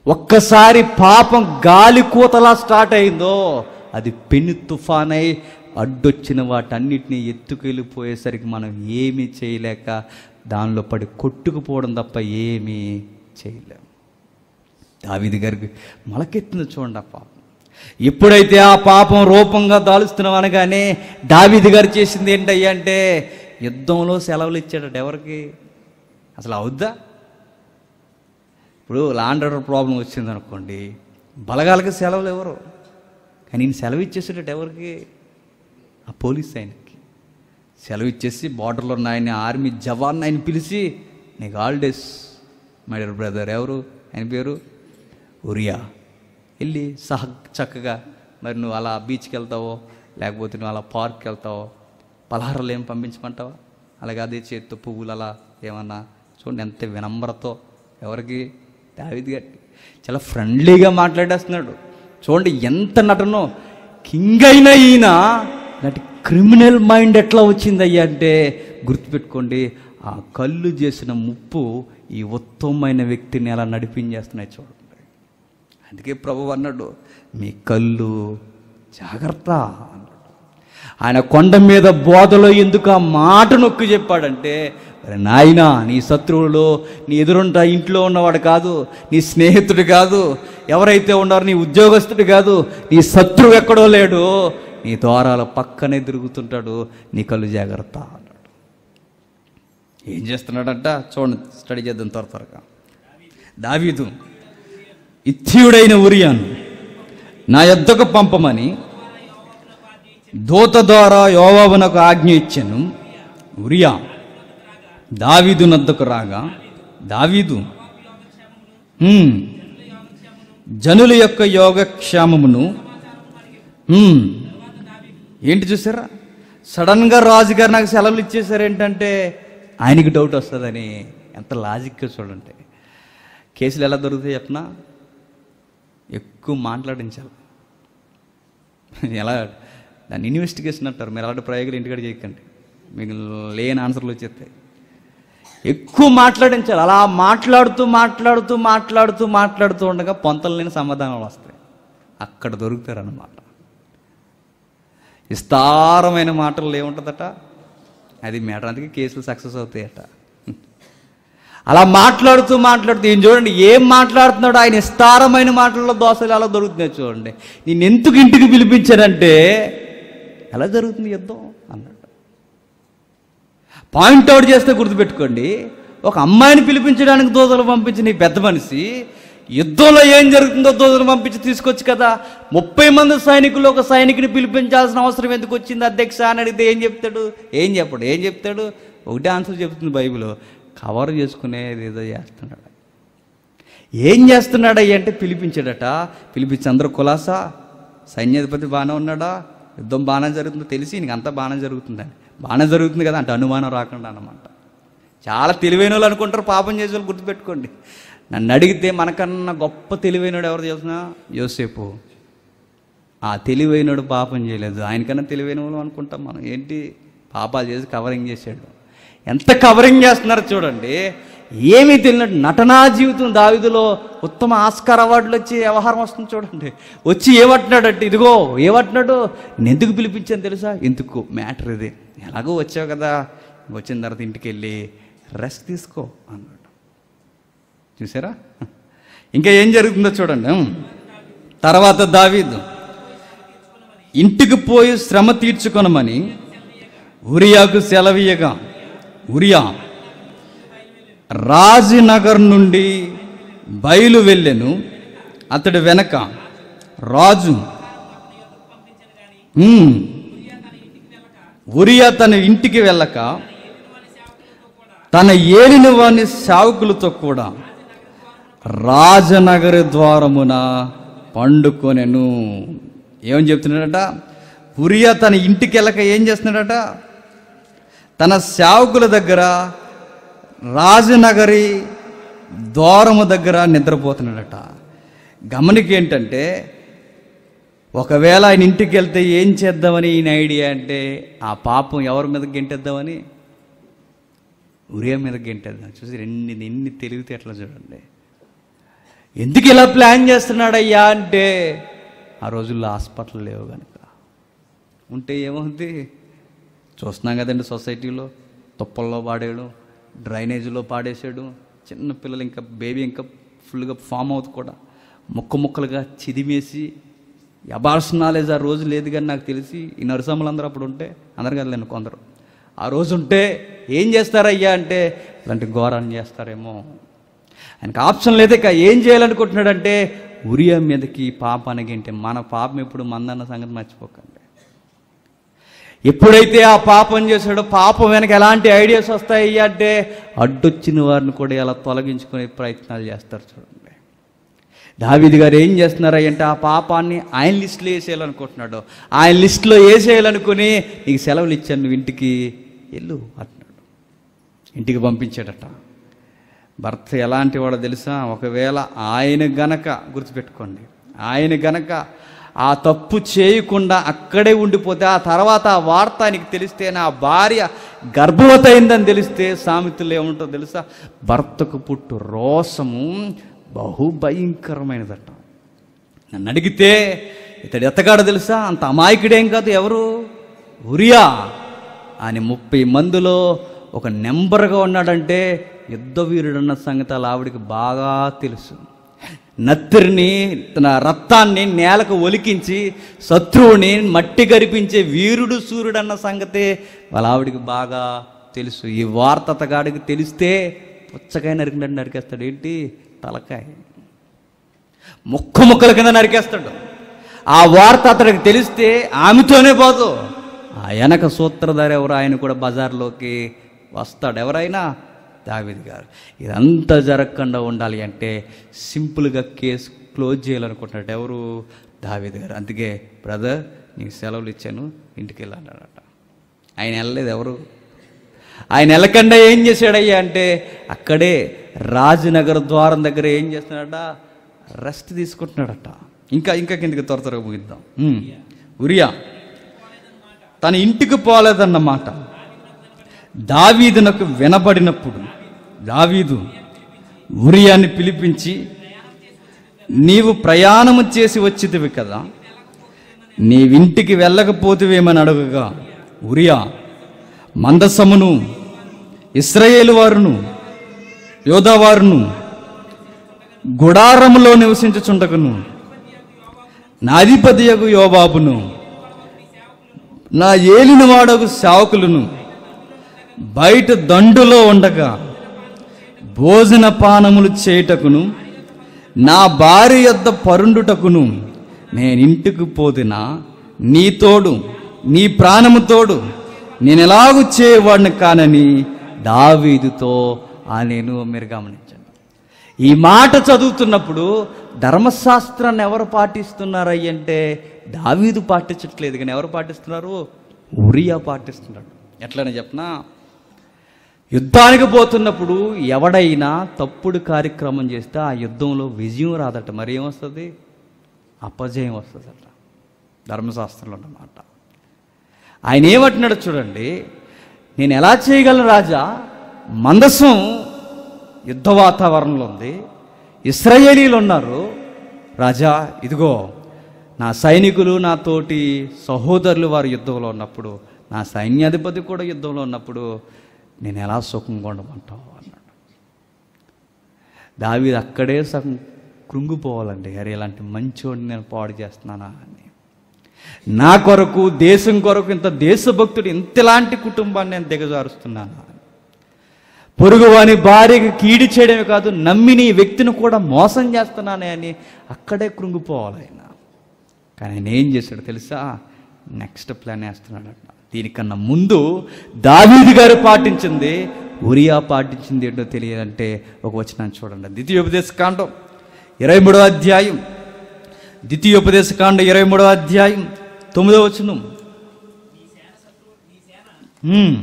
ఒక్కసారి పాపం గాలి కూతలా స్టార్ట్ అయిందో అది పెను తుఫానై అడ్డొచ్చిన వాటన్నిటిని ఎత్తుకెళ్ళిపోయేసరికి మనం ఏమీ చేయలేక దానిలో పడి కొట్టుకుపోవడం తప్ప ఏమీ చేయలేం దావిది గారికి మొలకెత్తింది చూడండి ఆ పాపం ఎప్పుడైతే ఆ పాపం రూపంగా దాలుస్తున్నాం అనగానే దావిది గారు చేసింది ఏంటయ్యా అంటే యుద్ధంలో సెలవులు ఇచ్చాడట ఎవరికి అసలు అవుద్దా ఇప్పుడు లాండ్ ఆర్డర్ ప్రాబ్లం వచ్చింది అనుకోండి బలగాలకి సెలవులు ఎవరు కానీ నేను సెలవు ఇచ్చేసేటట్టు ఎవరికి ఆ పోలీస్ ఆయనకి సెలవు ఇచ్చేసి బార్డర్లో ఉన్న ఆయన ఆర్మీ జవాన్ ఆయన పిలిచి నీకు హాలిడేస్ మై డియర్ బ్రదర్ ఎవరు ఆయన పేరు ఉరియా వెళ్ళి సహ చక్కగా మరి నువ్వు అలా బీచ్కి వెళ్తావో లేకపోతే నువ్వు అలా పార్క్కి వెళ్తావో పలహారాలు ఏం పంపించమంటావా అలాగే అదే చేత్తో పువ్వులు అలా ఏమన్నా చూడండి ఎంత వినమ్రతో ఎవరికి దావిది గారి చాలా ఫ్రెండ్లీగా మాట్లాడేస్తున్నాడు చూడండి ఎంత నటనో కింగ్ అయిన ఈయన నాటి క్రిమినల్ మైండ్ ఎట్లా వచ్చిందయ్యా అంటే గుర్తుపెట్టుకోండి ఆ కళ్ళు చేసిన ముప్పు ఈ ఉత్తమమైన వ్యక్తిని ఎలా నడిపించేస్తున్నాయి చూడండి అందుకే ప్రభు అన్నాడు మీ కళ్ళు జాగ్రత్త అన్నాడు ఆయన కొండ మీద బోధలో ఎందుకు ఆ మాట నొక్కి చెప్పాడంటే "ఒరే నాయనా నీ శత్రువులు నీ ఎదురుంట ఇంట్లో ఉన్నవాడు కాదు నీ స్నేహితుడు కాదు ఎవరైతే ఉన్నారో నీ ఉద్యోగస్తుడు కాదు నీ శత్రువు ఎక్కడో లేడు నీ ద్వారాల పక్కనే తిరుగుతుంటాడు నీ కళ్ళు జాగ్రత్త అన్నాడు ఏం చేస్తున్నాడంట చూడండి స్టడీ చేద్దాం త్వర త్వరగా దావీదు ఇత్యుడైన ఉరియాను నా యొద్దకు పంపమని దూత ద్వారా యోవాబునకు ఆజ్ఞ ఇచ్చాను ఉరియా దావీదు నద్దకు రాగా దావీదు "హ్మ్, జనుల యొక్క యోగక్షేమమును "హ్మ్, ఏంటి చూసారా సడన్గా రాజుగారు నాకు సెలవులు ఇచ్చేసారు ఏంటంటే ఆయనకి డౌట్ వస్తుందని ఎంత లాజిక్గా చూడండి కేసులు ఎలా దొరుకుతాయి చెప్పనా ఎక్కువ మాట్లాడించాలి ఎలా దాన్ని ఇన్వెస్టిగేషన్ అంటారు మీరు అలాంటి ప్రయోగాలు ఇంటికాడ చేయకండి మీకు లేని ఆన్సర్లు వచ్చేస్తాయి ఎక్కువ మాట్లాడించాలి అలా మాట్లాడుతూ మాట్లాడుతూ మాట్లాడుతూ మాట్లాడుతూ ఉండగా పొంతలు లేని సమాధానాలు వస్తాయి అక్కడ దొరుకుతారన్నమాట విస్తారమైన మాటలు ఏముంటుందట అది మేటర్ అందుకే కేసులు సక్సెస్ అవుతాయట అలా మాట్లాడుతూ మాట్లాడుతూ ఈయన చూడండి ఏం మాట్లాడుతున్నాడు ఆయన విస్తారమైన మాటల్లో దోశలు ఎలా దొరుకుతున్నాయి చూడండి నేను ఎందుకు ఇంటికి పిలిపించానంటే ఎలా జరుగుతుంది యుద్ధం అన్నాడు పాయింట్ అవుట్ చేస్తే గుర్తుపెట్టుకోండి ఒక అమ్మాయిని పిలిపించడానికి దోదలు పంపించిన ఈ పెద్ద మనిషి యుద్ధంలో ఏం జరుగుతుందో దోదలు పంపించి తీసుకొచ్చు కదా ముప్పై మంది సైనికులు ఒక సైనికుని పిలిపించాల్సిన అవసరం ఎందుకు వచ్చింది అధ్యక్ష అని అడిగితే ఏం చెప్తాడు ఏం చెప్పడు ఏం చెప్తాడు ఒకటే ఆన్సర్ చెప్తుంది బైబిల్ కవర్ చేసుకునేది ఏదో చేస్తున్నాడు ఏం చేస్తున్నాడు అయ్యి అంటే పిలిపించాడట పిలిపించి అందరూ కులాసా సైన్యాధిపతి బాగానే ఉన్నాడా యుద్ధం బాగానే జరుగుతుందో తెలిసి నీకు అంతా బాగానే జరుగుతుందని బాగానే జరుగుతుంది కదా అంటే అనుమానం రాకుండా అన్నమాట చాలా తెలివైన వాళ్ళు అనుకుంటారు పాపం చేసే వాళ్ళు గుర్తుపెట్టుకోండి నన్ను అడిగితే మనకన్నా గొప్ప తెలివైనడు ఎవరు చేసిన యోసేపు ఆ తెలివైనడు పాపం చేయలేదు ఆయనకన్నా తెలివైన వాళ్ళు అనుకుంటాం మనం ఏంటి పాపాలు చేసి కవరింగ్ చేశాడు ఎంత కవరింగ్ చేస్తున్నారో చూడండి ఏమీ తెలియనట్టు నటనా జీవితం దావిదిలో ఉత్తమ ఆస్కార్ అవార్డులు వచ్చి వ్యవహారం వస్తుంది చూడండి వచ్చి ఏమంటున్నాడంటే ఇదిగో ఏమంటున్నాడు నేను ఎందుకు పిలిపించాను తెలుసా ఎందుకు మ్యాటర్ ఇది ఎలాగో వచ్చావు కదా వచ్చిన తర్వాత ఇంటికి వెళ్ళి రెస్ట్ తీసుకో అన్నాడు చూసారా ఇంకా ఏం జరుగుతుందో చూడండి తర్వాత దావీదు ఇంటికి పోయి శ్రమ తీర్చుకొనమని ఉరియాకు సెలవీయగా ఉరియా రాజనగర్ నుండి బయలు వెళ్ళెను అతడి వెనక రాజు ఉమ్, ఉరియా తన ఇంటికి వెళ్ళక తన ఏలిన వాని సేవకులతో కూడా రాజనగరి ద్వారమున పండుకొనెను ఏమని చెప్తున్నాడట ఉరియా తన ఇంటికి వెళ్ళక ఏం చేస్తున్నాడట తన సేవకుల దగ్గర రాజనగరి ద్వారము దగ్గర నిద్రపోతున్నాడట గమనిక ఏంటంటే ఒకవేళ ఆయన ఇంటికి వెళ్తే ఏం చేద్దామని ఈయన ఐడియా అంటే ఆ పాపం ఎవరి మీద గెంటేద్దామని ఉరియా మీద గెంటేద్దాం చూసి ఎన్ని ఎన్ని తెలివితే ఎట్లా చూడండి ఎందుకు ఇలా ప్లాన్ చేస్తున్నాడయ్యా అంటే ఆ రోజుల్లో హాస్పిటల్ లేవు కనుక ఉంటే ఏమవుతుంది చూస్తున్నాం కదండి సొసైటీలో తుప్పల్లో పాడేయడం డ్రైనేజీలో పాడేసాడు చిన్న పిల్లలు ఇంకా బేబీ ఇంకా ఫుల్గా ఫామ్ అవుతుంది కూడా ముక్క ముక్కలుగా చిదిమేసి అబార్షన్ నాలెడ్జ్ ఆ రోజు లేదు కానీ నాకు తెలిసి ఈ నరసమ్మలు అందరూ అప్పుడు ఉంటే అందరు కదలేండి కొందరు ఆ రోజు ఉంటే ఏం చేస్తారయ్యా అంటే ఇలాంటి ఘోరాన్ని చేస్తారేమో ఆయనకు ఆప్షన్ లేదు ఇక ఏం చేయాలనుకుంటున్నాడంటే ఉరియా మీదకి పాపానికి ఏంటి మన పాపం ఎప్పుడు మందన్న సంగతి మర్చిపోకండి ఎప్పుడైతే ఆ పాపం చేశాడో పాపం వెనక ఎలాంటి ఐడియాస్ వస్తాయి అంటే అడ్డొచ్చిన వారిని కూడా ఎలా తొలగించుకునే ప్రయత్నాలు చేస్తారు చూడండి దావిది గారు ఏం చేస్తున్నారు అంటే ఆ పాపాన్ని ఆయన లిస్టులో వేసేయాలనుకుంటున్నాడు ఆయన లిస్టులో వేసేయాలనుకుని నీకు సెలవులు ఇచ్చాను నువ్వు ఇంటికి వెళ్ళు అంటున్నాడు ఇంటికి పంపించాడట భర్త ఎలాంటి వాడో తెలుసా ఒకవేళ ఆయన గనక గుర్తుపెట్టుకోండి ఆయన గనక ఆ తప్పు చేయకుండా అక్కడే ఉండిపోతే ఆ తర్వాత ఆ వార్త ఆయనకి తెలిస్తే నా భార్య గర్భవతి అయిందని తెలిస్తే సామెతలు ఏముంటుందో తెలుసా భర్తకు పుట్టు రోసము బహు భయంకరమైనదట నన్ను అడిగితే ఇతడు ఎత్తగాడో తెలుసా అంత అమాయకుడేం కాదు ఎవరు ఉరియా ఆయన ముప్పై మందిలో ఒక నెంబర్గా ఉన్నాడంటే యుద్ధ వీరుడన్న సంగతి అలా ఆవిడికి బాగా తెలుసు నత్తిరిని తన రక్తాన్ని నేలకు ఒలికించి శత్రువుని మట్టి గరిపించే వీరుడు సూర్యుడు అన్న సంగతి వాళ్ళ ఆవిడికి బాగా తెలుసు ఈ వార్త అతగాడికి తెలిస్తే పుచ్చకాయ నరికినట్టు నరికేస్తాడు ఏంటి తలకాయ ముక్క ముక్కల కింద నరికేస్తాడు ఆ వార్త అతడికి తెలిస్తే ఆమెతోనే పోదు ఆ వెనక సూత్రధారి ఎవరు ఆయన కూడా బజార్లోకి వస్తాడు ఎవరైనా దావిది గారు ఇదంతా జరగకుండా ఉండాలి అంటే సింపుల్గా కేసు క్లోజ్ చేయాలనుకుంటున్నాడు ఎవరు దావిది గారు అందుకే బ్రదర్ నీకు సెలవులు ఇచ్చాను ఇంటికి వెళ్ళాడట ఆయన వెళ్ళలేదు ఎవరు ఆయన వెళ్ళకుండా ఏం చేశాడయ్యా అంటే అక్కడే రాజనగర్ ద్వారం దగ్గర ఏం చేస్తున్నాడట రెస్ట్ తీసుకుంటున్నాడట ఇంకా ఇంకా కిందకి త్వర త్వరగా ముగిద్దాం ఉమ్. ఉరియా తన ఇంటికి పోలేదన్నమాట దావీదునకు వినబడినప్పుడు దావీదు ఉరియాని పిలిపించి నీవు ప్రయాణము చేసి వచ్చితివి కదా నీవింటికి వెళ్ళకపోతివేమని అడుగగా ఉరియా మందసమును ఇస్రాయేలు వారును యోధావారును గుడారములో నివసించుచుండకును నా అధిపతియగు యోబాబును నా ఏలిన వాడగు సేవకులను బయట దండులో ఉండగా భోజన పానములు చేయుటకును నా భార్య యొద్ద పరుండుటకును నేను ఇంటికి పోతినా నీ తోడు నీ ప్రాణము తోడు నేను ఎలాగూ చేయవాడిని కానని దావీదుతో ఆ నేను మీరు గమనించండి ఈ మాట చదువుతున్నప్పుడు ధర్మశాస్త్రాన్ని ఎవరు పాటిస్తున్నారయ్య అంటే దావీదు పాటించట్లేదు కానీ ఎవరు పాటిస్తున్నారు ఉరియా పాటిస్తున్నాడు ఎట్లనే చెప్పనా యుద్ధానికి పోతున్నప్పుడు ఎవడైనా తప్పుడు కార్యక్రమం చేస్తే ఆ యుద్ధంలో విజయం రాదట మరి ఏమొస్తుంది అపజయం వస్తుందట ధర్మశాస్త్రంలో అన్నమాట ఆయన ఏమంటున్నాడు చూడండి నేను ఎలా చేయగలను రాజా మందసం యుద్ధ వాతావరణంలో ఉంది ఇస్రాయేలీలు ఉన్నారు రాజా ఇదిగో నా సైనికులు నా తోటి సహోదరులు వారు యుద్ధంలో ఉన్నప్పుడు నా సైన్యాధిపతి కూడా యుద్ధంలో ఉన్నప్పుడు నేను ఎలా సుఖంగా ఉండమంటావు అన్నాడు దావీదు అక్కడే సగం కృంగిపోవాలండి అరే ఇలాంటి మంచోడిని నేను పాడు చేస్తున్నానా అని నా కొరకు దేశం కొరకు ఇంత దేశభక్తుడు ఇంతలాంటి కుటుంబాన్ని నేను దిగజారుస్తున్నానా అని పొరుగువాని భార్యకి కీడి చేయడమే కాదు నమ్మిని ఈ వ్యక్తిని కూడా మోసం చేస్తున్నానే అని అక్కడే కృంగిపోవాలి ఆయన కానీ ఆయన ఏం చేశాడు తెలుసా నెక్స్ట్ ప్లాన్ వేస్తున్నాడట దీనికన్నా ముందు దావీదు గారు పాటించింది ఉరియా పాటించింది ఏంటో తెలియాలంటే ఒక వచనాన్ని చూడండి ద్వితీయోపదేశ కాండం ఇరవై మూడో అధ్యాయం ద్వితీయోపదేశ కాండం ఇరవై మూడో అధ్యాయం తొమ్మిదో వచనం హ్మ్.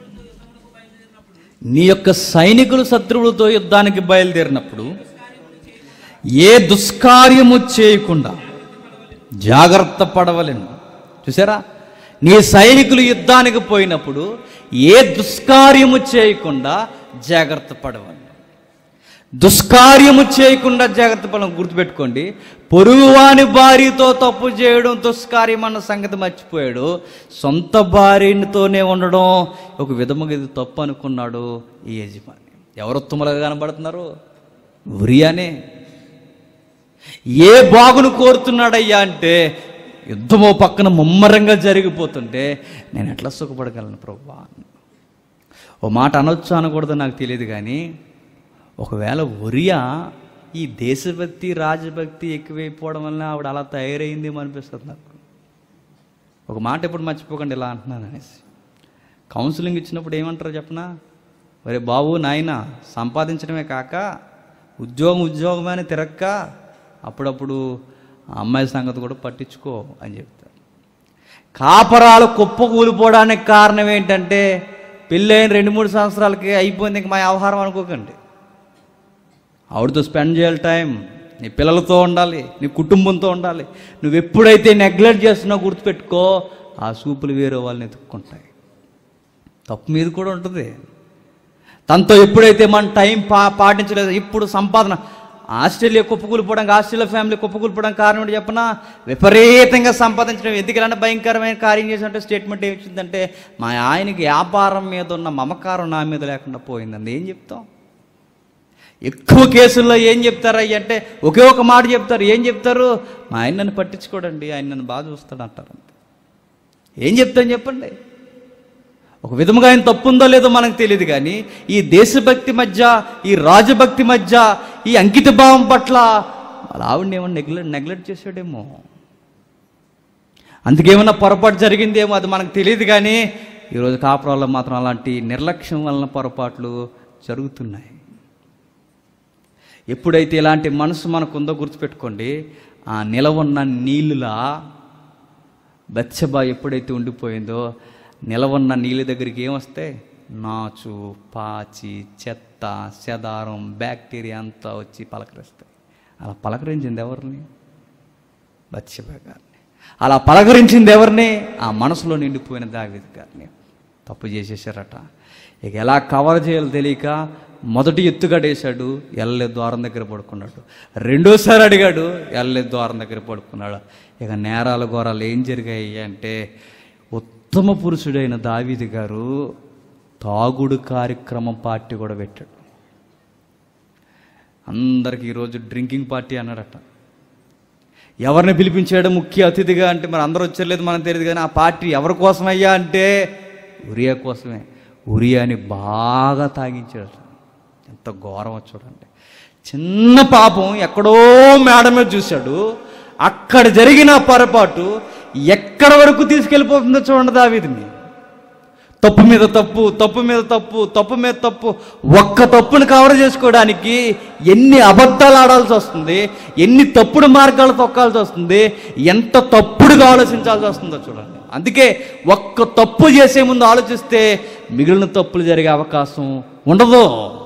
నీ యొక్క సైనికులు శత్రువులతో యుద్ధానికి బయలుదేరినప్పుడు ఏ దుష్కార్యము చేయకుండా జాగ్రత్త పడవలను చూసారా నీ సైనికులు యుద్ధానికి పోయినప్పుడు ఏ దుష్కార్యము చేయకుండా జాగ్రత్త పడవలను దుష్కార్యము చేయకుండా జాగ్రత్త పడడం గుర్తుపెట్టుకోండి పొరుగువాని భార్యతో తప్పు చేయడం దుష్కార్యం అన్న సంగతి మర్చిపోయాడు సొంత భార్యతోనే ఉండడం ఒక విధముగా ఇది తప్పు అనుకున్నాడు ఈ యజమాని ఎవరు ఉత్తములుగా కనబడుతున్నారు ఉరియానే ఏ బాగును కోరుతున్నాడయ్యా అంటే యుద్ధమో పక్కన ముమ్మరంగా జరిగిపోతుంటే నేను ఎట్లా సుఖపడగలను ప్రభు ఓ మాట అనొచ్చు అనకూడదు నాకు తెలియదు కానీ ఒకవేళ ఒరియా ఈ దేశభక్తి రాజభక్తి ఎక్కువైపోవడం వల్ల ఆవిడ అలా తయారైందేమో అనిపిస్తుంది నాకు ఒక మాట ఎప్పుడు మర్చిపోకండి ఇలా అంటున్నాను అనేసి కౌన్సిలింగ్ ఇచ్చినప్పుడు ఏమంటారు చెప్పనా ఒరే బాబు నాయన సంపాదించడమే కాక ఉద్యోగం ఉద్యోగమే అని తిరక్క అప్పుడప్పుడు ఆ అమ్మాయి సంగతి కూడా పట్టించుకో అని చెప్తారు కాపరాలు కుప్ప కూలిపోవడానికి కారణం ఏంటంటే పెళ్ళైన రెండు మూడు సంవత్సరాలకి అయిపోయింది ఇంక మా వ్యవహారం అనుకోకండి ఆవిడతో స్పెండ్ చేయాలి టైం నీ పిల్లలతో ఉండాలి నీ కుటుంబంతో ఉండాలి నువ్వు ఎప్పుడైతే నెగ్లెక్ట్ చేస్తున్నావు గుర్తుపెట్టుకో ఆ సూపులు వేరే వాళ్ళని ఎత్తుక్కుంటాయి తప్పు మీద కూడా ఉంటుంది తనతో ఎప్పుడైతే మన టైం పా పాటించలేదు ఇప్పుడు సంపాదన ఆస్ట్రేలియా కుప్పకూలిపోవడానికి ఆస్ట్రేలియా ఫ్యామిలీ కుప్పకూలిపోవడానికి కారణం ఏంటి చెప్పనా విపరీతంగా సంపాదించడం ఎందుకంటే భయంకరమైన కార్యం చేసినట్టు స్టేట్మెంట్ ఏమి వచ్చిందంటే మా ఆయనకి వ్యాపారం మీద ఉన్న మమకారం నా మీద లేకుండా పోయిందండి ఏం చెప్తాం ఎక్కువ కేసుల్లో ఏం చెప్తారు అయ్యి అంటే ఒకే ఒక మాట చెప్తారు ఏం చెప్తారు మా ఆయన నన్ను పట్టించుకోడండి ఆయన నన్ను బాగా చూస్తాడు అంటారు అంతే. ఏం చెప్తాను చెప్పండి ఒక విధముగా ఆయన తప్పు ఉందో లేదో మనకు తెలియదు కానీ ఈ దేశభక్తి మధ్య ఈ రాజభక్తి మధ్య ఈ అంకిత భావం పట్ల వాళ్ళ ఆవిడని ఏమన్నా నెగ్లెక్ట్ నెగ్లెక్ట్ చేశాడేమో అందుకేమన్నా పొరపాటు జరిగిందేమో అది మనకు తెలియదు కానీ ఈరోజు కాపురాల్లో మాత్రం అలాంటి నిర్లక్ష్యం వలన పొరపాట్లు జరుగుతున్నాయి ఎప్పుడైతే ఇలాంటి మనసు మనకుందో గుర్తుపెట్టుకోండి ఆ నిలవన్న నీళ్ళులా బచ్చబా ఎప్పుడైతే ఉండిపోయిందో నిలవన్న నీళ్ళ దగ్గరికి ఏమొస్తాయి నాచు పాచి చెత్త చెదారం బ్యాక్టీరియా అంతా వచ్చి పలకరిస్తాయి అలా పలకరించింది ఎవరిని బచ్చబా గారిని అలా పలకరించింది ఎవరిని ఆ మనసులో నిండిపోయిన దావిద్ గారిని తప్పు చేసేసారట ఇక ఎలా కవర్ చేయాలో తెలియక మొదటి ఎత్తుగడేశాడు ఎల్లే ద్వారం దగ్గర పడుకున్నాడు రెండోసారి అడిగాడు ఎల్లే ద్వారం దగ్గర పడుకున్నాడు ఇక నేరాల ఘోరాలు ఏం జరిగాయి అంటే ఉత్తమ పురుషుడైన దావీది గారు తాగుడు కార్యక్రమం పార్టీ కూడా పెట్టాడు అందరికి ఈరోజు డ్రింకింగ్ పార్టీ అన్నాడట ఎవరిని పిలిపించాడు ముఖ్య అతిథిగా అంటే మరి అందరూ వచ్చలేదు మనకు తెలియదు కానీ ఆ పార్టీ ఎవరి కోసమయ్యా అంటే ఉరియా కోసమే ఉరియాని బాగా తాగించాడు ఎంత ఘోరం చూడండి చిన్న పాపం ఎక్కడో మేడ మీద చూశాడు అక్కడ జరిగిన పొరపాటు ఎక్కడ వరకు తీసుకెళ్ళిపోతుందో చూడండి దావీదిని తప్పు మీద తప్పు తప్పు మీద తప్పు తప్పు మీద తప్పు ఒక్క తప్పును కవర్ చేసుకోవడానికి ఎన్ని అబద్ధాలు ఆడాల్సి వస్తుంది ఎన్ని తప్పుడు మార్గాలు తొక్కాల్సి వస్తుంది ఎంత తప్పుడుగా ఆలోచించాల్సి వస్తుందో చూడండి అందుకే ఒక్క తప్పు చేసే ముందు ఆలోచిస్తే మిగిలిన తప్పులు జరిగే అవకాశం ఉండదు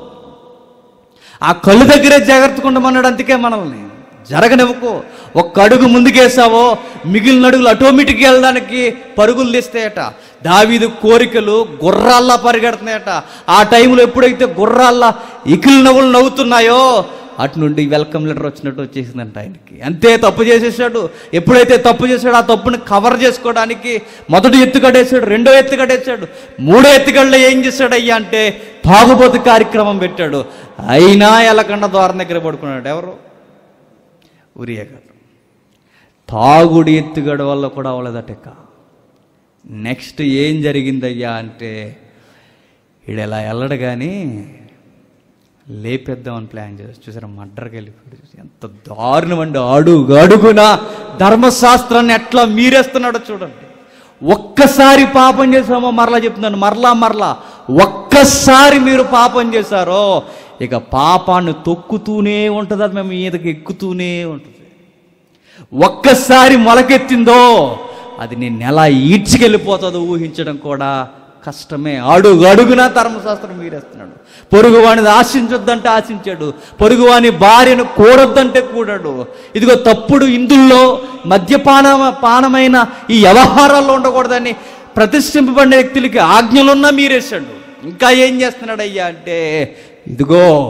ఆ కళ్ళు దగ్గరే జాగ్రత్తగా ఉండమన్నాడు అందుకే మనల్ని జరగనివ్వకు ఒక్క అడుగు ముందుకేసావో మిగిలిన అడుగులు ఆటోమేటిక్గా వెళ్ళడానికి పరుగులు తీస్తాయట దావీదు కోరికలు గుర్రాల్లా పరిగెడుతున్నాయట ఆ టైంలో ఎప్పుడైతే గుర్రాల్లా ఇకిలి నవ్వులు నవ్వుతున్నాయో అటు నుండి వెల్కమ్ లెటర్ వచ్చినట్టు వచ్చేసిందంట ఆయనకి అంతే తప్పు చేసేసాడు ఎప్పుడైతే తప్పు చేశాడో ఆ తప్పుని కవర్ చేసుకోవడానికి మొదటి ఎత్తుకడేసాడు రెండో ఎత్తుకడేసాడు మూడో ఎత్తుకడలో ఏం చేశాడు అయ్యా అంటే తాగుబోతు కార్యక్రమం పెట్టాడు అయినా ఎలకండ ద్వారం దగ్గర పడుకున్నాడు ఎవరు ఉరియా గారు తాగుడు ఎత్తుగడ వల్ల కూడా అవ్వలేదట నెక్స్ట్ ఏం జరిగిందయ్యా అంటే ఈడు ఇలా వెళ్ళడు కానీ లేపేద్దామని ప్లాన్ చేసి చూసారా మడ్డర్కి వెళ్ళిపోయాడు చూసి ఎంత దారుణం అండి అడుగు అడుగున ధర్మశాస్త్రాన్ని ఎట్లా మీరేస్తున్నాడో చూడండి ఒక్కసారి పాపం చేసామో మరలా చెప్తున్నాను మరలా మరలా ఒక్కసారి మీరు పాపం చేశారో ఇక పాపాన్ని తొక్కుతూనే ఉంటుంది అది మేము మీదకి ఎక్కుతూనే ఉంటుంది ఒక్కసారి మొలకెత్తిందో అది నేను ఎలా ఈడ్చుకెళ్ళిపోతుందో ఊహించడం కూడా కష్టమే అడుగు అడుగునా ధర్మశాస్త్రం మీరేస్తున్నాడు పొరుగువాడిని ఆశించొద్దంటే ఆశించాడు పొరుగువాని భార్యను కూడొద్దంటే కూడాడు ఇదిగో తప్పుడు ఇందుల్లో మద్యపాన పానమైన ఈ వ్యవహారాల్లో ఉండకూడదని ప్రతిష్ఠింపబడిన వ్యక్తులకి ఆజ్ఞలున్నా మీరేశాడు ఇంకా ఏం చేస్తున్నాడు అయ్యా అంటే ఇదిగో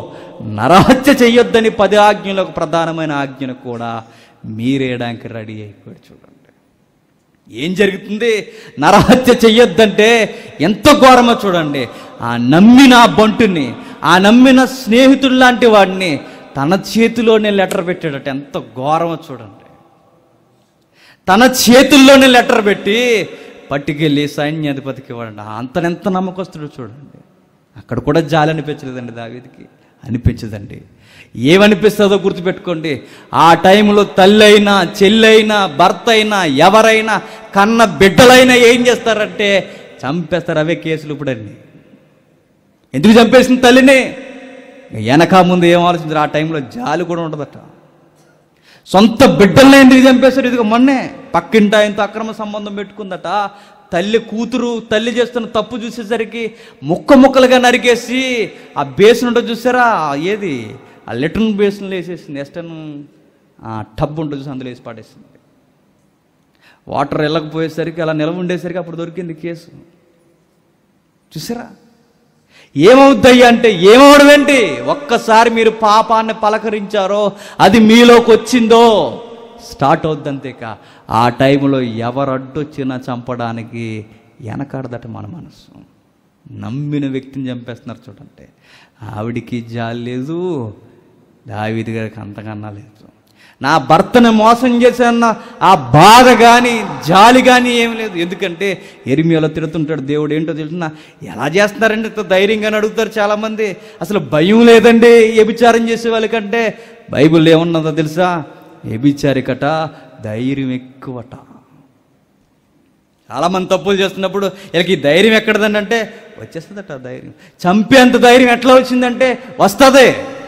నరహత్య చెయ్యొద్దని పది ఆజ్ఞలకు ప్రధానమైన ఆజ్ఞను కూడా మీరేయడానికి రెడీ అయిపోయాడు చూడండి ఏం జరుగుతుంది నరహత్య చెయ్యొద్దంటే ఎంత ఘోరమో చూడండి ఆ నమ్మిన ఆ బంటుని ఆ నమ్మిన స్నేహితుడు లాంటి వాడిని తన చేతిలోనే లెటర్ పెట్టాడట ఎంత ఘోరమో చూడండి తన చేతుల్లోనే లెటర్ పెట్టి పట్టుకెళ్ళి సైన్యాధిపతికి ఇవ్వండి అంతనెంత నమ్మకస్తుడు చూడండి అక్కడ కూడా జాలి అనిపించలేదండి దావీదికి అనిపించదండి ఏమనిపిస్తుందో గుర్తుపెట్టుకోండి ఆ టైంలో తల్లి అయినా చెల్లైనా భర్త అయినా ఎవరైనా కన్న బిడ్డలైనా ఏం చేస్తారంటే చంపేస్తారు అవే కేసులు ఇప్పుడండి ఎందుకు చంపేసిన తల్లిని వెనక ముందు ఏం ఆలోచించారు ఆ టైంలో జాలి కూడా ఉండదట సొంత బిడ్డల్ని ఎందుకు చంపేశారు ఇదిగో మొన్నే పక్కింటి ఆయనతో అక్రమ సంబంధం పెట్టుకుందట తల్లి కూతురు తల్లి చేస్తున్న తప్పు చూసేసరికి ముక్క ముక్కలుగా నరికేసి ఆ బేసిన్ ఉంటుంది చూసారా ఆ ఏది ఆ లెటర్న్ బేసిన్లో వేసేసింది ఎస్టర్న్ టబ్ ఉంటుంది చూసి అందులో వేసి పాడేసింది వాటర్ వెళ్ళకపోయేసరికి అలా నిలవ ఉండేసరికి అప్పుడు దొరికింది కేసు చూసారా ఏమవుద్దయ్యా అంటే ఏమవడం ఏంటి ఒక్కసారి మీరు పాపాన్ని పలకరించారో అది మీలోకి వచ్చిందో స్టార్ట్ అవుద్దంతేక ఆ టైంలో ఎవరు అడ్డొచ్చినా చంపడానికి వెనకాడదట మన మనసు నమ్మిన వ్యక్తిని చంపేస్తున్నారు చూడండి ఆవిడికి జాలి లేదు దావీది గారికి అంతకన్నా లేదు నా భర్తను మోసం చేశాన్న ఆ బాధ కానీ జాలి కానీ ఏమి లేదు ఎందుకంటే ఎరిమియాలో తిడుతుంటాడు దేవుడు ఏంటో తెలుసునా ఎలా చేస్తున్నారండి ఇంత ధైర్యంగా అని అడుగుతారు చాలామంది అసలు భయం లేదండి వ్యభిచారం చేసే వాళ్ళకంటే బైబిల్ ఏమున్నదో తెలుసా వ్యభిచారికట ధైర్యం ఎక్కువట చాలామంది తప్పులు చేస్తున్నప్పుడు వీళ్ళకి ఈ ధైర్యం ఎక్కడదండి అంటే వచ్చేస్తుందట ఆ ధైర్యం చంపేంత ధైర్యం ఎట్లా వచ్చిందంటే వస్తుంది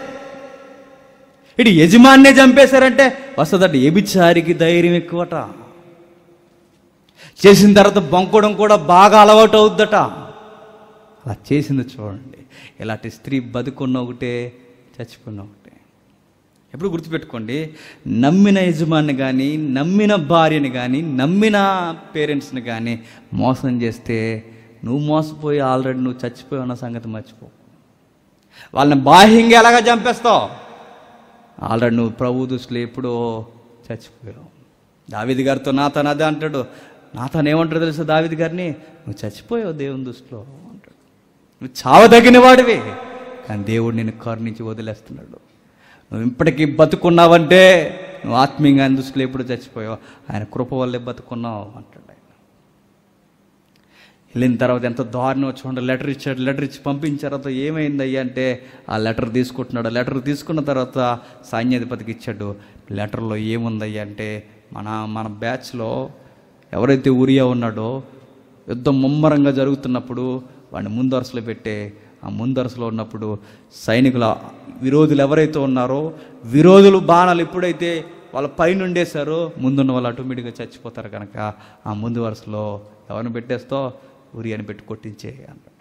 ఇటు యజమాన్నే చంపేశారంటే వస్తుందట ఎబిచారికి ధైర్యం ఎక్కువట చేసిన తర్వాత బొంకడం కూడా బాగా అలవాటు అవుద్దట అలా చేసింది చూడండి ఇలాంటి స్త్రీ బతుకున్న ఒకటే చచ్చిపోయిన ఒకటే ఎప్పుడు గుర్తుపెట్టుకోండి నమ్మిన యజమాని కానీ నమ్మిన భార్యని కానీ నమ్మిన పేరెంట్స్ని కానీ మోసం చేస్తే నువ్వు మోసపోయి ఆల్రెడీ నువ్వు చచ్చిపోయావు అన్న సంగతి మర్చిపో వాళ్ళని బాహ్యంగా ఎలాగా చంపేస్తావు ఆల్రెడీ నువ్వు ప్రభు దృష్టిలో ఎప్పుడో చచ్చిపోయావు దావిది గారితో నాతను అదే అంటాడు నాతను ఏమంటాడు తెలుసా దావిది గారిని నువ్వు చచ్చిపోయావు దేవుని దృష్టిలో అంటాడు నువ్వు చావదగిన వాడివి కానీ దేవుడు నిన్ను కరుణించి వదిలేస్తున్నాడు నువ్వు ఇప్పటికీ బతుకున్నావంటే నువ్వు ఆత్మీయంగా ఆయన దృష్టిలో ఎప్పుడు చచ్చిపోయావు ఆయన కృప వల్లే బతుకున్నావు అంటాడు ఆయన వెళ్ళిన తర్వాత ఎంత దారుణం చూడండి లెటర్ ఇచ్చాడు లెటర్ ఇచ్చి పంపించిన తర్వాత ఏమైంది అయ్యా అంటే ఆ లెటర్ తీసుకుంటున్నాడు లెటర్ తీసుకున్న తర్వాత సైన్యాధిపతికి ఇచ్చాడు లెటర్లో ఏముందయ్యా అంటే మన మన బ్యాచ్లో ఎవరైతే ఉరియా ఉన్నాడో యుద్ధం ముమ్మరంగా జరుగుతున్నప్పుడు వాడిని ముందరసలో పెట్టే ఆ ముందరసలో ఉన్నప్పుడు సైనికుల విరోధులు ఎవరైతే ఉన్నారో విరోధులు బాణాలు ఎప్పుడైతే వాళ్ళ పైన ఉండేశారో ముందున్న వాళ్ళు ఆటోమేటిక్గా చచ్చిపోతారు కనుక ఆ ముందు వరుసలో ఎవరిని పెట్టేస్తో ఉరియాని పెట్టి కొట్టించే అన్నాడు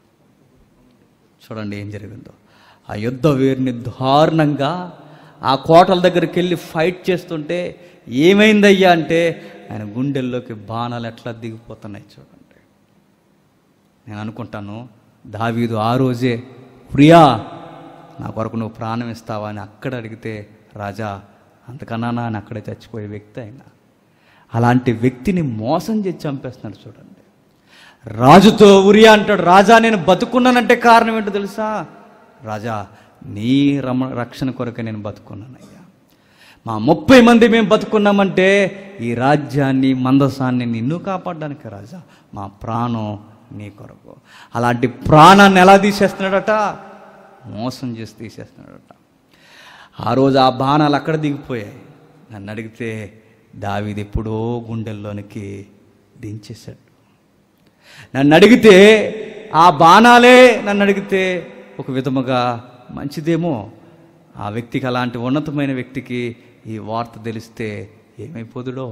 చూడండి ఏం జరిగిందో ఆ యుద్ధ వీరిని దారుణంగా ఆ కోటల దగ్గరికి వెళ్ళి ఫైట్ చేస్తుంటే ఏమైందయ్యా అంటే ఆయన గుండెల్లోకి బాణాలు ఎట్లా దిగిపోతున్నాయి చూడండి నేను అనుకుంటాను దావీదు ఆ రోజే ప్రియా నా కొరకు నువ్వు ప్రాణం ఇస్తావా అని అక్కడ అడిగితే రాజా అంతకన్నా అని అక్కడే చచ్చిపోయే వ్యక్తి అయినా అలాంటి వ్యక్తిని మోసం చేసి చంపేస్తున్నాడు చూడండి రాజుతో ఉరియా అంటాడు రాజా నేను బతుకున్నానంటే కారణం ఏంటో తెలుసా రాజా నీ రమ రక్షణ కొరకే నేను బతుకున్నానయ్యా మా ముప్పై మంది మేము బతుకున్నామంటే ఈ రాజ్యాన్ని మందసాన్ని నిన్ను కాపాడడానికి రాజా మా ప్రాణం నీ కొరకు అలాంటి ప్రాణాన్ని ఎలా తీసేస్తున్నాడట మోసం చేసి తీసేస్తున్నాడట ఆ రోజు ఆ బాణాలు అక్కడ దిగిపోయాయి నన్ను అడిగితే దావీది ఎప్పుడో గుండెల్లోనికి దించేశాడు నన్ను అడిగితే ఆ బాణాలే నన్ను అడిగితే ఒక విధముగా మంచిదేమో ఆ వ్యక్తికి అలాంటి ఉన్నతమైన వ్యక్తికి ఈ వార్త తెలిస్తే ఏమైపోదుడో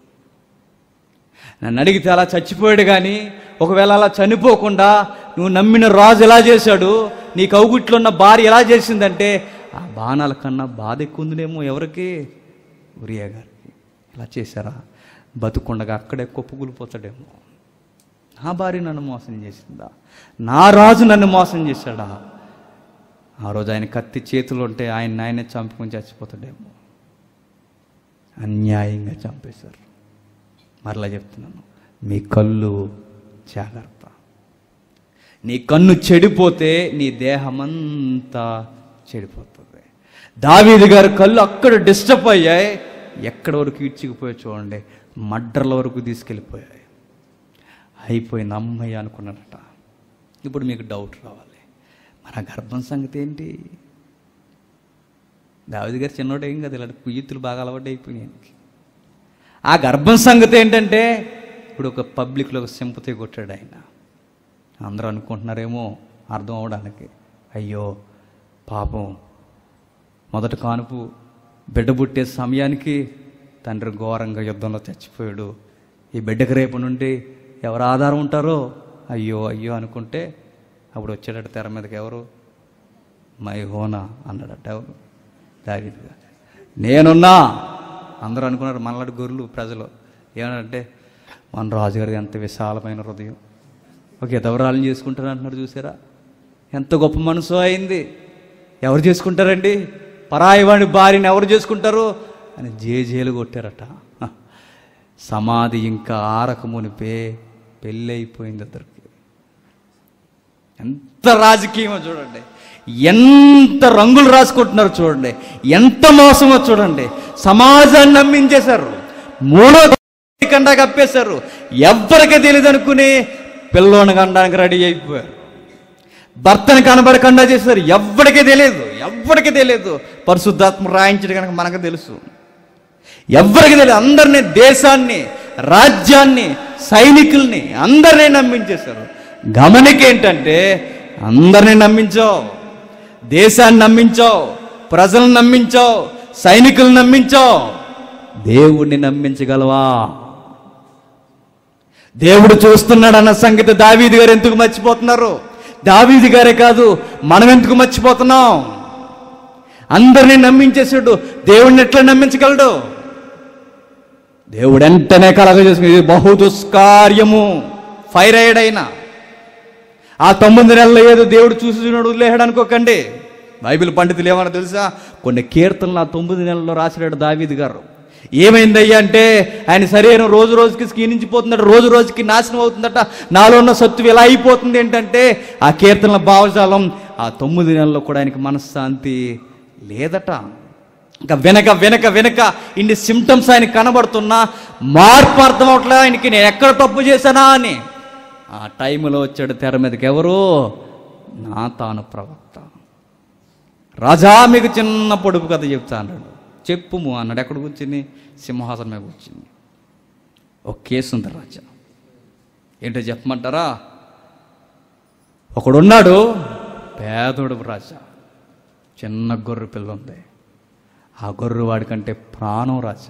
నన్ను అడిగితే అలా చచ్చిపోయాడు కానీ ఒకవేళ అలా చనిపోకుండా నువ్వు నమ్మిన రాజు ఎలా చేశాడు నీ కౌగుట్లో ఉన్న భార్య ఎలా చేసిందంటే ఆ బాణాల కన్నా బాధ ఎక్కువ ఉందినేమో ఎవరికి ఉరియా గారికి ఇలా చేశారా బతుకుండగా అక్కడే కొప్పుగులిపోతాడేమో నా భార్య నన్ను మోసం చేసిందా నా రాజు నన్ను మోసం చేశాడా ఆ రోజు ఆయన కత్తి చేతులు ఉంటే ఆయన ఆయనే చంపుకొని చచ్చిపోతాడేమో అన్యాయంగా చంపేశారు మరలా చెప్తున్నాను మీ కళ్ళు జాగ్రత్త నీ కన్ను చెడిపోతే నీ దేహమంతా చెడిపోతుంది దావీది గారి కళ్ళు అక్కడ డిస్టర్బ్ అయ్యాయి ఎక్కడ వరకు ఈడ్చికిపోయి చూడండి మడ్డర్ల వరకు తీసుకెళ్ళిపోయాయి అయిపోయింది అమ్మయ్య అనుకున్నాడట ఇప్పుడు మీకు డౌట్ రావాలి మన గర్భం సంగతి ఏంటి దావిది గారు చిన్నోడు ఏం కదా ఇలాంటి కుయ్యత్తులు బాగా అలవాటు అయిపోయినాయి ఆయనకి. ఆ గర్భం సంగతి ఏంటంటే ఇప్పుడు ఒక పబ్లిక్లో ఒక సింపతి కొట్టాడు ఆయన అందరూ అనుకుంటున్నారేమో అర్థం అవడానికి అయ్యో పాపం మొదట కానుపు బిడ్డ పుట్టే సమయానికి తండ్రి ఘోరంగా యుద్ధంలో చచ్చిపోయాడు ఈ బిడ్డకి రేపు నుండి ఎవరు ఆధారం ఉంటారో అయ్యో అయ్యో అనుకుంటే అప్పుడు వచ్చాడట తెర మీదకి ఎవరు మై హోనా అన్నాడట ఎవరు దావీదుగా నేనున్నా అందరూ అనుకున్నారు మనలాంటి గొర్రెలు ప్రజలు ఏమనంటే మన రాజుగారి ఎంత విశాలమైన హృదయం ఒక ఎదవరాలను చేసుకుంటారు అంటున్నారు చూసారా ఎంత గొప్ప మనసు అయింది ఎవరు చేసుకుంటారండి పరాయి వాడి భార్యని ఎవరు చేసుకుంటారు అని జేజేలు కొట్టారట హ. సమాధి ఇంకా ఆరక మునిపే పెళ్ళి అయిపోయింది ఇద్దరికి ఎంత రాజకీయమో చూడండి ఎంత రంగులు రాసుకుంటున్నారు చూడండి ఎంత మోసమో చూడండి సమాజాన్ని నమ్మించేశారు మూడో కండా కప్పేశారు ఎవ్వరికి తెలియదు అనుకుని పిల్లోని కనడానికి రెడీ అయిపోయారు భర్తని కనబడకుండా చేశారు ఎవ్వడికి తెలియదు ఎవ్వడికి తెలియదు పరిశుద్ధాత్మ రాయించడం కనుక మనకు తెలుసు ఎవ్వరికి తెలియదు అందరినీ దేశాన్ని రాజ్యాన్ని సైనికుల్ని అందరినీ నమ్మించేశారు గమనిక ఏంటంటే అందరినీ నమ్మించావు దేశాన్ని నమ్మించావు ప్రజలను నమ్మించావు సైనికులను నమ్మించావు దేవుణ్ణి నమ్మించగలవా దేవుడు చూస్తున్నాడు అన్న సంగతి దావీది గారు ఎందుకు మర్చిపోతున్నారు దావీది గారే కాదు మనం ఎందుకు మర్చిపోతున్నాం అందరినీ నమ్మించేసాడు దేవుడిని ఎట్లా నమ్మించగలడు దేవుడు వెంటనే కలగ చేసుకుని ఇది బహు దుష్కార్యము ఫైర్ అయ్యాడైనా ఆ తొమ్మిది నెలలు ఏదో దేవుడు చూసి చూడడు వదిలేసాడు అనుకోకండి బైబిల్ పండితులు ఏమన్నా తెలుసా కొన్ని కీర్తనలు ఆ తొమ్మిది నెలల్లో రాసినాడు దావీది గారు ఏమైందయ్యా అంటే ఆయన శరీరం రోజు రోజుకి క్షీణించిపోతుందట రోజు రోజుకి నాశనం అవుతుందట నాలో ఉన్న సత్తువు ఎలా అయిపోతుంది ఏంటంటే ఆ కీర్తనల భావజాలం ఆ తొమ్మిది నెలల్లో కూడా ఆయనకి మనశ్శాంతి లేదట ఇంకా వెనక వెనక వెనక ఇన్ని సిమ్టమ్స్ ఆయన కనబడుతున్నా మార్పు అర్థం అవట్లే ఆయనకి నేను ఎక్కడ తప్పు చేశానా అని ఆ టైంలో వచ్చాడు తెర మీదకి ఎవరు నా తాను ప్రవక్త రాజా మీకు చిన్న పొడుపు కథ చెప్తా అన్నాడు చెప్పుము అన్నాడు ఎక్కడ కూర్చుని సింహాసనం మీద కూర్చుని ఒక కేసు ఉంది రాజా ఏంటో చెప్పమంటారా ఒకడున్నాడు పేదోడు రాజా చిన్న గొర్రె పిల్ల ఉంది ఆ గొర్రె వాడికంటే ప్రాణం రాజా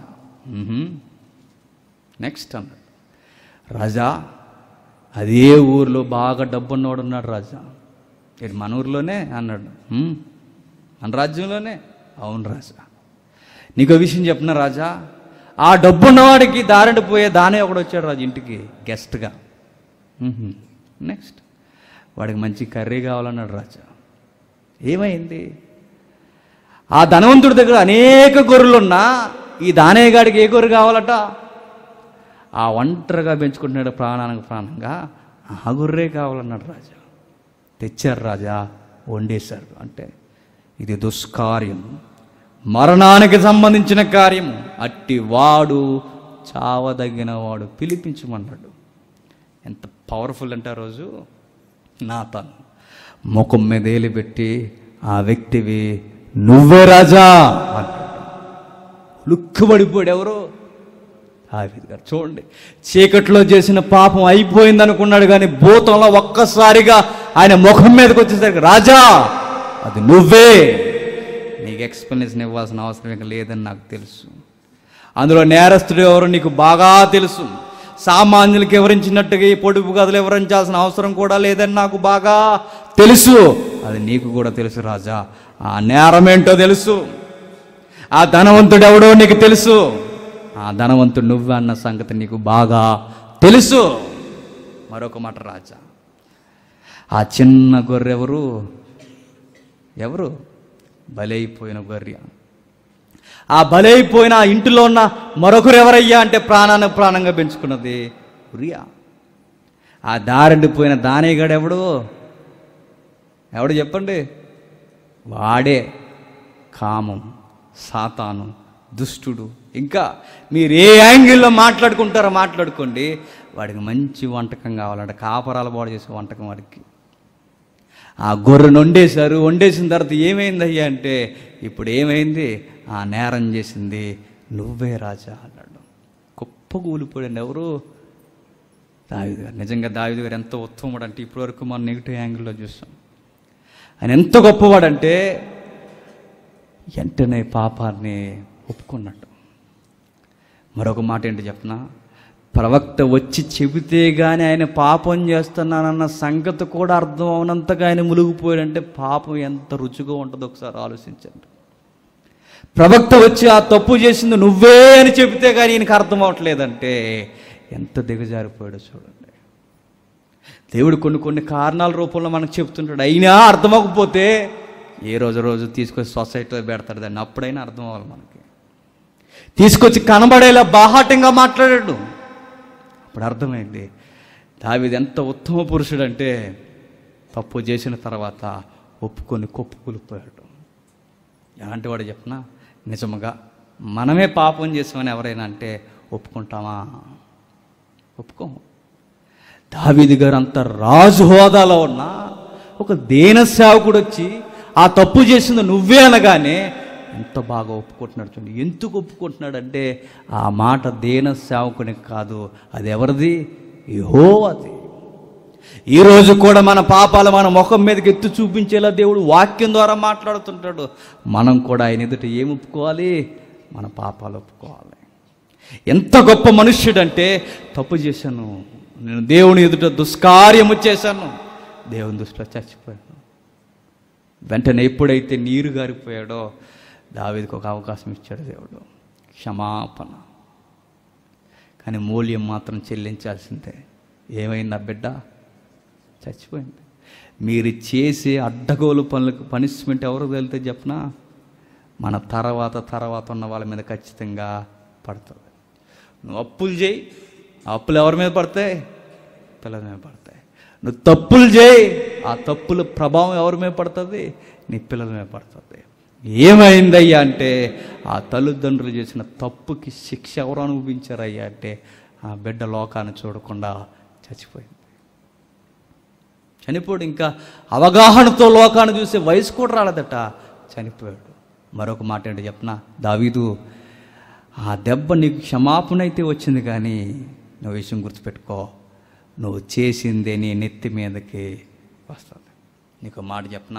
నెక్స్ట్ అన్నాడు రాజా అదే ఊర్లో బాగా డబ్బున్నవాడు ఉన్నాడు రాజా ఇది మన ఊర్లోనే అన్నాడు "ఉమ్, మన రాజ్యంలోనే అవును రాజా నీకు ఒక విషయం చెప్పిన రాజా ఆ డబ్బున్నవాడికి దారిని పోయే దానే ఒకడు వచ్చాడు రాజు ఇంటికి గెస్ట్గా నెక్స్ట్ వాడికి మంచి కర్రీ కావాలన్నాడు రాజా ఏమైంది ఆ ధనవంతుడి దగ్గర అనేక గొర్రెలున్నా ఈ దానేగాడికి ఏ గొర్రె కావాలట ఆ ఒంటరిగా పెంచుకుంటున్నాడు ప్రాణానికి ప్రాణంగా ఆ గొర్రె కావాలన్నాడు రాజా తెచ్చారు రాజా వండేశారు అంటే ఇది దుష్కార్యం మరణానికి సంబంధించిన కార్యము అట్టి వాడు చావదగిన వాడు పిలిపించమన్నాడు ఎంత పవర్ఫుల్ అంటే ఆ రోజు నా తను ముఖం మీద ఏలి పెట్టి ఆ వ్యక్తివి నువ్వే రాజా అన్నాడు లుక్కుబడిపోయాడు ఎవరు దావీదు గారు చూడండి చీకట్లో చేసిన పాపం అయిపోయింది అనుకున్నాడు కానీ భూతంలో ఒక్కసారిగా ఆయన ముఖం మీదకి వచ్చేసరికి రాజా అది నువ్వే నీకు ఎక్స్ప్లెనేషన్ ఇవ్వాల్సిన అవసరం ఇక లేదని నాకు తెలుసు అందులో నేరస్తుడు ఎవరు నీకు బాగా తెలుసు సామాన్యులకు వివరించినట్టుగా ఈ పొడుపు కథలు వివరించాల్సిన అవసరం కూడా లేదని నాకు బాగా తెలుసు అది నీకు కూడా తెలుసు రాజా ఆ నేరం ఏంటో తెలుసు ఆ ధనవంతుడు ఎవడో నీకు తెలుసు ఆ ధనవంతుడు నువ్వే అన్న సంగతి నీకు బాగా తెలుసు మరొక మాట రాజా ఆ చిన్న గొర్రెవరు ఎవరు బలైపోయిన గొర్రె ఆ బలైపోయిన ఆ ఇంటిలో ఉన్న మరొకరు ఎవరయ్యా అంటే ప్రాణాన్ని ప్రాణంగా పెంచుకున్నది ఉరియా ఆ దారిండిపోయిన దానేగాడు ఎవడు ఎవడు చెప్పండి వాడే కామం సాతాను దుష్టుడు ఇంకా మీరు ఏ యాంగిల్లో మాట్లాడుకుంటారో మాట్లాడుకోండి వాడికి మంచి వంటకం కావాలంట కాపరాలు బాడు చేసే వంటకం వాడికి ఆ గొర్రెను వండేశారు వండేసిన తర్వాత ఏమైంది అయ్యా అంటే ఇప్పుడు ఏమైంది ఆ నేరం చేసింది నువ్వే రాజా అన్నాడు గొప్ప కూలిపోయాడు ఎవరు దావిది గారు నిజంగా దావిది గారు ఎంత ఉత్తముడు అంటే ఇప్పటివరకు మనం నెగిటివ్ యాంగిల్లో చూస్తాం ఆయన ఎంత గొప్పవాడంటే వెంటనే పాపాన్ని ఒప్పుకున్నట్టు మరొక మాట ఏంటి చెప్పనా ప్రవక్త వచ్చి చెబితే గాని ఆయన పాపం చేస్తున్నానన్న సంగతి కూడా అర్థం అవనంతగా ఆయన మునిగిపోయాడంటే పాపం ఎంత రుచిగా ఉంటుందో ఒకసారి ఆలోచించండి ప్రవక్త వచ్చి ఆ తప్పు చేసింది నువ్వే అని చెబితే కానీ ఈయనకి అర్థం అవట్లేదంటే ఎంత దిగజారిపోయాడో చూడండి దేవుడు కొన్ని కొన్ని కారణాల రూపంలో మనకు చెప్తుంటాడు అయినా అర్థమవకపోతే ఏ రోజు రోజు తీసుకొచ్చి సొసైటీలో పెడతాడు దాన్ని అప్పుడైనా అర్థం అవ్వాలి మనకి తీసుకొచ్చి కనబడేలా బాహాటంగా మాట్లాడాడు అప్పుడు అర్థమైంది దావిది ఎంత ఉత్తమ పురుషుడు అంటే తప్పు చేసిన తర్వాత ఒప్పుకొని కొప్పుకూలిపోయాడు ఎలాంటి వాడు చెప్పనా నిజముగా మనమే పాపం చేసామని ఎవరైనా అంటే ఒప్పుకుంటామా ఒప్పుకోము దావీది గారు అంత రాజు హోదాలో ఉన్న ఒక దేన సేవకుడు వచ్చి ఆ తప్పు చేసింది నువ్వే అనగానే ఎంత బాగా ఒప్పుకుంటున్నాడు చూడండి ఎందుకు ఒప్పుకుంటున్నాడు అంటే ఆ మాట దేన సేవకునికి కాదు అది ఎవరిది యెహోవాది ఈ రోజు కూడా మన పాపాలు మన ముఖం మీదకి ఎత్తి చూపించేలా దేవుడు వాక్యం ద్వారా మాట్లాడుతుంటాడు మనం కూడా ఆయన ఎదుట ఏం ఒప్పుకోవాలి మన పాపాలు ఒప్పుకోవాలి ఎంత గొప్ప మనుష్యుడంటే తప్పు చేశాను నేను దేవుని ఎదుట దుష్కార్యము చేశాను దేవుని దృష్టిలో చచ్చిపోయాను వెంటనే ఎప్పుడైతే నీరు గారిపోయాడో దావీదికి ఒక అవకాశం ఇచ్చాడు దేవుడు క్షమాపణ కానీ మూల్యం మాత్రం చెల్లించాల్సిందే ఏమైంది ఆ బిడ్డ చచ్చిపోయింది మీరు చేసే అడ్డగోలు పనులకు పనిష్మెంట్ ఎవరు వెళ్తే చెప్పనా మన తర్వాత తర్వాత ఉన్న వాళ్ళ మీద ఖచ్చితంగా పడుతుంది నువ్వు అప్పులు చేయి ఆ అప్పులు ఎవరి మీద పడతాయి పిల్లల మీద పడతాయి నువ్వు తప్పులు చేయి ఆ తప్పుల ప్రభావం ఎవరి మీద పడుతుంది నీ పిల్లల మీద పడుతుంది ఏమైందయ్యా అంటే ఆ తల్లిదండ్రులు చేసిన తప్పుకి శిక్ష ఎవరు అనుభవించారయ్యా అంటే ఆ బిడ్డ లోకాన్ని చూడకుండా చచ్చిపోయింది చనిపోయాడు ఇంకా అవగాహనతో లోకాన్ని చూసే వయసు కూడా రాలేదట చనిపోయాడు మరొక మాట ఏంటో చెప్పనా దావీదు ఆ దెబ్బ నీకు క్షమాపణ అయితే వచ్చింది కానీ నువ్వు విషయం గుర్తుపెట్టుకో నువ్వు చేసిందే నీ నెత్తి మీదకి వస్తుంది నీకు మాట చెప్పనా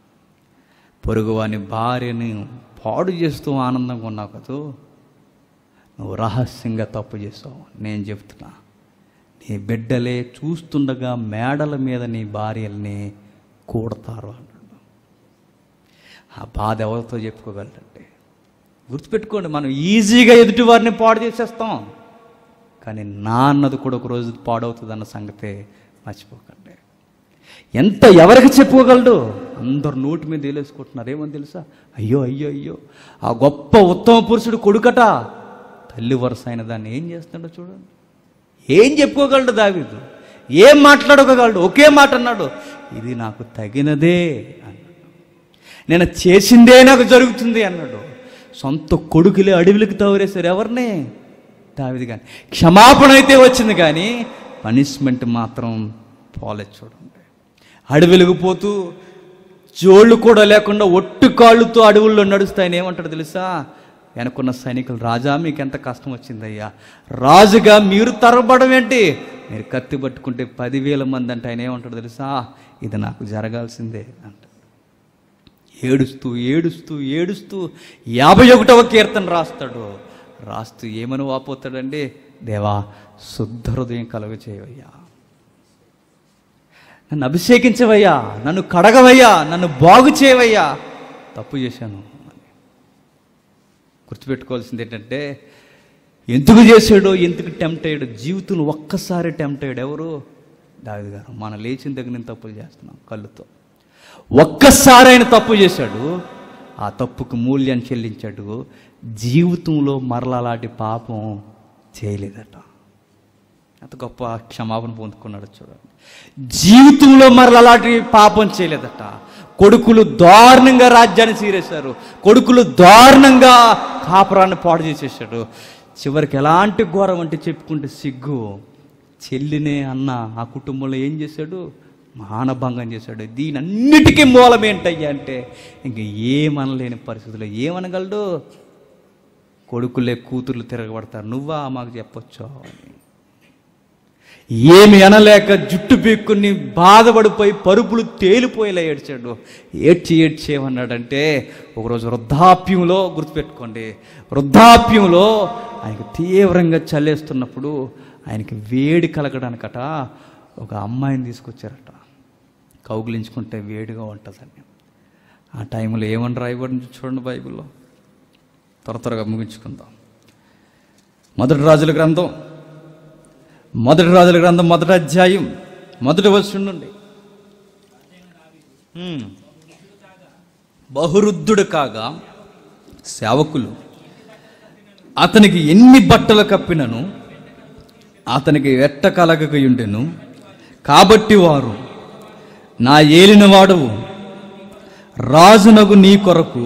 పొరుగువాని భార్యని పాడు చేస్తూ ఆనందంగా ఉన్నావు కదూ నువ్వు రహస్యంగా తప్పు చేసావు నేను చెప్తున్నా నీ బిడ్డలే చూస్తుండగా మేడల మీద నీ భార్యల్ని కూడతారు అన్నాడు ఆ బాధ ఎవరితో చెప్పుకోగలరంటే గుర్తుపెట్టుకోండి మనం ఈజీగా ఎదుటి వారిని పాడు చేసేస్తాం కానీ నా అన్నది కూడా ఒక రోజు పాడవుతుంది అన్న సంగతే మర్చిపోకండి ఎంత ఎవరికి చెప్పుకోగలడు అందరు నోటి మీద వేలేసుకుంటున్నారు ఏమని తెలుసా అయ్యో అయ్యో అయ్యో ఆ గొప్ప ఉత్తమ పురుషుడు కొడుకట తల్లి వరుస అయిన దాన్ని ఏం చేస్తున్నాడో చూడండి ఏం చెప్పుకోగలడు దావీదు ఏం మాట్లాడుకోగలడు ఒకే మాట అన్నాడు ఇది నాకు తగినదే అన్నాడు నేను చేసిందే నాకు జరుగుతుంది అన్నాడు సొంత కొడుకులే అడవులకు తవరేశారు ఎవరిని దావిది కానీ క్షమాపణ అయితే వచ్చింది కానీ పనిష్మెంట్ మాత్రం పోలేదు చూడండి అడవులకు పోతూ జోళ్ళు కూడా లేకుండా ఒట్టు కాళ్ళుతో అడవుల్లో నడుస్తాయని ఏమంటాడు తెలుసా వెనకున్న సైనికులు రాజా మీకు ఎంత కష్టం వచ్చిందయ్యా రాజుగా మీరు తరబడం ఏంటి మీరు కత్తి పట్టుకుంటే పదివేల మంది అంటే ఆయన ఏమంటాడు తెలుసా ఇది నాకు జరగాల్సిందే అంట ఏడుస్తూ ఏడుస్తూ ఏడుస్తూ యాభై ఒకటవ కీర్తన రాస్తాడు రాస్తూ ఏమని వాపోతాడండి దేవా శుద్ధ హృదయం కలుగ చేయవయ్యా నన్ను అభిషేకించవయ్యా నన్ను కడగవయ్యా నన్ను బాగు చేయవయ్యా తప్పు చేశాను అని. గుర్తుపెట్టుకోవాల్సింది ఏంటంటే ఎందుకు చేశాడో ఎందుకు టెంప్ట్ అయ్యాడు జీవితంలో ఒక్కసారి టెంప్ట్ అయ్యాడు ఎవరు దావిది గారు మనం లేచిన దగ్గర నేను తప్పులు చేస్తున్నాం కళ్ళుతో ఒక్కసారి ఆయన తప్పు చేశాడు ఆ తప్పుకు మూల్యం చెల్లించాడు జీవితంలో మరలా అలాంటి పాపం చేయలేదట అంత గొప్ప క్షమాపణ పొందుకున్నాడు చూడండి జీవితంలో మరలా అలాంటి పాపం చేయలేదట కొడుకులు దారుణంగా రాజ్యాన్ని చీరేశారు కొడుకులు దారుణంగా కాపురాన్ని పాడు చేసేసాడు చివరికి ఎలాంటి ఘోరం అంటే చెప్పుకుంటే సిగ్గు చెల్లినే అన్న ఆ కుటుంబంలో ఏం చేశాడు మానభంగం చేశాడు దీని అన్నిటికీ మూలం ఏంటయ్యా అంటే ఇంక ఏమనలేని పరిస్థితుల్లో ఏమనగలడు కొడుకులే కూతుర్లు తిరగబడతారు నువ్వా మాకు చెప్పొచ్చు అని ఏమి అనలేక జుట్టు పీక్కుని బాధపడిపోయి పరుపులు తేలిపోయేలా ఏడ్చాడు ఏడ్చి ఏడ్చి ఏమన్నాడంటే ఒకరోజు వృద్ధాప్యంలో గుర్తుపెట్టుకోండి వృద్ధాప్యంలో ఆయనకు తీవ్రంగా చల్లేస్తున్నప్పుడు ఆయనకి వేడి కలగడానికట ఒక అమ్మాయిని తీసుకొచ్చారట కౌగిలించుకుంటే వేడిగా ఉంటుందని ఆ టైంలో ఏమని రాయబడింది చూడండి బైబిల్లో త్వర త్వరగా ముగించుకుందాం మొదటి రాజుల గ్రంథం మొదటి రాజుల గ్రంథం మొదటి అధ్యాయం మొదటి వర్షం నుండి హ్మ్. బహురుద్ధుడు కాగా సేవకులు అతనికి ఎన్ని బట్టలు కప్పినను అతనికి ఎట్ట కలగకయుండెను కాబట్టి వారు నా ఏలినవాడవు రాజునగు నీ కొరకు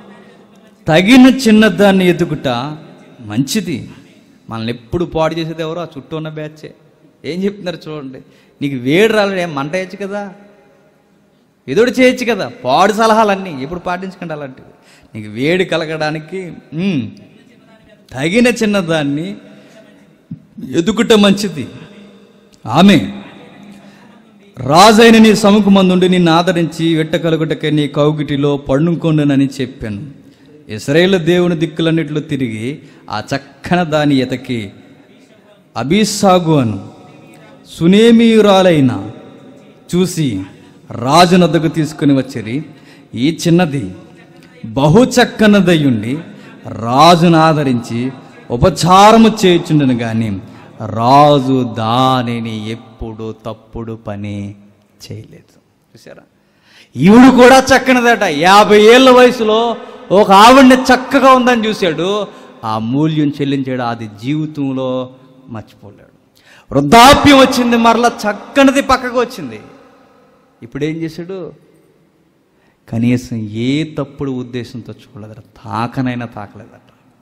తగిన చిన్నదాన్ని ఎదుగుట మంచిది మనల్ని ఎప్పుడు పాడు చేసేది ఎవరో ఆ చుట్టూ ఉన్న బ్యాచే ఏం చెప్తున్నారు చూడండి నీకు వేడి రాలేదు ఏం మంట వేయచ్చు కదా ఎదుడు చేయొచ్చు కదా పాడు సలహాలన్నీ ఇప్పుడు పాటించకండి అలాంటివి నీకు వేడి కలగడానికి ఉమ్, తగిన చిన్నదాన్ని ఎదుగుట మంచిది ఆమె రాజైన నీ సముఖమందుండి నిన్ను ఆదరించి వెట్ట కలుగుటకే నీ కౌగిటిలో పడుకొండునని చెప్పాను ఇస్రాయేల్ దేవుని దిక్కులన్నిటిలో తిరిగి ఆ చక్కన దాని ఎతకి అభిసాగు అను సునేమియురాలైన చూసి రాజునద్దకు తీసుకుని వచ్చిరి ఈ చిన్నది బహు చక్కనదయ్యుండి రాజును ఆదరించి ఉపచారము చేయుచుండను గాని రాజు దానిని ఎప్పుడు తప్పుడు పని చేయలేదు చూసారా ఈవిడు కూడా చక్కనిదట యాభై ఏళ్ళ వయసులో ఒక ఆవిడ్ని చక్కగా ఉందని చూశాడు ఆ మూల్యం చెల్లించాడు అది జీవితంలో మర్చిపోలేడు వృద్ధాప్యం వచ్చింది మరలా చక్కనిది పక్కకు వచ్చింది ఇప్పుడు ఏం చేశాడు కనీసం ఏ తప్పుడు ఉద్దేశంతో చూడలేదట తాకనైనా తాకలేదట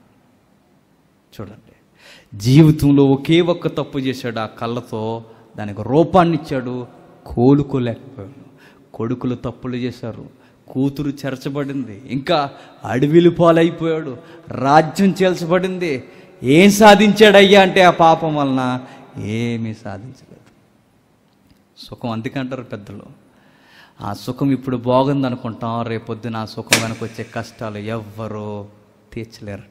చూడండి జీవితంలో ఒకే ఒక్క తప్పు చేశాడు ఆ కళ్ళతో దానికి రూపాన్ని ఇచ్చాడు కోలుకోలేకపోయాడు కొడుకులు తప్పులు చేశారు కూతురు చెరచబడింది ఇంకా అడవిలు పాలైపోయాడు రాజ్యం చేల్చబడింది ఏం సాధించాడయ్యా అంటే ఆ పాపం వలన ఏమీ సాధించలేదు సుఖం అందుకంటారు పెద్దలు ఆ సుఖం ఇప్పుడు బాగుంది అనుకుంటాం రేపొద్దున ఆ సుఖం వెనక వచ్చే కష్టాలు ఎవ్వరూ తీర్చలేరట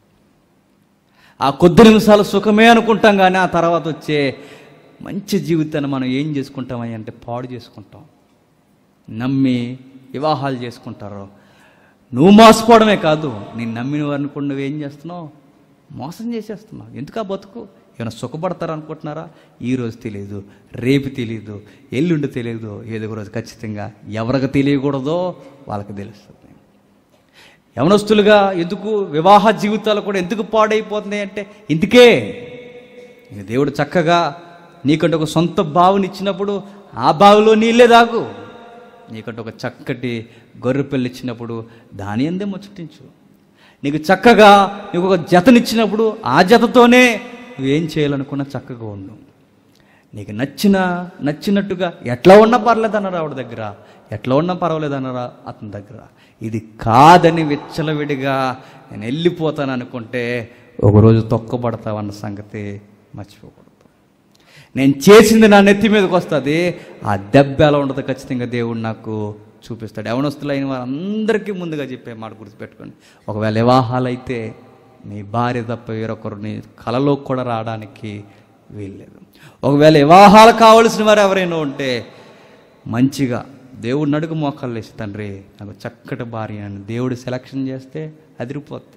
ఆ కొద్ది నిమిషాలు సుఖమే అనుకుంటాం కానీ ఆ తర్వాత వచ్చే మంచి జీవితాన్ని మనం ఏం చేసుకుంటామని అంటే పాడు చేసుకుంటాం నమ్మి వివాహాలు చేసుకుంటారు నువ్వు మోసపోవడమే కాదు నేను నమ్మిన వారిని కూడా నువ్వు ఏం చేస్తున్నావు మోసం చేసేస్తున్నావు ఎందుకు ఆ బతుకు ఏమైనా సుఖపడతారు అనుకుంటున్నారా ఈ రోజు తెలియదు రేపు తెలియదు ఎల్లుండి తెలియదు ఏదో ఒక రోజు ఖచ్చితంగా ఎవరికి తెలియకూడదో వాళ్ళకి తెలుస్తుంది యవనస్తులుగా ఎందుకు వివాహ జీవితాలు కూడా ఎందుకు పాడైపోతున్నాయి అంటే ఇందుకే ఇక దేవుడు చక్కగా నీకంటే ఒక సొంత బావుని ఇచ్చినప్పుడు ఆ బావిలో నీళ్ళే దాగు నీకంటే ఒక చక్కటి గొర్రె పిల్ల ఇచ్చినప్పుడు దాని అందే ముచ్చటించు నీకు చక్కగా నీకు ఒక జతనిచ్చినప్పుడు ఆ జతతోనే నువ్వేం చేయాలనుకున్నా చక్కగా ఉండు నీకు నచ్చిన నచ్చినట్టుగా ఎట్లా ఉన్నా పర్లేదు అన్నారు ఆవిడ దగ్గర ఎట్లా ఉన్నా పర్వాలేదు అన్నారా అతని దగ్గర ఇది కాదని విచ్చలవిడిగా నేను వెళ్ళిపోతాను అనుకుంటే ఒకరోజు తొక్కబడతావన్న సంగతి మర్చిపోకూడదు నేను చేసింది నా నెత్తి మీదకి వస్తుంది ఆ దెబ్బ ఎలా ఉండదు ఖచ్చితంగా దేవుడు నాకు చూపిస్తాడు యవనస్తులైన వారందరికీ ముందుగా చెప్పే మాట గుర్తుపెట్టుకోండి ఒకవేళ వివాహాలైతే నీ భార్య తప్ప వేరొకరు నీ కలలో కూడా రావడానికి వీల్లేదు ఒకవేళ వివాహాలు కావలసిన వారు ఎవరైనా ఉంటే మంచిగా దేవుడు నడుగు మోకాళ్ళు వేసి తండ్రి నాకు చక్కటి భార్య అని దేవుడు సెలక్షన్ చేస్తే అదిరిపోద్ది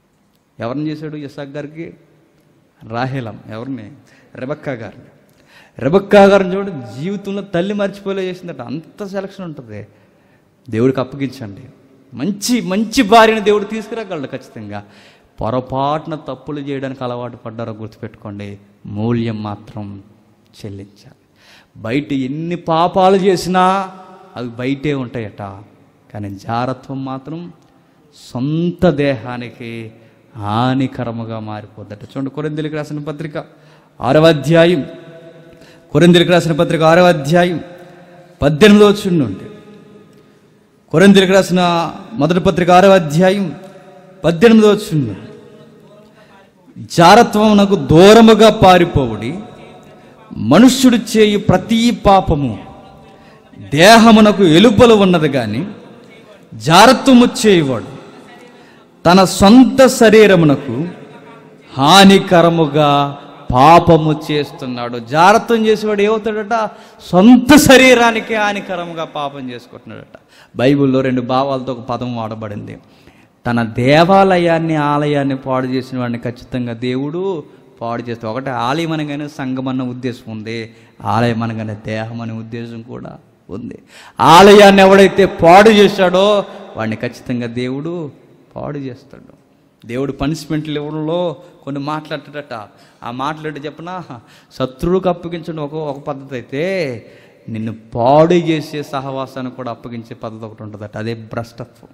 ఎవరిని చేశాడు ఇసాక్ గారికి రాహేలం ఎవరిని రెబక్క గారిని రెబక్కా గారిని చూడండి జీవితంలో తల్లి మర్చిపోలే చేసిందట అంత సెలక్షన్ ఉంటుంది దేవుడికి అప్పగించండి మంచి మంచి భార్యని దేవుడు తీసుకురాగలడు ఖచ్చితంగా పొరపాటున తప్పులు చేయడానికి అలవాటు పడ్డారో గుర్తుపెట్టుకోండి మూల్యం మాత్రం చెల్లించాలి బయట ఎన్ని పాపాలు చేసినా అవి బయటే ఉంటాయట కానీ జారత్వం మాత్రం సొంత దేహానికి హానికరముగా మారిపోద్దట చూడండి కొరిందెలికి రాసిన పత్రిక ఆరవ అధ్యాయం కొరిందెలికి రాసిన పత్రిక ఆరవ అధ్యాయం పద్దెనిమిదో నుండి కొరిందెలికి రాసిన మొదటి పత్రిక ఆరవ అధ్యాయం పద్దెనిమిదో నుండి జారత్వమునకు దూరముగా పారిపోవుడి మనుష్యుడు చేయు ప్రతి పాపము దేహమునకు ఎలుపలు ఉన్నది కానీ జారత్వము చేయువాడు తన సొంత శరీరమునకు హానికరముగా పాపము చేస్తున్నాడు జారత్వం చేసేవాడు ఏమవుతాడట సొంత శరీరానికి హానికరముగా పాపం చేసుకుంటున్నాడట బైబిల్లో రెండు భావాలతో ఒక పదం వాడబడింది తన దేవాలయాన్ని ఆలయాన్ని పాడు చేసిన వాడిని ఖచ్చితంగా దేవుడు పాడు చేస్తాడు ఒకటి ఆలయం అనగానే సంఘం అన్న ఉద్దేశం ఉంది ఆలయం అనగానే దేహం అనే ఉద్దేశం కూడా ఉంది ఆలయాన్ని ఎవడైతే పాడు చేశాడో వాడిని ఖచ్చితంగా దేవుడు పాడు చేస్తాడు దేవుడు పనిష్మెంట్లు ఇవ్వడంలో కొన్ని మాట్లాడతాడట ఆ మాట్లాడి చెప్పనా శత్రువుకు అప్పగించడం ఒక ఒక పద్ధతి అయితే నిన్ను పాడు చేసే సహవాసాన్ని కూడా అప్పగించే పద్ధతి ఒకటి ఉంటుందట అదే భ్రష్టత్వం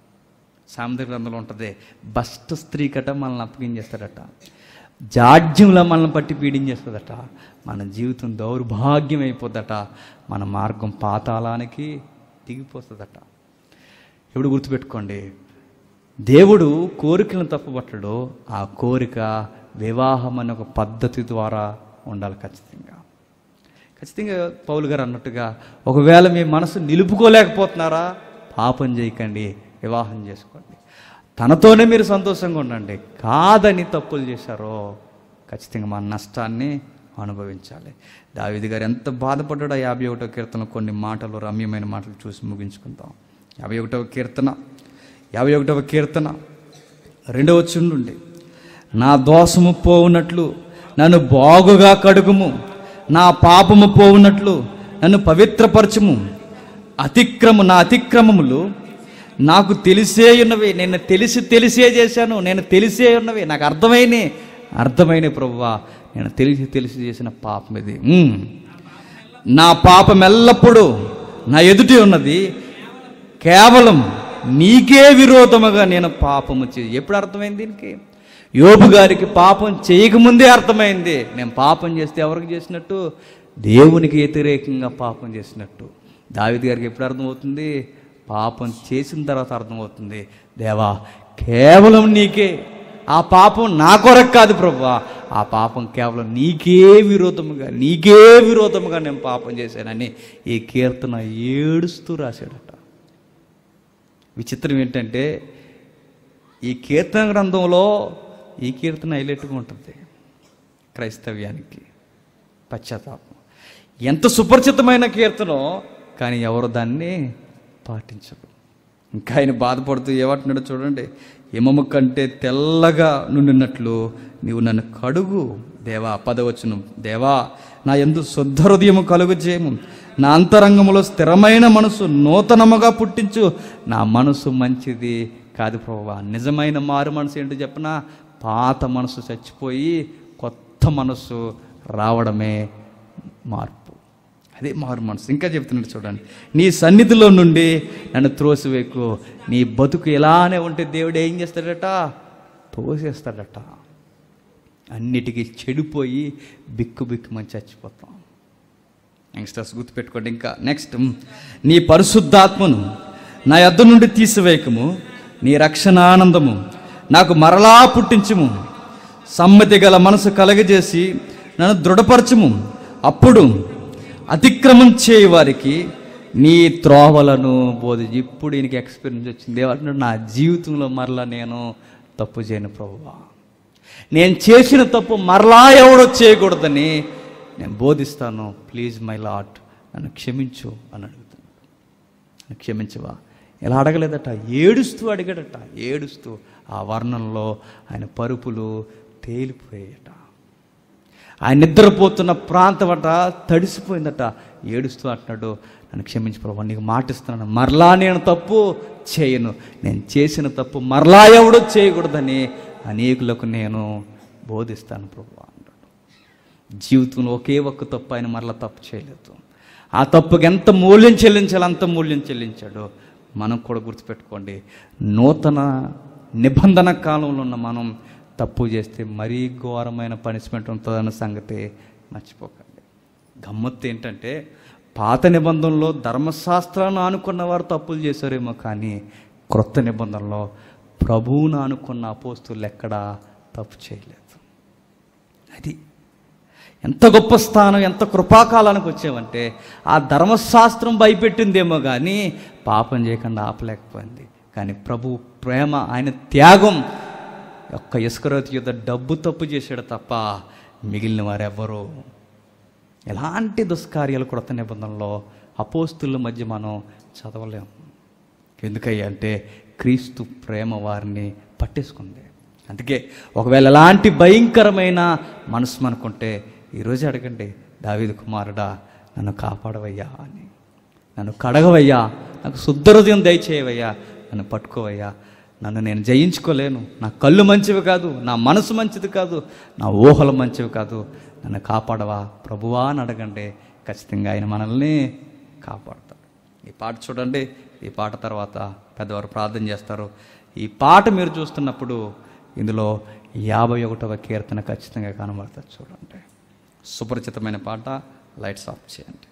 సామెత గ్రంథంలో ఉంటుంది భ్రష్ట స్త్రీ కట మనల్ని అప్పగించేస్తాడట జాడ్యంలో మనల్ని పట్టి పీడించేస్తుందట మన జీవితం దౌర్భాగ్యం అయిపోద్దట మన మార్గం పాతాళానికి దిగిపోతుందట ఇప్పుడు గుర్తుపెట్టుకోండి దేవుడు కోరికలను తప్పుపట్టడు ఆ కోరిక వివాహం అనే ఒక పద్ధతి ద్వారా ఉండాలి ఖచ్చితంగా ఖచ్చితంగా పౌలు గారు అన్నట్టుగా ఒకవేళ మీ మనసు నిలుపుకోలేకపోతున్నారా పాపం చేయకండి వివాహం చేసుకోండి తనతోనే మీరు సంతోషంగా ఉండండి కాదని తప్పులు చేశారో ఖచ్చితంగా మన నష్టాన్ని అనుభవించాలి దావిది గారు ఎంత బాధపడ్డాడో యాభై ఒకటో కీర్తన కొన్ని మాటలు రమ్యమైన మాటలు చూసి ముగించుకుందాం యాభై ఒకటవ కీర్తన యాభై ఒకటవ కీర్తన రెండవ చుండుండి నా దోషము పోవునట్లు నన్ను బాగుగా కడుగుము నా పాపము పోవునట్లు నన్ను పవిత్రపరచుము అతిక్రము నా అతిక్రమములు నాకు తెలిసే ఉన్నవి నేను తెలిసి తెలిసే చేశాను నేను తెలిసే ఉన్నవి నాకు అర్థమైనవి అర్థమైన ప్రభువా నేను తెలిసి తెలిసి చేసిన పాపం ఇది ఉమ్. నా పాపం ఎల్లప్పుడూ నా ఎదుటి ఉన్నది కేవలం నీకే విరోధముగా నేను పాపము చే ఎప్పుడు అర్థమైంది దీనికి యోబు గారికి పాపం చేయకముందే అర్థమైంది నేను పాపం చేస్తే ఎవరికి చేసినట్టు దేవునికి వ్యతిరేకంగా పాపం చేసినట్టు దావిది గారికి ఎప్పుడు అర్థమవుతుంది పాపం చేసిన తర్వాత అర్థమవుతుంది దేవా కేవలం నీకే ఆ పాపం నా కొరకు కాదు ప్రభువా ఆ పాపం కేవలం నీకే విరోధముగా నీకే విరోధముగా నేను పాపం చేశానని ఈ కీర్తన ఏడుస్తూ రాశాడట విచిత్రం ఏంటంటే ఈ కీర్తన గ్రంథంలో ఈ కీర్తన హైలైట్గా ఉంటుంది క్రైస్తవ్యానికి పశ్చాత్తాపం ఎంత సుపరిచితమైన కీర్తనో కానీ ఎవరు దాన్ని పాటించరు ఇంకా ఆయన బాధపడుతూ ఏమంటున్నాడో చూడండి హిమము కంటే తెల్లగా నుండినట్లు నీవు నన్ను కడుగు దేవా పదవచ్చును దేవా నా ఎందు శుద్ధ హృదయము కలుగు చేయము నా అంతరంగములో స్థిరమైన మనసు నూతనముగా పుట్టించు నా మనసు మంచిది కాదు ప్రభువా నిజమైన మారు మనసు ఏంటో చెప్పిన పాత మనసు చచ్చిపోయి కొత్త మనసు రావడమే మార్పు అదే మారు మనసు ఇంకా చెప్తున్నాడు చూడండి నీ సన్నిధిలో నుండి నన్ను త్రోసివేకు నీ బతుకు ఇలానే ఉంటే దేవుడు ఏం చేస్తాడట తోసేస్తాడట అన్నిటికీ చెడిపోయి బిక్కు బిక్కుమని చచ్చిపోతాం యంగ్స్టర్స్ గుర్తుపెట్టుకోండి ఇంకా నెక్స్ట్ నీ పరిశుద్ధాత్మను నా యొద్ద నుండి తీసివేయకము నీ రక్షణ ఆనందము నాకు మరలా పుట్టించుము సమ్మతి గల మనసు కలగజేసి నన్ను దృఢపరచుము అప్పుడు అతిక్రమం చేయి వారికి నీ త్రోవలను బోధి ఇప్పుడు ఈయనకి ఎక్స్పీరియన్స్ వచ్చింది ఏమంటున్నాడు నా జీవితంలో మరలా నేను తప్పు చేయను ప్రభువా నేను చేసిన తప్పు మరలా ఎవడో చేయకూడదని నేను బోధిస్తాను ప్లీజ్ మై లాట్ నన్ను క్షమించు అని అడుగుతాను నన్ను క్షమించవా ఇలా అడగలేదట ఏడుస్తూ అడిగాడట ఏడుస్తూ ఆ వర్ణంలో ఆయన పరుపులు తేలిపోయాయట ఆయన నిద్రపోతున్న ప్రాంతం అట తడిసిపోయిందట ఏడుస్తూ అంటున్నాడు నన్ను క్షమించి ప్రభు నీకు మాటిస్తున్నాను మరలా నేను తప్పు చేయను నేను చేసిన తప్పు మరలా ఎవడు చేయకూడదని అనేకులకు నేను బోధిస్తాను ప్రభు అన్నాడు జీవితంలో ఒకే ఒక్క తప్పు ఆయన మరలా తప్పు చేయలేదు ఆ తప్పుకి ఎంత మూల్యం చెల్లించాలో అంత మూల్యం చెల్లించాడు మనం కూడా గుర్తుపెట్టుకోండి నూతన నిబంధన కాలంలో ఉన్న మనం తప్పు చేస్తే మరీ ఘోరమైన పనిష్మెంట్ ఉంటుందన్న సంగతి మర్చిపోకండి గమ్మత్తు ఏంటంటే పాత నిబంధనలో ధర్మశాస్త్రాన్ని ఆనుకున్న వారు తప్పులు చేశారేమో కానీ క్రొత్త నిబంధనలో ప్రభువును ఆనుకున్న అపోస్తులు ఎక్కడా తప్పు చేయలేదు అది ఎంత గొప్ప స్థానం ఎంత కృపాకాలానికి వచ్చామంటే ఆ ధర్మశాస్త్రం భయపెట్టిందేమో కానీ పాపం చేయకుండా ఆపలేకపోయింది కానీ ప్రభు ప్రేమ ఆయన త్యాగం ఒక్క ఇసుకరోతి యుద్ధ డబ్బు తప్పు చేశాడు తప్ప మిగిలిన వారెవ్వరూ ఎలాంటి దుష్కార్యాలు కొత్త నిబంధనలో అపోస్తుల మధ్య మనం చదవలేం ఎందుకయ్యా అంటే క్రీస్తు ప్రేమ వారిని పట్టేసుకుంది అందుకే ఒకవేళ ఎలాంటి భయంకరమైన మనసు మనకుంటే ఈరోజు అడగండి దావీదు కుమారుడా నన్ను కాపాడవయ్యా అని నన్ను కడగవయ్యా నాకు శుద్ధ హృదయం దయచేయవయ్యా నన్ను పట్టుకోవయ్యా నన్ను నేను జయించుకోలేను నా కళ్ళు మంచివి కాదు నా మనసు మంచిది కాదు నా ఊహలు మంచివి కాదు నన్ను కాపాడవా ప్రభువా అని అడగండి ఖచ్చితంగా ఆయన మనల్ని కాపాడతాడు ఈ పాట చూడండి ఈ పాట తర్వాత పెద్దవారు ప్రార్థన చేస్తారు ఈ పాట మీరు చూస్తున్నప్పుడు ఇందులో యాభై ఒకటవ కీర్తన ఖచ్చితంగా కనబడుతుంది చూడండి సుపరిచితమైన పాట లైట్స్ ఆఫ్ చేయండి